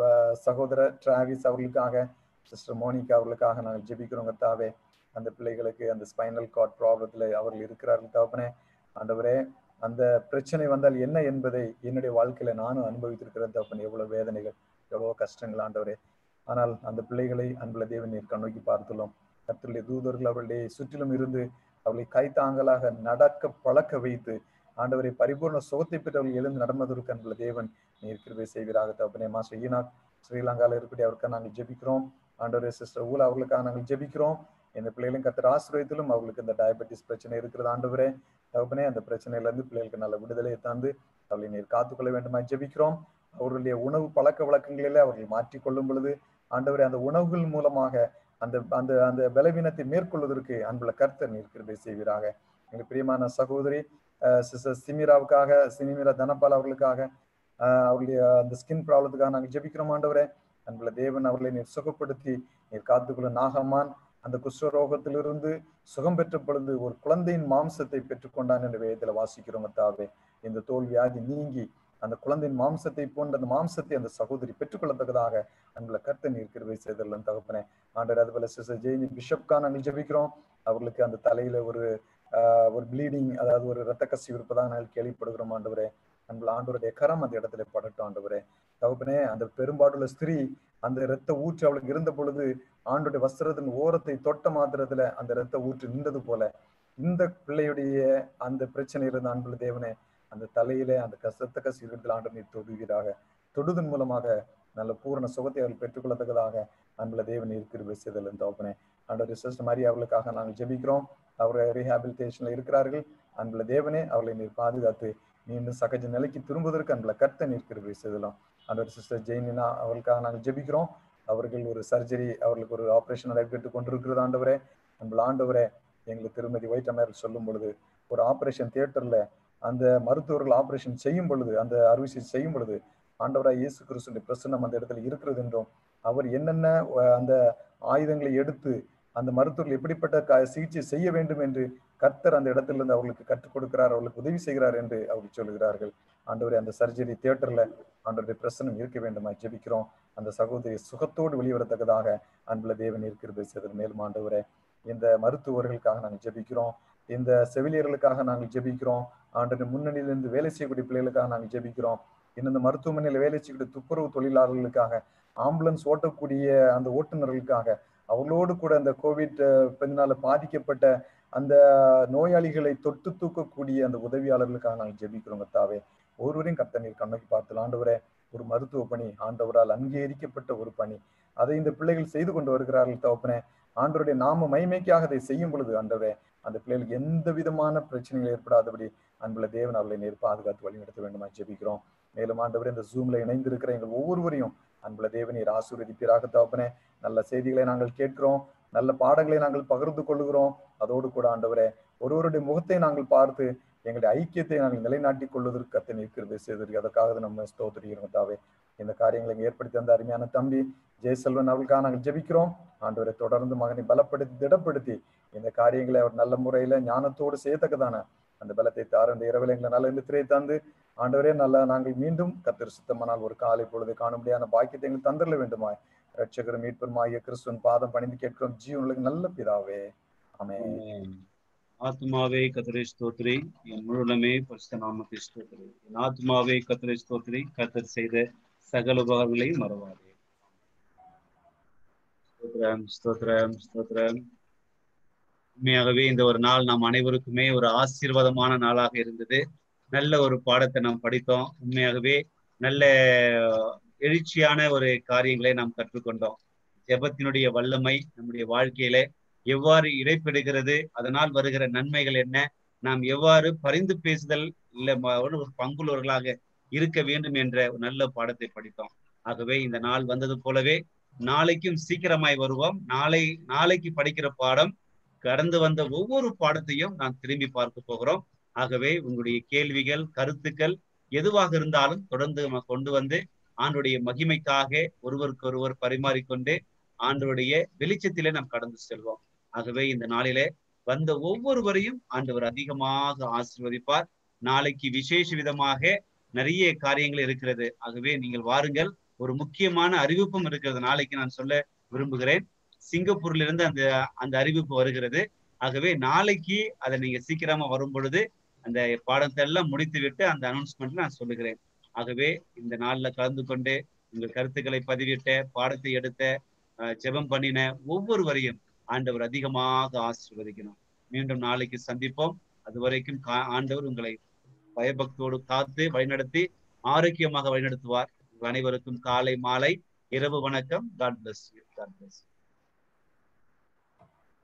சகோதரர் டிராவிஸ் அவர்களுக்காக சிஸ்டர் மோனிகா அவர்களுக்காக நாங்கள் ஜெபிக்கிறோம் கத்தாவே அந்த பிள்ளைகளுக்கு அந்த ஸ்பைனல் கார்ட் ப்ராப்ளத்தில் அவர்கள் இருக்கிறார்கள் தகப்பனே ஆண்டவரே அந்த பிரச்சனை வந்தால் என்ன என்பதை என்னுடைய வாழ்க்கையில நானும் அனுபவித்திருக்கிறேன் தகப்பனே எவ்வளவு வேதனைகள் எவ்வளவு கஷ்டங்கள் ஆண்டவரே ஆனால் அந்த பிள்ளைகளை அன்புல தேவன் நீர் கண்ணோக்கி பார்த்துள்ளோம் கத்தருடைய தூதர்கள் அவர்களுடைய சுற்றிலும் இருந்து அவர்களை கைத்தாங்கலாக நடக்க பழக்க வைத்து ஆண்டவரை பரிபூர்ண சுகத்தை பெற்றவர்கள் எழுந்து நடந்ததற்கு அன்புல தேவன் நீர் கிருபை செய்வீராக தகப்பனே மாஸ்டர் ஈனாக் ஸ்ரீலங்காவில் இருக்கக்கூடிய அவருக்காக நாங்கள் ஜெபிக்கிறோம் ஆண்டவரே சிஸ்டர் ஊலா அவர்களுக்காக நாங்கள் ஜெபிக்கிறோம் இந்த பிள்ளைகளும் கத்தர் ஆசிரியத்திலும் அவர்களுக்கு இந்த டயபெட்டிஸ் பிரச்சனை இருக்கிறது ஆண்டவரே தகப்பனே அந்த பிரச்சனையில இருந்து பிள்ளைகளுக்கு நல்ல விடுதலையை தந்து அவர்களை நீர் காத்துக்கொள்ள வேண்டுமா ஜெபிக்கிறோம் அவர்களுடைய உணவு பழக்க வழக்கங்களிலே அவர்கள் மாற்றிக்கொள்ளும் பொழுது ஆண்டவரே அந்த உணவுகள் மூலமாக அந்த அந்த அந்த பலவீனத்தை மேற்கொள்வதற்கு அன்புள்ள கர்த்தர் நீர் கிருபை செய்வீராக எங்கள் பிரியமான சகோதரி சிஸ்டர் சிமிராவுக்காக சினிமிரா தனபால் அவர்களுக்காக அவருடைய அந்த ஸ்கின் ப்ராப்ளத்துக்காக நாங்கள் ஜெபிக்கிறோம் ஆண்டவரே அன்புள்ள தேவன் அவர்களை நீர் சுகப்படுத்தி நீர் காத்துக்கொள்ள நாகமான் அந்த குஷ்டரோகத்திலிருந்து சுகம் பெற்ற பொழுது ஒரு குழந்தையின் மாம்சத்தை பெற்றுக்கொண்டான் என்ற வேதத்துல வாசிக்கிறோம் தாவே இந்த தோல் வியாதி நீங்கி அந்த குழந்தையின் மாம்சத்தை போன்ற அந்த மாம்சத்தை அந்த சகோதரி பெற்றுக்கொள்ளத்தக்கதாக அன்புல கர்த்த நீர் கிருவை செய்தல் தகப்பனே ஆண்டர் அது போல சிஸ்டர் ஜெயினி பிஷப்கா நாங்கள் ஜெபிக்கிறோம் அவர்களுக்கு அந்த தலையில ஒரு ஆஹ் ஒரு ப்ளீடிங் அதாவது ஒரு ரத்த கசிவு இருப்பதாக நாங்கள் கேள்விப்படுகிறோம் ஆண்டவரே அன்புல ஆண்டவருடைய கரம் அந்த இடத்துல படட்டும் ஆண்டவரே தகப்பனே அந்த பெரும்பாடுள்ள ஸ்திரீ அந்த இரத்த ஊற்று அவளுக்கு இருந்த பொழுது ஆண்டுடைய வஸ்திரத்தின் ஓரத்தை தொட்ட மாத்திரத்துல அந்த இரத்த ஊற்று நின்றது போல இந்த பிள்ளையுடைய அந்த பிரச்சனை இருந்த அன்புள்ள தேவனே அந்த தலையிலே அந்த கசத்தக்க சீர்கத்தில் ஆண்டு நீர் தொடுவீராக தொடுதன் மூலமாக நல்ல பூரண சுகத்தை அவர்கள் பெற்றுக்கொள்ளத்தக்கதாக அன்புள்ள தேவன் இருக்கிற செய்தல் தோப்பனே ஆண்டவர் சிஸ்டர் மாதிரி அவர்களுக்காக நாங்கள் ஜெபிக்கிறோம் அவர் ரீஹாபிலிட்டேஷன்ல இருக்கிறார்கள் அன்புள்ள தேவனே அவர்களை நீர் பாதுகாத்து மீண்டும் சகஜ நிலைக்கு திரும்புவதற்கு அன்புள்ள கர்த்த நிற்கிற செய்தலாம் ஆண்டவர் சிஸ்டர் ஜெயினினா அவர்களுக்காக நாங்கள் ஜெபிக்கிறோம் அவர்கள் ஒரு சர்ஜரி அவர்களுக்கு ஒரு ஆபரேஷன் நடைபெற்று கொண்டிருக்கிறது ஆண்டவரே அன்புள்ள ஆண்டவரே எங்களுக்கு திருமதி ஒயிட் அமேர் சொல்லும் பொழுது ஒரு ஆபரேஷன் தியேட்டர்ல அந்த மருத்துவர்கள் ஆபரேஷன் செய்யும் பொழுது அந்த அறுவை சிகிச்சை செய்யும் பொழுது ஆண்டவராய் இயேசு கிறிஸ்துடைய பிரசன்னம் அந்த இடத்துல இருக்கிறது என்றும் அவர் என்னென்ன அஹ், அந்த ஆயுதங்களை எடுத்து அந்த மருத்துவர்கள் எப்படிப்பட்ட க- சிகிச்சை செய்ய வேண்டும் என்று கர்த்தர் அந்த இடத்திலிருந்து அவர்களுக்கு கற்றுக் கொடுக்கிறார் அவர்களுக்கு உதவி செய்கிறார் என்று அவர்கள் சொல்கிறார்கள் ஆண்டவரே அந்த சர்ஜரி தியேட்டர்ல ஆண்டவருடைய பிரசனம் இருக்க வேண்டுமா ஜெபிக்கிறோம் அந்த சகோதரி சுகத்தோடு வெளிவரத்தக்கதாக அன்புள்ள தேவன் இருக்கிறது செய்தல் மேலும் ஆண்டவரே இந்த மருத்துவர்களுக்காக நாங்கள் ஜெபிக்கிறோம் இந்த செவிலியர்களுக்காக நாங்கள் ஜெபிக்கிறோம் ஆண்டு முன்னணியிலிருந்து வேலை செய்யக்கூடிய பிள்ளைகளுக்காக நாங்கள் ஜெபிக்கிறோம் இன்னும் இந்த மருத்துவமனையில் வேலை செய்யக்கூடிய துப்புரவு தொழிலாளர்களுக்காக ஆம்புலன்ஸ் ஓட்டக்கூடிய அந்த ஓட்டுநர்களுக்காக அவர்களோடு கூட அந்த கோவிட் பதினால பாதிக்கப்பட்ட அந்த நோயாளிகளை தொட்டு தூக்கக்கூடிய அந்த உதவியாளர்களுக்காக நாங்கள் ஜெபிக்கிறோம் கர்த்தாவே ஒருவரையும் கர்த்த நீர் கண்ணோக்கி பார்த்து ஆண்டவரே ஒரு மருத்துவ பணி ஆண்டவரால் அங்கீகரிக்கப்பட்ட ஒரு பணி அதை இந்த பிள்ளைகள் செய்து கொண்டு வருகிறார்கள் தகப்பனே ஆண்டவருடைய நாம மைமைக்காக அதை செய்யும் பொழுது ஆண்டவரே அந்த பிள்ளைகளுக்கு எந்த விதமான பிரச்சனைகள் ஏற்படாதபடி அன்புள்ள தேவன் அவர்களை நேர் பாதுகாத்து வழிநடத்த வேண்டுமா ஜெபிக்கிறோம் மேலும் ஆண்டவரே இந்த ஜூம்ல இணைந்திருக்கிற எங்கள் ஒவ்வொருவரையும் அன்புள்ள தேவனீர் ஆசீர்வதிப்பீராக தகப்பனே நல்ல செய்திகளை நாங்கள் கேட்கிறோம் நல்ல பாடங்களை நாங்கள் பகிர்ந்து கொள்கிறோம் அதோடு கூட ஆண்டவரே ஒருவருடைய முகத்தை நாங்கள் பார்த்து எங்களுடைய ஐக்கியத்தை நாங்கள் நிலைநாட்டிக் கொள்வதற்கு கத்தை நிற்கிறது செய்திருக்கு அதற்காக நம்ம ஸ்தோத்திரிக்கிறோம் தாவே இந்த காரியங்களை இங்க ஏற்படுத்தி தந்த அருமையான தம்பி ஜெயசெல்வன் அவர்களுக்காக நாங்கள் ஜெபிக்கிறோம் ஆண்டவரை தொடர்ந்து மகனை பலப்படுத்தி திடப்படுத்தி இந்த காரியங்களை அவர் நல்ல முறையில ஞானத்தோடு செய்யத்தக்கதான அந்த பலத்தை தார இந்த இரவில் எங்களை நல்ல நித்திரை தந்து ஆண்டவரே நல்ல நாங்கள் மீண்டும் கத்திர சுத்தமானால் ஒரு காலை பொழுது காணும்படியான பாக்கியத்தை எங்களுக்கு தந்திரல வேண்டுமாய் ரட்சகரும் மீட்பருமாகிய கிறிஸ்துவின் பாதம் பணிந்து கேட்கிறோம் ஜீவனுக்கு நல்ல பிதாவே ஆமென் ஆமென். ஆத்மாவே கத்தரை ஸ்தோத்ரி என் முழுமே பரிசுத்த நாமத்தை ஸ்தோத்ரி என் ஆத்மாவே கத்தரை ஸ்தோத்ரி கத்தர் செய்த சகல உபகாரங்களையும் மறவாதே ஸ்தோத்திரம் ஸ்தோத்திரம் ஸ்தோத்திரம் உண்மையாகவே இந்த ஒரு நாள் நாம் அனைவருக்குமே ஒரு ஆசீர்வாதமான நாளாக இருந்தது நல்ல ஒரு பாடத்தை நாம் படித்தோம் உண்மையாகவே நல்ல எழுச்சியான ஒரு காரியங்களை நாம் கற்றுக்கொண்டோம் ஜெபத்தினுடைய வல்லமை நம்முடைய வாழ்க்கையில எவ்வாறு இடைப்படுகிறது அதனால் வருகிற நன்மைகள் என்ன நாம் எவ்வாறு பரிந்து பேசுதல் இல்ல ம- ஒரு பங்குள்ளவர்களாக இருக்க வேண்டும் என்ற ஒரு நல்ல பாடத்தை படித்தோம் ஆகவே இந்த நாள் வந்தது போலவே நாளைக்கும் சீக்கிரமாய் வருவோம் நாளை நாளைக்கு படிக்கிற பாடம் கடந்து வந்த ஒவ்வொரு பாடத்தையும் நாம் திரும்பி பார்க்க போகிறோம் ஆகவே உங்களுடைய கேள்விகள் கருத்துக்கள் எதுவாக இருந்தாலும் தொடர்ந்து நம்ம கொண்டு வந்து ஆண்டுடைய மகிமைக்காக ஒருவருக்கொருவர் பரிமாறிக்கொண்டு ஆண்டவருடைய வெளிச்சத்திலே நாம் கடந்து செல்வோம் ஆகவே இந்த நாளிலே வந்த ஒவ்வொருவரையும் ஆண்டவர் அதிகமாக ஆசீர்வதிப்பார் நாளைக்கு விசேஷ விதமாக நிறைய காரியங்கள் இருக்கிறது ஆகவே நீங்கள் வாருங்கள் ஒரு முக்கியமான அறிவிப்பும் இருக்கிறது நாளைக்கு நான் சொல்ல விரும்புகிறேன் சிங்கப்பூர்ல இருந்து அந்த அந்த அறிவிப்பு வருகிறது ஆகவே நாளைக்கு அதை நீங்க சீக்கிரமா வரும் பொழுது அந்த பாடத்தை எல்லாம் முடித்து விட்டு அந்த அனௌன்ஸ்மெண்ட்ல நான் சொல்லுகிறேன் ஆகவே இந்த நாள்ல கலந்து கொண்டு உங்கள் கருத்துக்களை பதிவிட்ட பாடத்தை எடுத்த அஹ், ஜெபம் பண்ணின ஒவ்வொருவரையும் ஆண்டவர் அதிகமாக ஆசீர்வதிக்கணும் மீண்டும் நாளைக்கு சந்திப்போம் அது வரைக்கும் கா- ஆண்டவர் உங்களை பயபக்தியோடு காத்து வழிநடத்தி ஆரோக்கியமாக வழிநடத்துவார் உங்கள் அனைவருக்கும் காலை மாலை இரவு வணக்கம் காட் பிளஸ் காட் பிளஸ்